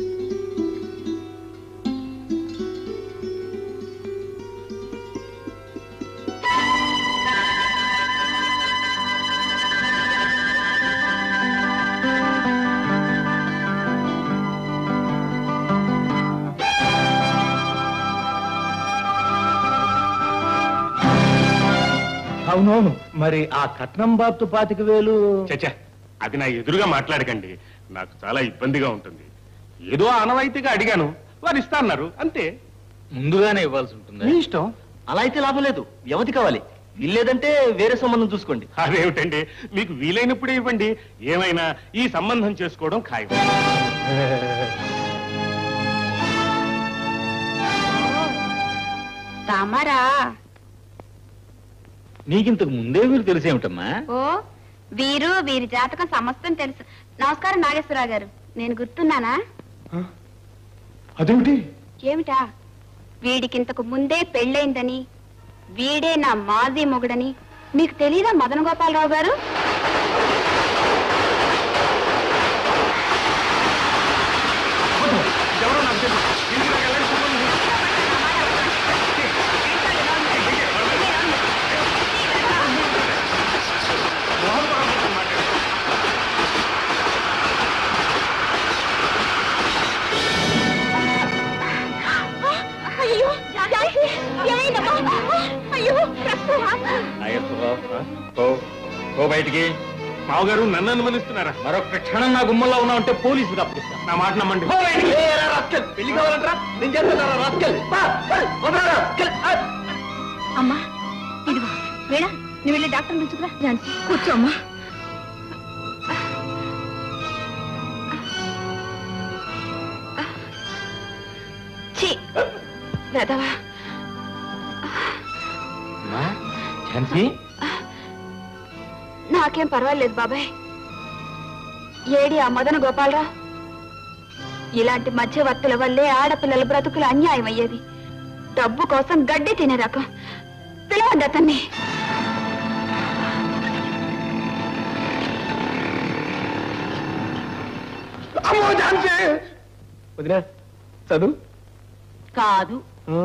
అవునవును మరి ఆ కట్నం బాబు పాతిక వేలు చచ్చా అది నా ఎదురుగా మాట్లాడకండి నాకు చాలా ఇబ్బందిగా ఉంటుంది ఏదో ఆనవాయితీగా అడిగాను వారు ఇస్తా అన్నారు అంతే ముందుగానే ఇవ్వాల్సి ఉంటుంది మీ ఇష్టం అలా అయితే లాభం లేదు వ్యవధి కావాలి వీల్లేదంటే వేరే సంబంధం చూసుకోండి అదేమిటండి మీకు వీలైనప్పుడే ఇవ్వండి ఏమైనా ఈ సంబంధం చేసుకోవడం ఖాయం తమరా నీకింతకు ముందే వీరు తెలిసేమిటమ్మా ఓ వీరు వీరి జాతకం సమస్తం తెలుసు నమస్కారం నాగేశ్వరరావు గారు నేను గుర్తున్నానా అదేమిటి ఏమిటా వీడికింతకు ముందే పెళ్ళైందని వీడే నా మాజీ మొగుడని మీకు తెలీదా మదన గోపాలరావు గారు అయ్యో జానకి, ఏమైందమ్మా? అయ్యో ప్రస్తుతం నాగేశ్వరరావు ఓ బయటికి మావగారు నన్ను అనుమానిస్తున్నారా మరొక క్షణం నా గుమ్మల్లో ఉన్నా ఉంటే పోలీసులు అప్పగిస్తాను నా మాట నమ్మండి పెళ్లి కావాలంటారా నేను చేస్తాను రాస్కెల్ అమ్మా ఇదిగో వేడా నువ్వు వెళ్ళి డాక్టర్ పిలుచుకురా ఝాన్సీ కూర్చో అమ్మా ఛీ వెదవా ఝాన్సీ నాకేం పర్వాలేదు బాబాయ్ ఏడి ఆ మదన గోపాలరా ఇలాంటి మధ్యవర్తుల వల్లే ఆడపిల్లల బ్రతుకులు అన్యాయం అయ్యేది డబ్బు కోసం గడ్డి తినే రకం పిలవండి అతన్ని అమ్మో ఝాన్సీ వదినా చదువు కాదు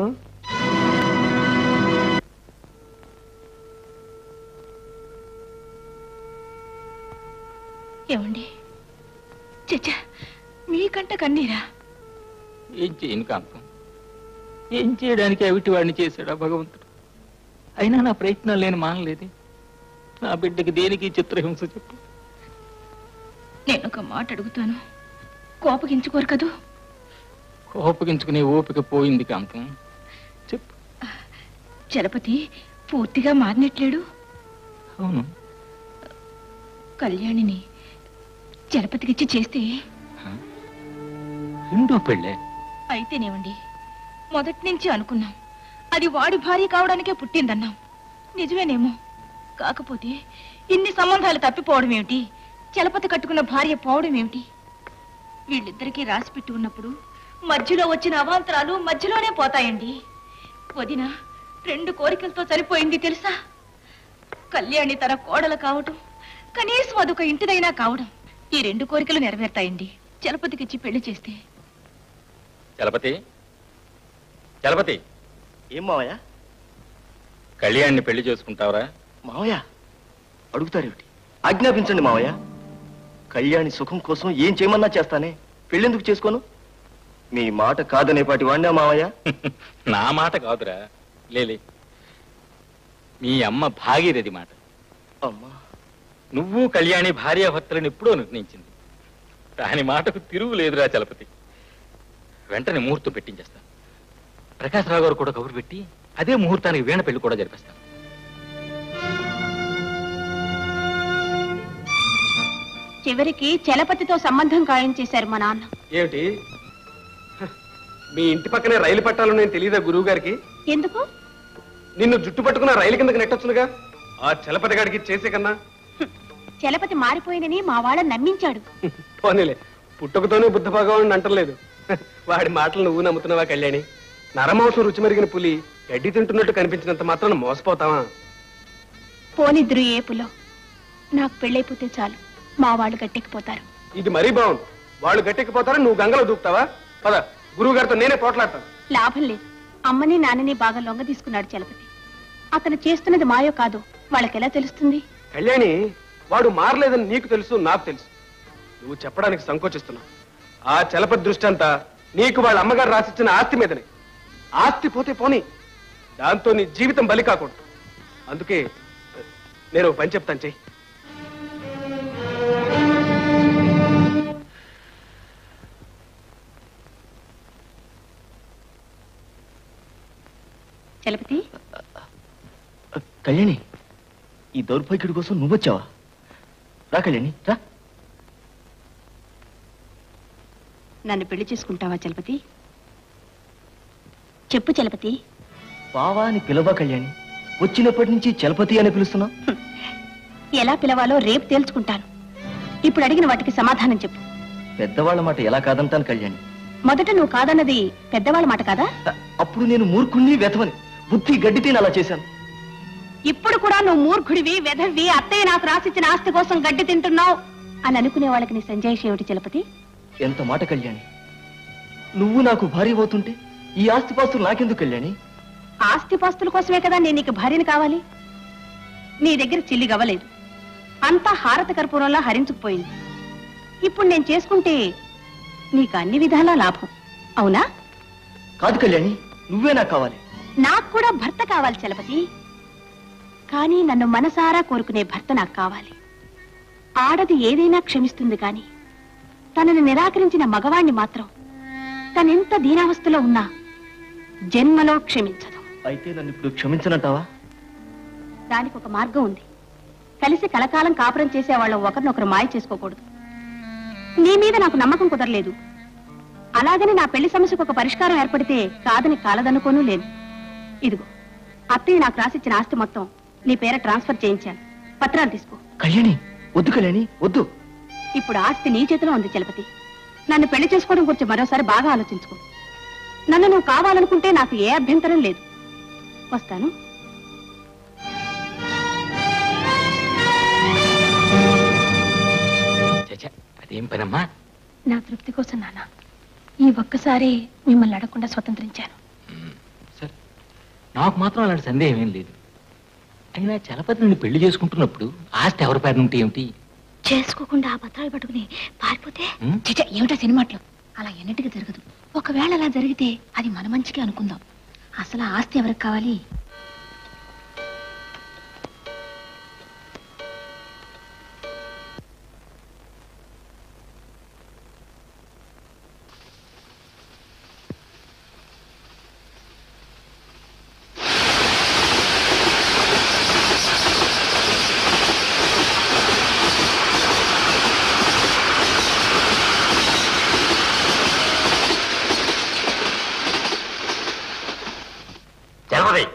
ఏమండి చచ్చా మీకంట కన్నీరా ఏం చేయను కాంతం ఏం చేయడానికి అవిటి వాడిని చేశాడా భగవంతుడు అయినా నా ప్రయత్నాలు నేను మానలేదు నా బిడ్డకి దేనికి ఈ చిత్రహింస చెప్పు నేను ఒక మాట అడుగుతాను కోపగించుకోరు కదూ కోపగించుకునే ఓపిక పోయింది కాంతం చలపతి పూర్తిగా మారినట్లేడు అవును కళ్యాణిని చలపతికిచ్చి చేస్తే రెండో పెళ్ళే అయితేనేమండి మొదటి నుంచి అనుకున్నాం అది వాడి భార్య కావడానికే పుట్టిందన్నాం నిజమేనేమో కాకపోతే ఇన్ని సంబంధాలు తప్పిపోవడం ఏమిటి చలపతి కట్టుకున్న భార్య పోవడం ఏమిటి వీళ్ళిద్దరికీ రాసి పెట్టి ఉన్నప్పుడు మధ్యలో వచ్చిన అవాంతరాలు మధ్యలోనే పోతాయండి వదిన రెండు కోరికలతో సరిపోయింది తెలుసా కళ్యాణి తన కోడలు కావటం కనీసం అదొక ఇంటిదైనా కావడం ఈ రెండు కోరికలు నెరవేరుతాయండి చలపతికిచ్చి పెళ్లి చేస్తే చలపతి చలపతి ఏం మావయ్య కళ్యాణ్ని పెళ్లి చేసుకుంటావరా మావయ్య అడుగుతారేమిటి ఆజ్ఞాపించండి మావయ్య కళ్యాణి సుఖం కోసం ఏం చేయమన్నా చేస్తానే పెళ్ళెందుకు చేసుకోను మీ మాట కాదనేపాటి వాడినా మావయ్య నా మాట కాదురా లేలే మీ అమ్మ భాగీరథి మాట అమ్మా నువ్వు కళ్యాణి భార్యాభర్తలను ఎప్పుడో నిర్ణయించింది దాని మాటకు తిరుగు లేదురా చలపతి వెంటనే ముహూర్తం పెట్టించేస్తాను ప్రకాశరావు గారు కూడా కబురు పెట్టి అదే ముహూర్తానికి వీణ పెళ్లి కూడా జరిపిస్తాను చివరికి చలపతితో సంబంధం ఖాయం చేశారు మా నాన్న ఏమిటి హ, మీ ఇంటి పక్కనే రైలు పట్టాలు నేను తెలియదా గురువు గారికి ఎందుకు నిన్ను జుట్టు పట్టుకున్న రైలు కిందకి నెట్టొచ్చునుగా ఆ చలపతి గారికి చేసే కన్నా చలపతి మారిపోయిందని మా వాళ్ళని నమ్మించాడు పోనీలే పుట్టుకతోనే బుద్ధ భగవాన్ అంటలేదు హ, వాడి మాటలు నువ్వు నమ్ముతున్నావా కళ్యాణి నరమాంసం రుచి మరిగిన పులి గడ్డి తింటున్నట్టు కనిపించినంత మాత్రం మోసపోతావా పోనిద్దురు ఏపులో నాకు పెళ్ళైపోతే చాలు మా వాళ్ళు గట్టెక్కిపోతారు ఇది మరీ బాగుంది వాళ్ళు గట్టెక్కిపోతారా నువ్వు గంగలో దూకుతావా పద గురువు గారితో నేనే పోట్లాడతాను లాభం లేదు అమ్మని నాన్నని బాగా లొంగ తీసుకున్నాడు చలపతి అతను చేస్తున్నది మాయో కాదు వాళ్ళకెలా తెలుస్తుంది కళ్యాణి వాడు మారలేదని నీకు తెలుసు నాకు తెలుసు నువ్వు చెప్పడానికి సంకోచిస్తున్నావు ఆ చలపతి దృష్టి అంతా నీకు వాళ్ళ అమ్మగారు రాసిచ్చిన ఆస్తి మీదనే ఆస్తి పోతే పోని దాంతో నీ జీవితం బలి కాకూడదు అందుకే నేను ఒక పని చెప్తాను చెయ్యి చలపతి కళ్యాణి ఈ దౌర్భాగ్యుడి కోసం నువ్వొచ్చావా రా కళ్యాణి రా నన్ను పెళ్లి చేసుకుంటావా చలపతి చెప్పు చలపతి బావా అని పిలవా కళ్యాణి వచ్చినప్పటి నుంచి చలపతి అని పిలుస్తున్నావు ఎలా పిలవాలో రేపు తేల్చుకుంటాను ఇప్పుడు అడిగిన వాటికి సమాధానం చెప్పు పెద్దవాళ్ళ మాట ఎలా కాదంటాను కళ్యాణి మొదట నువ్వు కాదన్నది పెద్దవాళ్ళ మాట కదా అప్పుడు నేను మూర్ఖుణ్ణి వెతవని బుద్ధి గడ్డి తిని అలా చేశాను ఇప్పుడు కూడా నువ్వు మూర్ఖుడివి వెధవి అత్తయ్య నాకు రాసిచ్చిన ఆస్తి కోసం గడ్డి తింటున్నావు అని అనుకునే వాళ్ళకి నీ సంజాయిషి ఏమిటి చలపతి ఎంత మాట కళ్యాణి నువ్వు నాకు భార్య అవుతుంటే ఈ ఆస్తిపాస్తులు నాకెందుకు కళ్యాణి ఆస్తి పాస్తుల కోసమే కదా నేను నీకు భార్యని కావాలి నీ దగ్గర చిల్లి గవ్వలేదు అంతా హారత కర్పూరంలా హరించుకుపోయింది ఇప్పుడు నేను చేసుకుంటే నీకు అన్ని విధాలా లాభం అవునా కాదు కళ్యాణి నువ్వే నాకు కావాలి నాకు కూడా భర్త కావాలి చలపతి కానీ నన్ను మనసారా కోరుకునే భర్త నాకు కావాలి ఆడది ఏదైనా క్షమిస్తుంది కాని తనను నిరాకరించిన మగవాణ్ణి మాత్రం తనెంత దీనావస్థలో ఉన్నా జన్మలో క్షమించదు అయితే నన్ను ఇప్పుడు క్షమించనంటావా దానికి ఒక మార్గం ఉంది కలిసి కలకాలం కాపురం చేసే వాళ్ళం ఒకరినొకరు మాయ చేసుకోకూడదు నీ మీద నాకు నమ్మకం కుదరలేదు అలాగని నా పెళ్లి సమస్యకు ఒక పరిష్కారం ఏర్పడితే కాదని కాలదనుకోనూ లేదు ఇదిగో అత్తయ్య నాకు రాసిచ్చిన ఆస్తి మొత్తం నీ పేర ట్రాన్స్ఫర్ చేయించాను పత్రాలు తీసుకో కళ్యాణి వద్దు కళ్యాణి వద్దు ఇప్పుడు ఆస్తి నీ చేతిలో ఉంది చలపతి నన్ను పెళ్లి చేసుకోవడం గురించి మరోసారి బాగా ఆలోచించుకో నన్ను నువ్వు కావాలనుకుంటే నాకు ఏ అభ్యంతరం లేదు వస్తాను చచ్చ అదేం పనమ్మా నా తృప్తి కోసం నాన్న ఈ ఒక్కసారి మిమ్మల్ని అడగకుండా స్వతంత్రించాను నాకు మాత్రం అలాంటి సందేహం ఏం లేదు అయినా చలపతి నిన్ను పెళ్లి చేసుకుంటున్నప్పుడు ఆస్తి ఎవరి పేరు ఉంటే ఏమిటి చేసుకోకుండా ఆ పత్రాలు పట్టుకుని పారిపోతే ఉం? చిచ ఏమిటా సినిమాట్లో అలా ఎన్నిటికీ జరగదు ఒకవేళ అలా జరిగితే అది మన మంచికి అనుకుందాం అసలు ఆ ఆస్తి ఎవరికి కావాలి చలపతి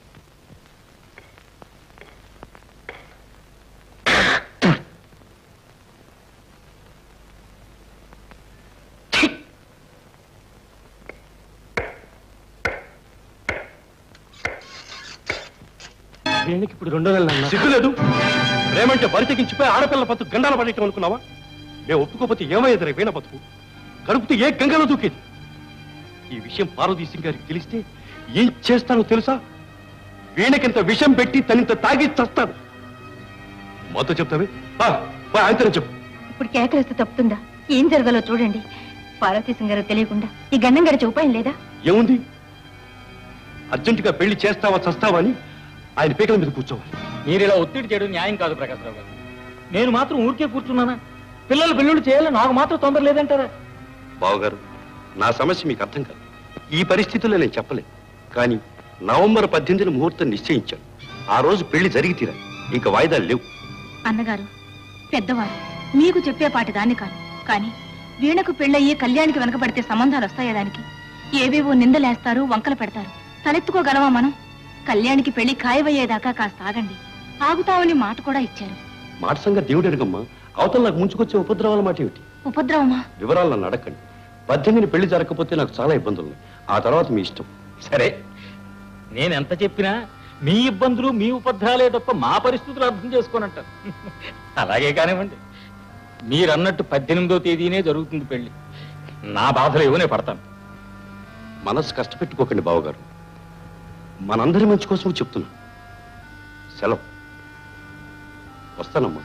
వీళ్ళకి ఇప్పుడు రెండో నెల సిగ్గులేదు ప్రేమంటే బరితెగించిపోయి ఆడపిల్ల బతుకు గండాల పడేయటం అనుకున్నావా మేము ఒప్పుకోకపోతే ఏమయ్యేది వీణ బతుకు కడుపుతో ఏ గంగలో దూకేది ఈ విషయం పార్వతీ సింగ్ గారికి తెలిస్తే ఏం చేస్తానో తెలుసా వీణకింత విషం పెట్టి తనింత తాగి చస్తాను మొత్తం చెప్తావే బా, బా, ఆయనతోనే చెప్పు ఇప్పుడు కేకలేస్తే తప్పుతుందా ఏం జరగాలో చూడండి పార్వతీశం గారు తెలియకుండా ఈ గండం గడిచే ఉపాయం లేదా ఏముంది అర్జెంటుగా పెళ్లి చేస్తావా చస్తావా అని ఆయన పీకల మీద కూర్చోవాలి మీరు ఇలా ఒత్తిడి చేయడం న్యాయం కాదు ప్రకాశ్రావు గారు నేను మాత్రం ఊరికే కూర్చున్నానా పిల్లలు పెళ్ళిళ్ళు చేయాలి నాకు మాత్రం తొందర లేదంటారా బావగారు నా సమస్య మీకు అర్థం కాదు ఈ పరిస్థితుల్లో నేను చెప్పలేను కానీ నవంబర్ పద్దెనిమిదిన ముహూర్తం నిశ్చయించాను ఆ రోజు పెళ్లి జరిగి తీరాలి ఇంకా వాయిదాలు లేవు అన్నగారు పెద్దవారు మీకు చెప్పేపాటి దాన్ని కాదు కానీ వీణకు పెళ్ళయ్యి కళ్యాణికి వెనకబడితే సంబంధాలు వస్తాయా దానికి ఏవేవో నిందలేస్తారు వంకలు పెడతారు తలెత్తుకోగలమా మనం కళ్యాణికి పెళ్లి ఖాయమయ్యేదాకా కాస్త ఆగండి ఆగుతామని మాట కూడా ఇచ్చారు మాట సంగతి దేవుడు అడగమ్మా అవతల నాకు ముంచుకొచ్చే ఉపద్రవాల మాట ఏమిటి ఉపద్రవమా వివరాలు నన్ను అడగండి పద్దెనిమిది పెళ్లి జరగకపోతే నాకు చాలా ఇబ్బందులు ఉన్నాయి ఆ తర్వాత మీ ఇష్టం సరే నేను ఎంత చెప్పినా మీ ఇబ్బందులు మీ ఉపద్రాలే తప్ప మా పరిస్థితులు అర్థం చేసుకోనంటారు అలాగే కానివ్వండి మీరన్నట్టు పద్దెనిమిదో తేదీనే జరుగుతుంది పెళ్లి నా బాధలు ఏవో నేను పడతాను మనసు కష్టపెట్టుకోకండి బావగారు మనందరి మంచి కోసం చెప్తున్నా సెలవు వస్తానమ్మా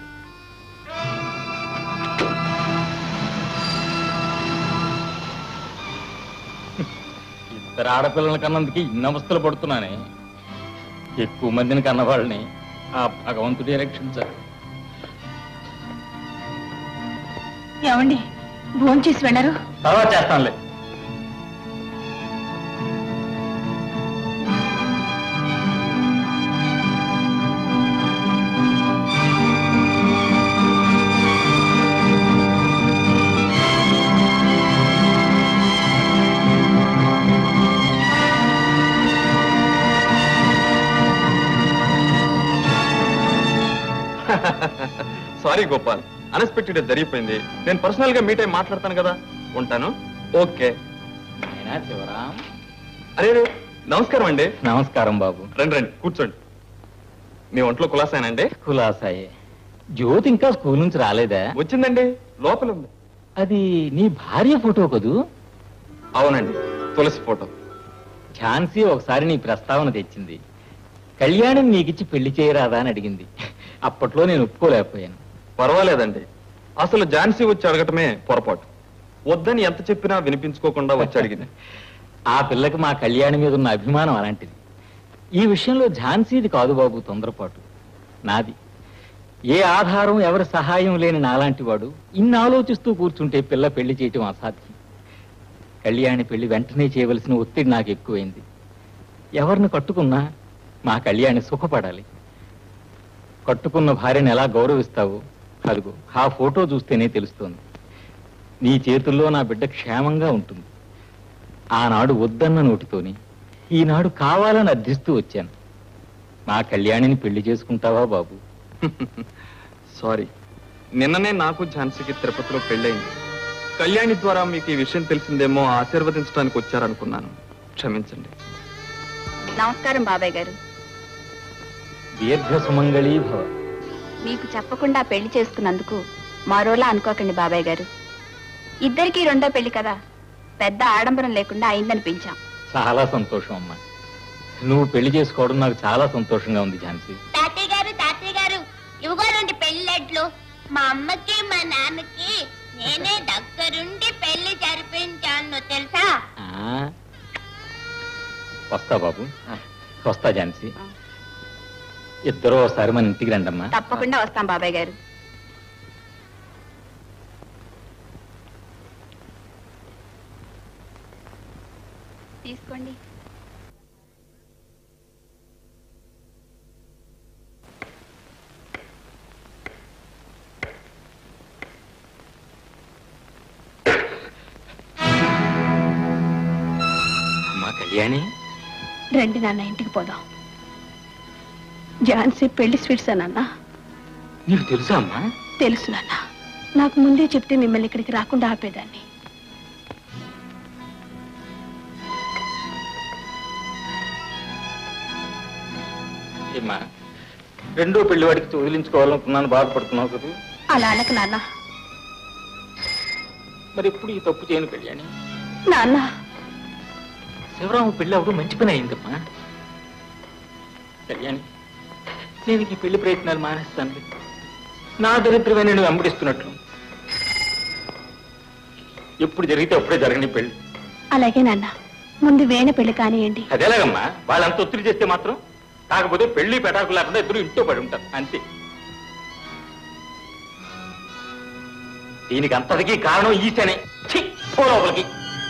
ఇద్దరు ఆడపిల్లల కన్నందుకు ఇన్ని అవస్థలు పడుతున్నానే ఎక్కువ మందిని కన్నవాళ్ళని ఆ భగవంతుడే రక్షించాలి ఏమండి భోంచేసి వెళ్ళరు తర్వాత చేస్తానులే సారీ గోపాల్ అన్ఎక్స్పెక్టెడ్ జరిగిపోయింది నేను పర్సనల్ గా మీట్ అయి మాట్లాడతాను కదా ఉంటాను ఓకే శివరాం అరే రే, నమస్కారం అండి నమస్కారం బాబు రండి రండి కూర్చోండి మీ ఒంట్లో కులాసానండి కులాసాయే జ్యోతి ఇంకా స్కూల్ నుంచి రాలేదా వచ్చిందండి లోపల ఉంది అది నీ భార్య ఫోటో కదూ అవునండి తులసి ఫోటో ఝాన్సీ ఒకసారి నీ ప్రస్తావన తెచ్చింది కళ్యాణం నీకిచ్చి పెళ్లి చేయరాదా అని అడిగింది అప్పట్లో నేను ఒప్పుకోలేకపోయాను పర్వాలేదండి అసలు ఝాన్సీ వచ్చి అడగటమే పొరపాటు వద్దని ఎంత చెప్పినా వినిపించుకోకుండా వచ్చి అడిగింది ఆ పిల్లకి మా కళ్యాణం మీద ఉన్న అభిమానం అలాంటిది ఈ విషయంలో ఝాన్సీది కాదు బాబు తొందరపాటు నాది ఏ ఆధారం ఎవరి సహాయం లేని నాలాంటి వాడు ఇన్ని ఆలోచిస్తూ కూర్చుంటే పిల్ల పెళ్లి చేయటం అసాధ్యం కళ్యాణి పెళ్లి వెంటనే చేయవలసిన ఒత్తిడి నాకు ఎక్కువైంది ఎవరిని కట్టుకున్నా మా కళ్యాణి సుఖపడాలి కట్టుకున్న భార్యను ఎలా గౌరవిస్తావో అదిగో ఆ ఫోటో చూస్తేనే తెలుస్తోంది నీ చేతుల్లో నా బిడ్డ క్షేమంగా ఉంటుంది ఆనాడు వద్దన్న నోటితోని ఈనాడు కావాలని అర్థిస్తూ వచ్చాను మా కళ్యాణిని పెళ్లి చేసుకుంటావా బాబు సారీ నిన్ననే నాకు ఝాన్సీకి తిరుపతిలో పెళ్ళయింది కళ్యాణి ద్వారా మీకు ఈ విషయం తెలిసిందేమో ఆశీర్వదించడానికి వచ్చారనుకున్నాను క్షమించండి నమస్కారం బాబాయ్ గారు దీర్ఘ సుమంగళీ భవ మీకు చెప్పకుండా పెళ్లి చేసుకున్నందుకు మరోలా అనుకోకండి బాబాయ్ గారు ఇద్దరికీ రెండో పెళ్లి కదా పెద్ద ఆడంబరం లేకుండా అయిందనిపించాం చాలా సంతోషం అమ్మా నువ్వు పెళ్లి చేసుకోవడం నాకు చాలా సంతోషంగా ఉంది ఝాన్సీ తాతయ్య గారు తాతయ్య గారు ఇవ్వగారండి పెళ్ళట్లు మా అమ్మకి మా నాన్నకి నేనే దగ్గరుండి పెళ్లి జరిపించాను తెలుసా ఆ, వస్తా బాబు వస్తా ఝాన్సీ ఇద్దరు ఒకసారి మన ఇంటికి రండమ్మా తప్పకుండా వస్తాం బాబాయ్ గారు తీసుకోండి అమ్మా కళ్యాణి రండి నాన్న ఇంటికి పోదాం ఝాన్సీ పెళ్లి స్వీట్స్ నాన్న నీకు తెలుసా అమ్మా తెలుసు నాన్న నాకు ముందే చెప్తే మిమ్మల్ని ఇక్కడికి రాకుండా ఆపేదాన్ని ఏమ్మా రెండో పెళ్లి వాడికి వదిలించుకోవాలనుకున్నాను బాధపడుతున్నావు కదా అలా అనకు నాన్న మరి ఎప్పుడు ఈ తప్పు చేయను కళ్యాణి నాన్న శివరాము పెళ్లి అవడం మంచి పని అయిందమ్మా కళ్యాణి నేను ఈ పెళ్లి ప్రయత్నాలు మానేస్తాను నా దరిద్రమే నేను వెంబడిస్తున్నట్లు ఎప్పుడు జరిగితే అప్పుడే జరగని పెళ్లి అలాగే నాన్న ముందు వేణ పెళ్లి కానియండి అదేలాగమ్మా వాళ్ళంత ఒత్తిడి చేస్తే మాత్రం కాకపోతే పెళ్లి పెటాకు లేకుండా ఇద్దరు ఇంట్లో పడి ఉంటారు అంతే దీనికి అంతటికీ కారణం ఈశనే ఛీ, పో లోపలికి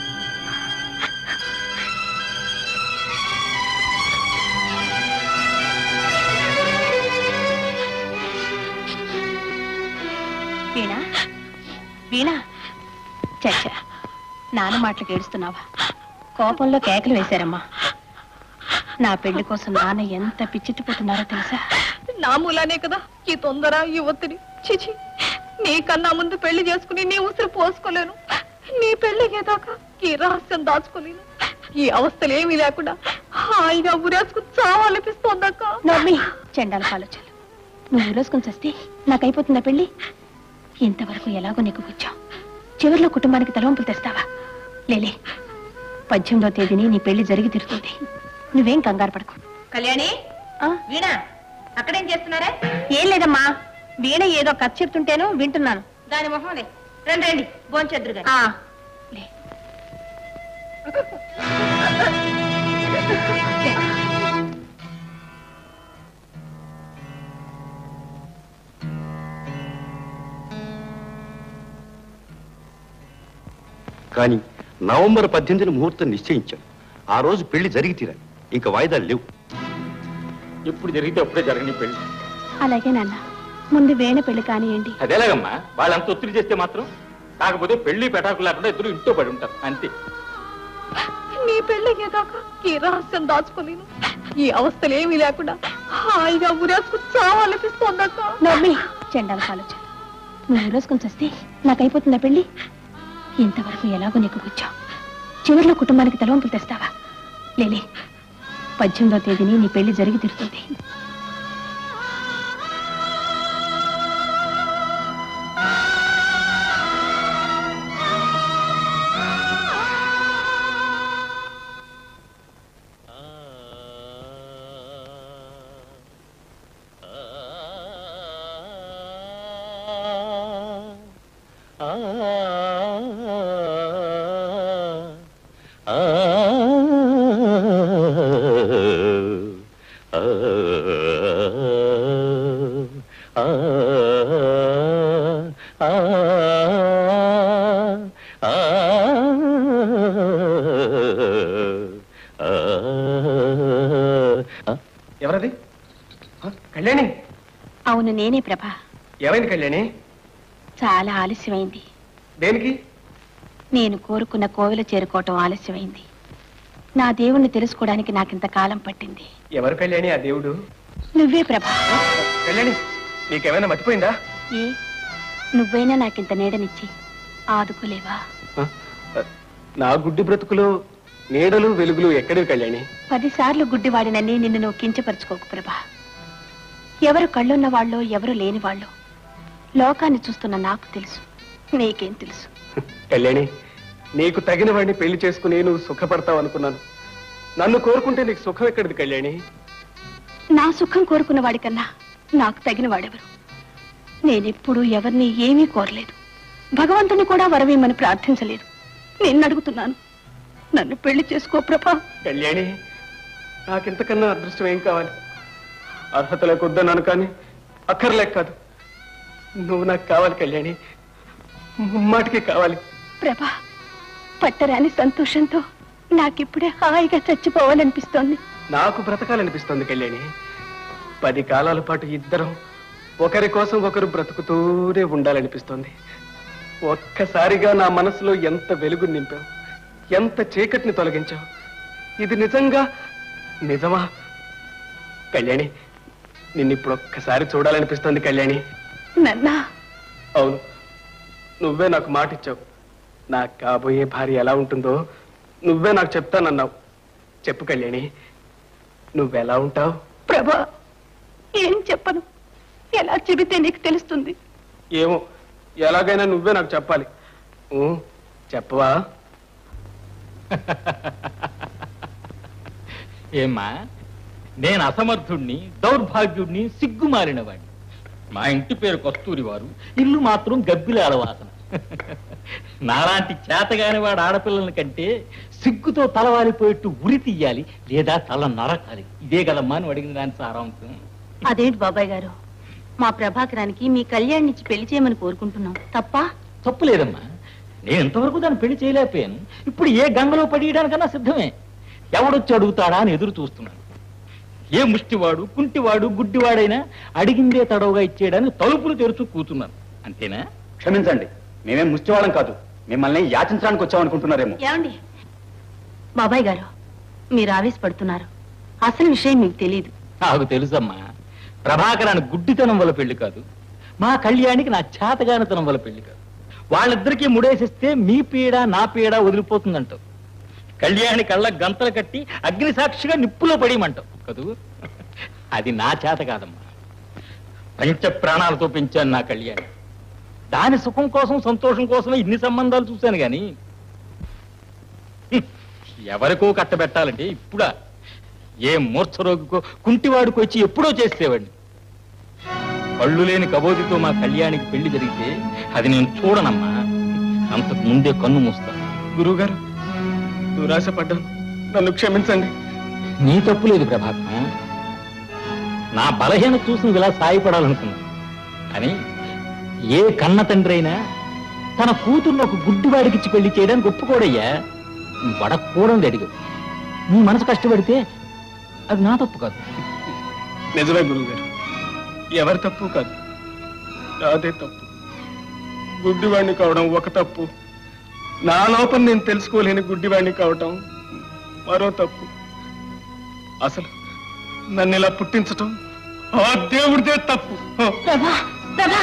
వీణా వీణా చచ్చా నాన్న మాటలకు ఏడుస్తున్నావా కోపంలో కేకలు వేశారమ్మా నా పెళ్లి కోసం నాన్న ఎంత పిచ్చెత్తిపోతున్నారో తెలుసా నా మూలానే కదా ఈ తొందర ఈ ఒత్తిడి చిచి నీకన్నా ముందు పెళ్లి చేసుకుని నీ ఉసిరి పోసుకోలేను నీ పెళ్లి ఏదాకా ఈ రహస్యం దాచుకోలేను ఈ అవస్థలు ఏమీ లేకుండా హాయిగా ఉరేసుకుని చావాలనిపిస్తోందక్క నమ్మి చెండాల ఆలోచనలు నువ్వు ఊరేసుకుని చస్తే నాకైపోతుందా పెళ్లి ఇంతవరకు ఎలాగో నీకు కూర్చావు చివరిలో కుటుంబానికి తలవంపులు తెస్తావా లేలే పద్దెనిమిదో తేదీని నీ పెళ్లి జరిగి తిరుగుతుంది నువ్వేం కంగారు పడకు కళ్యాణి వీణ అక్కడేం చేస్తున్నారా ఏం లేదమ్మా వీణ ఏదో కథ చెప్తుంటేను వింటున్నాను దాని మొహంలే రండి రండి భోంచెద్దురు గాని. ఆ, కానీ నవంబర్ పద్దెనిమిదిన ముహూర్తం నిశ్చయించాం ఆ రోజు పెళ్లి జరిగి తీరాలి ఇంకా వాయిదాలు లేవు ఎప్పుడు జరిగితే అప్పుడే జరగని పెళ్లి అలాగే నాన్న ముందు వేణ పెళ్లి కానియండి అదేలాగమ్మా వాళ్ళంత ఒత్తిడి చేస్తే మాత్రం కాకపోతే పెళ్లి పెటాకు లేకుండా ఇద్దరు ఇంట్లో పడి ఉంటారు అంతే నీ పెళ్లి ఏదాకా ఈ రహస్యం దాచుకోలేను ఈ అవస్థలు ఏమీ లేకుండా హాయిగా ఉరేసుకుని చావాలనిపిస్తోందక్క నమ్మి చెండాల ఆలోచన నువ్వు ఊరేసుకుని చస్తే నాకైపోతుందా పెళ్లి ఇంతవరకు ఎలాగో నీకు కూర్చావు చివరిలో కుటుంబానికి తలవంపులు తెస్తావా లేలే పద్దెనిమిదో తేదీని నీ పెళ్లి జరిగి తిరుగుతుంది ఆ, ఆ, ఆ, ఆ, ఆ. ఎవరది ఆ, కళ్యాణి అవును నేనే ప్రభా ఏమైంది కళ్యాణి చాలా ఆలస్యమైంది దేనికి నేను కోరుకున్న కోవెల చేరుకోవటం ఆలస్యమైంది నా దేవుణ్ణి తెలుసుకోవడానికి నాకింత కాలం పట్టింది ఎవరు కళ్యాణి ఆ దేవుడు నువ్వే ప్రభా కళ్యాణి నీకేమైనా మర్చిపోయిందా ఏ నువ్వైనా నాకింత నీడనిచ్చి ఆదుకోలేవా నా గుడ్డి బ్రతుకులో నీడలు వెలుగులు ఎక్కడివి కళ్యాణి పదిసార్లు గుడ్డివాడినని నిన్ను నువ్వు కించపరుచుకోకు ప్రభా ఎవరు కళ్ళున్న వాళ్ళో ఎవరు లేని వాళ్ళో లోకాన్ని చూస్తున్న నాకు తెలుసు నీకేం తెలుసు కళ్యాణి నీకు తగిన వాడిని పెళ్లి చేసుకుని నువ్వు సుఖపడతావు అనుకున్నాను నన్ను కోరుకుంటే నీకు సుఖం ఎక్కడిది కళ్యాణి నా సుఖం కోరుకున్న వాడికన్నా నాకు తగిన వాడెవరు నేనెప్పుడు ఎవరిని ఏమీ కోరలేదు భగవంతుని కూడా వరవేమని ప్రార్థించలేదు నిన్ను అడుగుతున్నాను నన్ను పెళ్లి చేసుకో ప్రభా కళ్యాణి నాకింతకన్నా అదృష్టం ఏం కావాలి అర్హత లేకొద్దన్నాను కానీ అక్కర్లేక కాదు నువ్వు నాకు కావాలి కళ్యాణి ముమ్మాటికి కావాలి ప్రభా పట్టరాని సంతోషంతో నాకిప్పుడే హాయిగా చచ్చిపోవాలనిపిస్తోంది నాకు బ్రతకాలనిపిస్తోంది కళ్యాణి పది కాలాల పాటు ఇద్దరం ఒకరి కోసం ఒకరు బ్రతుకుతూనే ఉండాలనిపిస్తోంది ఒక్కసారిగా నా మనసులో ఎంత వెలుగు నింపావు ఎంత చీకటిని తొలగించావు ఇది నిజంగా నిజమా కళ్యాణి నిన్నిప్పుడు ఒక్కసారి చూడాలనిపిస్తోంది కళ్యాణి నన్నా అవును నువ్వే నాకు మాట ఇచ్చావు నా కాబోయే భార్య ఎలా ఉంటుందో నువ్వే నాకు చెప్తానన్నావు చెప్పు కళ్యాణి నువ్వెలా ఉంటావు ప్రభా ఏం చెప్పను ఎలా చెబితే నీకు తెలుస్తుంది ఏమో ఎలాగైనా నువ్వే నాకు చెప్పాలి ఊ, చెప్పవా ఏమ్మా నేను అసమర్థుణ్ణి దౌర్భాగ్యుణ్ణి సిగ్గుమాలినవాడిని మా ఇంటి పేరు కస్తూరి వారు ఇల్లు మాత్రం గబ్బిలాల వాసన నాలాంటి చేతగాని వాడు ఆడపిల్లల కంటే సిగ్గుతో తలవాలిపోయేట్టు ఉరి తీయాలి లేదా తల నరకాలి ఇదే కదమ్మా నువ్వు అడిగిన దాని సారాంశం అదేంటి బాబాయ్ గారు మా ప్రభాకరానికి మీ కళ్యాణ్ ఇచ్చి పెళ్లి చేయమని కోరుకుంటున్నాం తప్ప తప్పు లేదమ్మా నేను ఇంతవరకు దాన్ని పెళ్లి చేయలేకపోయాను ఇప్పుడు ఏ గంగలో పడియడానికన్నా సిద్ధమే ఎవడొచ్చి అడుగుతాడా అని ఎదురు చూస్తున్నాను ఏ ముష్టివాడు కుంటివాడు గుడ్డివాడైనా అడిగిందే తడవుగా ఇచ్చేయడానికి తలుపులు తెరుచు కూతున్నాను అంతేనా క్షమించండి మేమేం ముష్టివాళ్ళం కాదు మిమ్మల్ని యాచించడానికి వచ్చామనుకుంటున్నారేమో ఏమండి బాబాయ్ గారు మీరు ఆవేశపడుతున్నారు అసలు విషయం మీకు తెలియదు నాకు తెలుసమ్మా ప్రభాకరాన్ని గుడ్డితనం వల్ల పెళ్లి కాదు మా కళ్యాణికి నా చేతగానితనం వల్ల పెళ్లి కాదు వాళ్ళిద్దరికీ ముడేసిస్తే మీ పీడ నా పీడ వదిలిపోతుందంటావు కళ్యాణి కళ్ళ గంతలు కట్టి అగ్ని సాక్షిగా నిప్పులో పడేయమంటావు కదూ అది నా చేత కాదమ్మా పంచ ప్రాణాలతో పెంచాను నా కళ్యాణి దాని సుఖం కోసం సంతోషం కోసమే ఇన్ని సంబంధాలు చూశాను గాని హ్మ్, ఎవరికో కట్టబెట్టాలంటే ఇప్పుడా ఏ మూర్ఛ రోగికో కుంటివాడికి వచ్చి ఎప్పుడో చేసేవాడిని కళ్ళు లేని కబోదితో మా కళ్యాణికి పెళ్లి జరిగితే అది నేను చూడనమ్మా అంతకు ముందే కన్ను మూస్తాను గురువుగారు దురాశపడ్డాను నన్ను క్షమించండి నీ తప్పు లేదు ప్రభాకరం నా బలహీన చూసి నువ్వు ఇలా సాయపడాలనుకున్నా కానీ ఏ కన్న తండ్రి అయినా తన కూతుర్ని ఒక గుడ్డివాడికిచ్చి పెళ్లి చేయడానికి ఒప్పుకోడయ్యా నువ్వు అడగకూడదు అడిగావు నీ మనసు కష్టపడితే అది నా తప్పు కాదు నిజమే గురువుగారు ఎవరి తప్పు కాదు నాదే తప్పు గుడ్డివాణ్ణి కావడం ఒక తప్పు నా లోపల నేను తెలుసుకోలేని గుడ్డివాణ్ణి కావటం మరో తప్పు అసలు నన్ను ఇలా పుట్టించటం ఆ దేవుడిదే తప్పు ప్రభా ప్రభా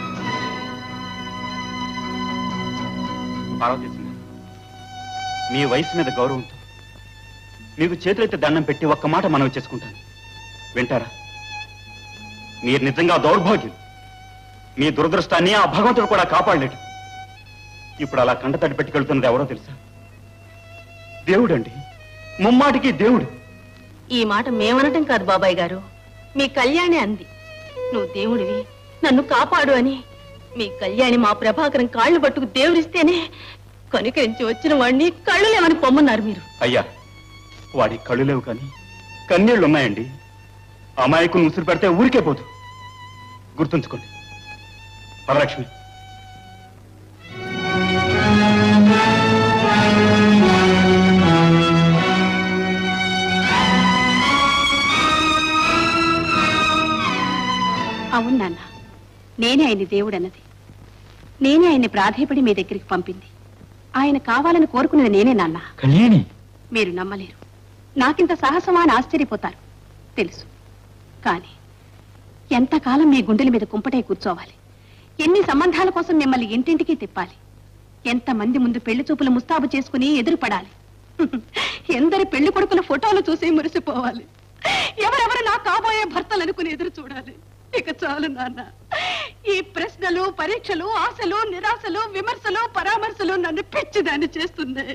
పార్వతీ సింగ్, మీ వయసు మీద గౌరవంతో మీకు చేతులెత్తి దండం పెట్టి ఒక్క మాట మనవి చేసుకుంటాను వింటారా మీరు నిజంగా దౌర్భాగ్యం మీ దురదృష్టాన్ని ఆ భగవంతుడు కూడా కాపాడలేడు ఇప్పుడు అలా కంట తడి పెట్టుకెళ్తున్నది ఎవరో తెలుసా దేవుడండి ముమ్మాటికి దేవుడు ఈ మాట మేమనటం కాదు బాబాయ్ గారు మీ కళ్యాణి అంది నువ్వు దేవుడివి నన్ను కాపాడు అని మీ కళ్యాణి మా ప్రభాకరం కాళ్ళు పట్టుకు దేవుడిస్తేనే కనుకరించి వచ్చిన వాడిని కళ్ళు లేవని పొమ్మన్నారు మీరు అయ్యా వాడి కళ్ళు లేవు కానీ కన్నీళ్లు ఉన్నాయండి అమాయకుని ఉసిరి పెడితే ఊరికే పోదు గుర్తుంచుకోండి పదలక్ష్మి అవును నాన్న నేనే ఆయన దేవుడన్నది నేనే ఆయన్ని ప్రాధేయపడి మీ దగ్గరికి పంపింది ఆయన కావాలని కోరుకునేది నేనే నాన్న కళ్యాణి మీరు నమ్మలేరు నాకింత సాహసమా అని ఆశ్చర్యపోతారు తెలుసు కానీ ఎంతకాలం మీ గుండెల మీద కుంపటే కూర్చోవాలి ఎన్ని సంబంధాల కోసం మిమ్మల్ని ఇంటింటికి తిప్పాలి ఎంతమంది ముందు పెళ్లి చూపులు ముస్తాబు చేసుకుని ఎదురుపడాలి ఎందరి పెళ్లి కొడుకుల ఫోటోలు చూసి మురిసిపోవాలి ఎవరెవరు నా కాబోయే భర్తలు అనుకుని ఎదురు చూడాలి ఇక చాలు నాన్న ఈ ప్రశ్నలు పరీక్షలు ఆశలు నిరాశలు విమర్శలు పరామర్శలు నన్ను పిచ్చిదాన్ని చేస్తుంది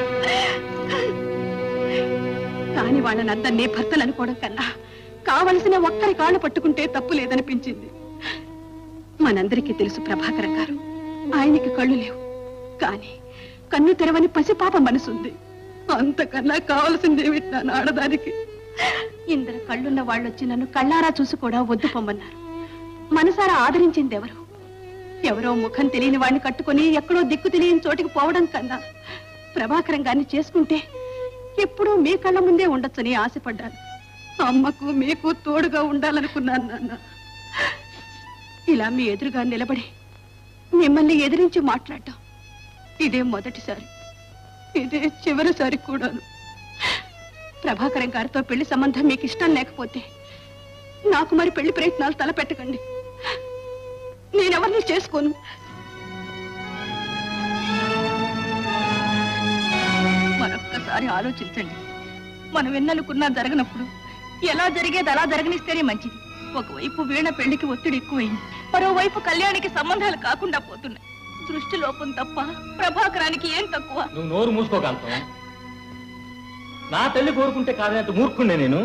కాని వాళ్ళని అందరినీ భర్తలు అనుకోవడం కన్నా కావలసిన ఒక్కరి కాళ్ళు పట్టుకుంటే తప్పు లేదనిపించింది మనందరికీ తెలుసు ప్రభాకరం గారు ఆయనకి కళ్ళు లేవు కానీ కన్ను తెరవని పసిపాప మనసుంది అంతకన్నా కావలసిందేమి నా ఆడదానికి ఇందరు కళ్ళున్న వాళ్ళొచ్చి నన్ను కళ్ళారా చూసి కూడా వద్దు పొమ్మన్నారు మనసారా ఆదరించింది ఎవరు ఎవరో ముఖం తెలియని వాడిని కట్టుకొని ఎక్కడో దిక్కు తెలియని చోటికి పోవడం కన్నా ప్రభాకరం గారిని చేసుకుంటే ఎప్పుడూ మీ కళ్ళ ముందే ఉండొచ్చని ఆశపడ్డాను అమ్మకు మీకు తోడుగా ఉండాలనుకున్నాను నాన్న ఇలా మీ ఎదురుగా నిలబడి మిమ్మల్ని ఎదిరించి మాట్లాడటం ఇదే మొదటిసారి ఇదే చివరిసారి కూడాను ప్రభాకరం గారితో పెళ్లి సంబంధం మీకు ఇష్టం లేకపోతే నాకు మరి పెళ్లి ప్రయత్నాలు తలపెట్టకండి నేనెవరిని చేసుకోను మరొక్కసారి ఆలోచించండి మనం ఎన్ననుకున్నా జరగనప్పుడు ఎలా జరిగేది అలా జరగనిస్తేనే మంచిది ఒకవైపు వీణ పెళ్లికి ఒత్తిడి ఎక్కువైంది మరోవైపు కళ్యాణికి సంబంధాలు కాకుండా పోతున్నాయి దృష్టి లోపం తప్ప ప్రభాకరానికి ఏం తక్కువ నువ్వు నోరు మూసుకోగలుగుతాం నా తల్లి కోరుకుంటే కాదంటే మూర్ఖుండే నేను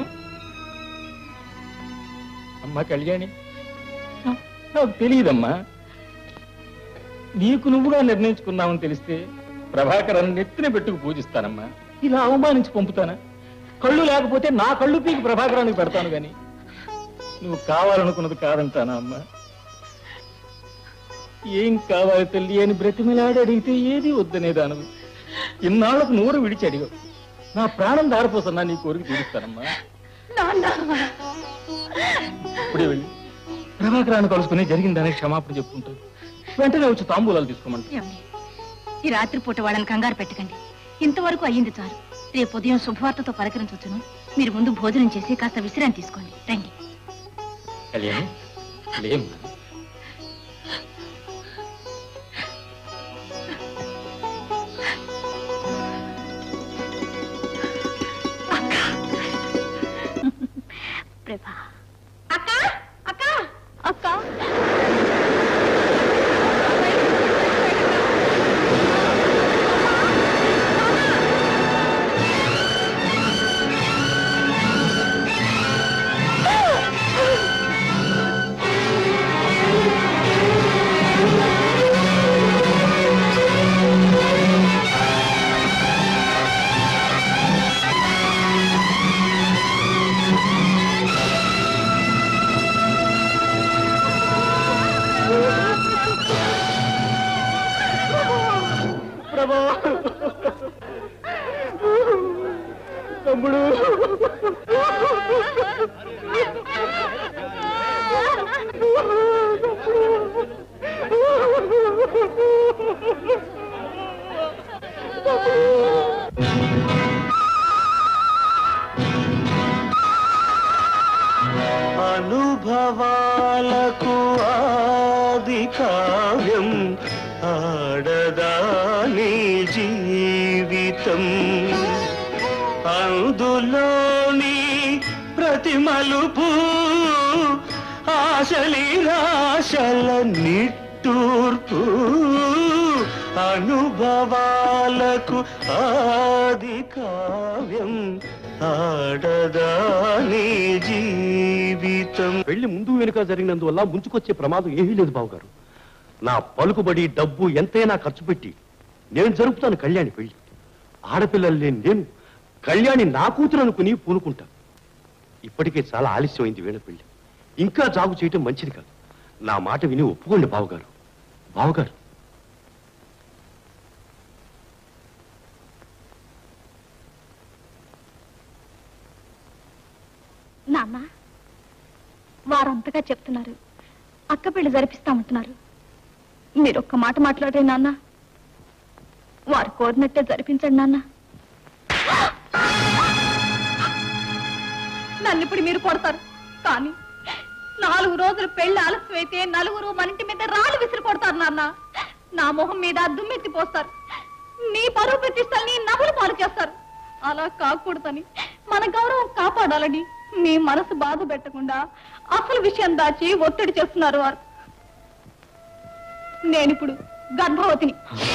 అమ్మా కళ్యాణి నా- నాకు తెలియదమ్మా నీకు నువ్వుగా నిర్ణయించుకున్నావని తెలిస్తే ప్రభాకరన్ నెత్తిన పెట్టుకు పూజిస్తానమ్మా ఇలా అవమానించి పంపుతానా కళ్ళు లేకపోతే నా కళ్ళు పీకి ప్రభాకరానికి పెడతాను గాని నువ్వు కావాలనుకున్నది కాదంటానా అమ్మా ఏం కావాలి తల్లి అని బ్రతిమలాడి అడిగితే ఏది వద్దనేదాను ఇన్నాళ్లకు నూరు విడిచి అడిగావు నా ప్రాణం దారిపోతున్నా నీ కోరిక తీరుస్తానమ్మా ఇప్పుడే వెళ్ళి ప్రభాకరాన్ని కలుసుకుని జరిగిందని క్షమాపణ చెప్పుకుంటాను వెంటనే వచ్చి తాంబూలాలు తీసుకోమంటా ఏమండి? ఈ రాత్రిపూట వాళ్ళని కంగారు పెట్టకండి ఇంతవరకు అయ్యింది చాలు రేపు ఉదయం శుభవార్తతో పలకరించవచ్చును మీరు ముందు భోజనం చేసి కాస్త విశ్రాంతి తీసుకోండి రండి కళ్యాణి లేమ్మా ప్రభా అక్క అక్క అక్క ప్రభా తమ్ముడు అనుభవాలకు ఆది కావ్యం ఆడదాని జీవితం అందులోని ప్రతి మలుపు ఆశలి రాశల నిట్టూర్పు అనుభవాలకు ఆది కావ్యం ఆడదాని జీవితం పెళ్లి ముందు వెనుక జరిగినందువల్ల ముంచుకొచ్చే ప్రమాదం ఏమీ లేదు బావగారు నా పలుకుబడి డబ్బు ఎంతైనా ఖర్చు పెట్టి నేను జరుపుతాను కళ్యాణి పెళ్లి ఆడపిల్లలు లేని నేను కళ్యాణి నా కూతురు అనుకుని పూనుకుంటా ఇప్పటికే చాలా ఆలస్యమైంది వీణ పెళ్లి ఇంకా జాగు చేయటం మంచిది కాదు నా మాట విని ఒప్పుకోండి బావగారు బావగారు నాన్న వారంతగా చెప్తున్నారు అక్క పెళ్లి జరిపిస్తామంటున్నారు మీరు ఒక్క మాట మాట్లాడే నాన్న వారు కోరినట్టే జరిపించండి నాన్న నన్ను ఇప్పుడు మీరు కొడతారు కానీ నాలుగు రోజులు పెళ్లి ఆలస్యం అయితే నలుగురు మన ఇంటి మీద రాళ్ళు విసిరి కొడతారు నాన్న నా మొహం మీద దుమ్మెత్తి పోస్తారు నీ పరువు ప్రతిష్టల్ని నవ్వులు పాలు చేస్తారు అలా కాకూడదని మన గౌరవం కాపాడాలని మీ మనసు బాధ పెట్టకుండా అసలు విషయం దాచి ఒత్తిడి చేస్తున్నారు వారు నేనిప్పుడు గర్భవతిని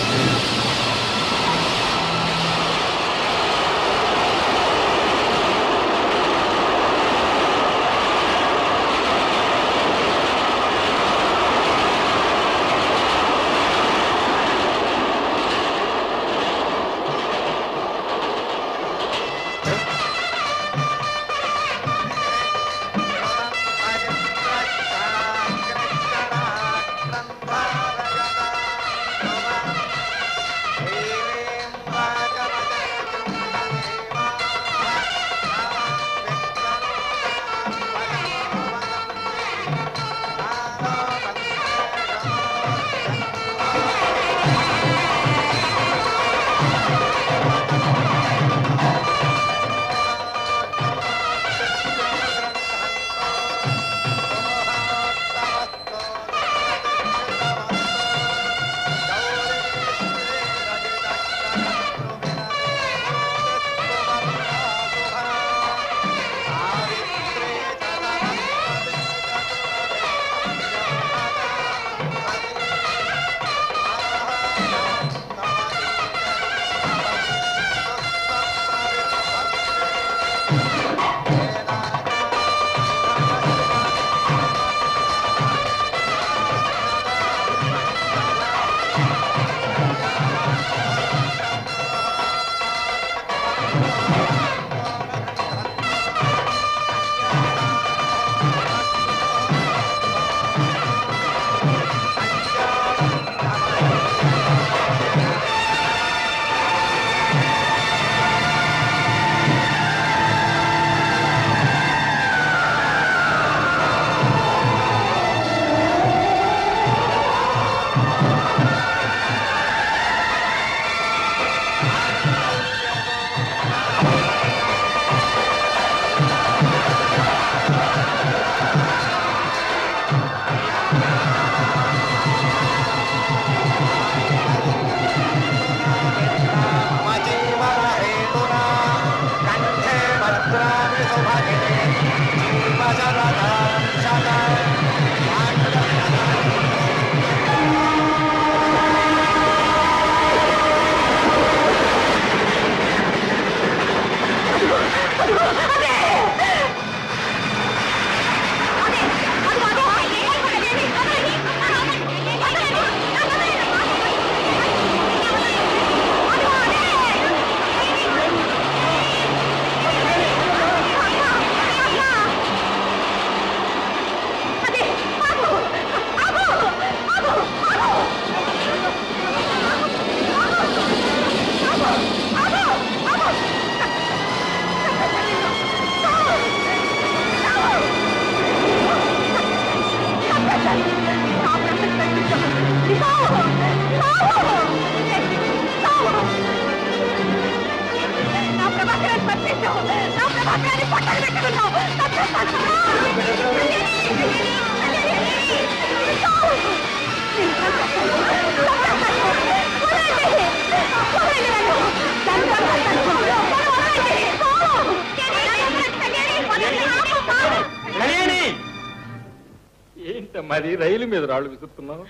మరి రైలు మీద రాళ్ళు విసురుతున్నావు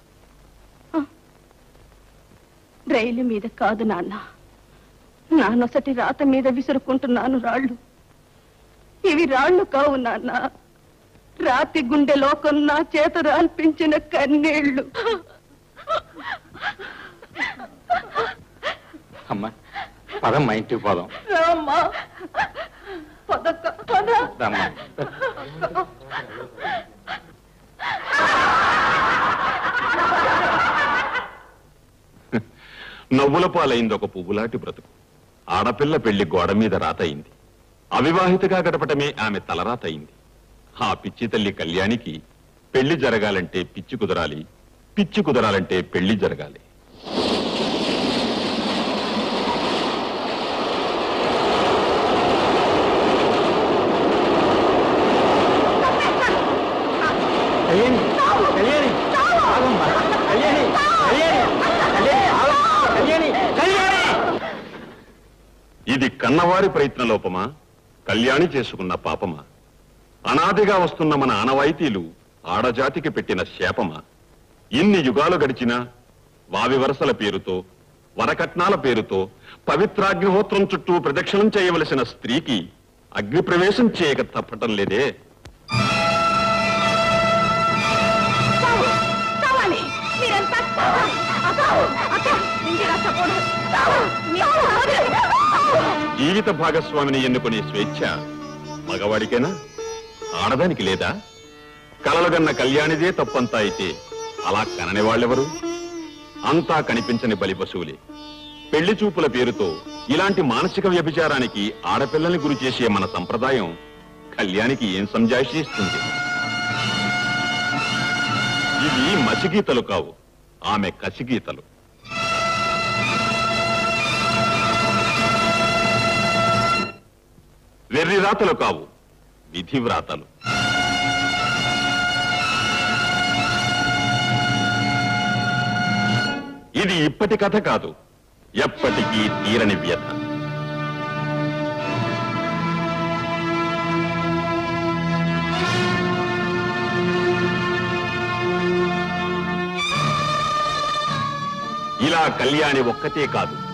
రైలు మీద కాదు నాన్న నా నొసటి రాత మీద విసురుకుంటున్నాను రాళ్ళు ఇవి రాళ్ళు కావు నాన్న రాతి గుండె లోకం నా చేత రాల్పించిన కన్నీళ్లు అమ్మా పదమ్మా ఇంటికి పోదాం రామ్మా పదక్క పద రామ్మా. నవ్వుల పాలైంది ఒక పువ్వులాంటి బ్రతుకు ఆడపిల్ల పెళ్లి గోడ మీద రాతయింది అవివాహితగా గడపటమే ఆమె తలరాత అయింది ఆ పిచ్చి తల్లి కళ్యాణికి పెళ్లి జరగాలంటే పిచ్చి కుదరాలి పిచ్చి కుదరాలంటే పెళ్లి జరగాలి కళ్యాణి కళ్యాణి ఆగమ్మా. కళ్యాణి కళ్యాణి కళ్యాణి ఆగమ్మా. కళ్యాణి కళ్యాణి ఇది కన్నవారి ప్రయత్న లోపమా కళ్యాణి చేసుకున్న పాపమా అనాదిగా వస్తున్న మన ఆనవాయితీలు ఆడజాతికి పెట్టిన శాపమా ఇన్ని యుగాలు గడిచినా వావి వరసల పేరుతో వరకట్నాల పేరుతో పవిత్రాగ్నిహోత్రం చుట్టూ ప్రదక్షిణం చేయవలసిన స్త్రీకి అగ్ని ప్రవేశం చేయక తప్పటం లేదే చావాలి మీరంతా చావాలి అక్క అక్క ఇందిరా సపోర్ట్ చావాలి జీవిత భాగస్వామిని ఎన్నుకునే స్వేచ్ఛ మగవాడికేనా ఆడదానికి లేదా కలలుగన్న కళ్యాణిదే తప్పంతా అయితే అలా కనని వాళ్ళెవరు అంతా కనిపించని బలి పశువులే పెళ్లి చూపుల పేరుతో ఇలాంటి మానసిక వ్యభిచారానికి ఆడపిల్లల్ని గురి చేసే మన సంప్రదాయం కళ్యాణికి ఏం సంజాయిషి ఇస్తుంది ఇవి మసిగీతలు కావు ఆమె కసిగీతలు వెర్రి రాతలు కావు విధి వ్రాతలు ఇది ఇప్పటి కథ కాదు ఎప్పటికీ తీరని వ్యథ ఇలా కళ్యాణి ఒక్కతే కాదు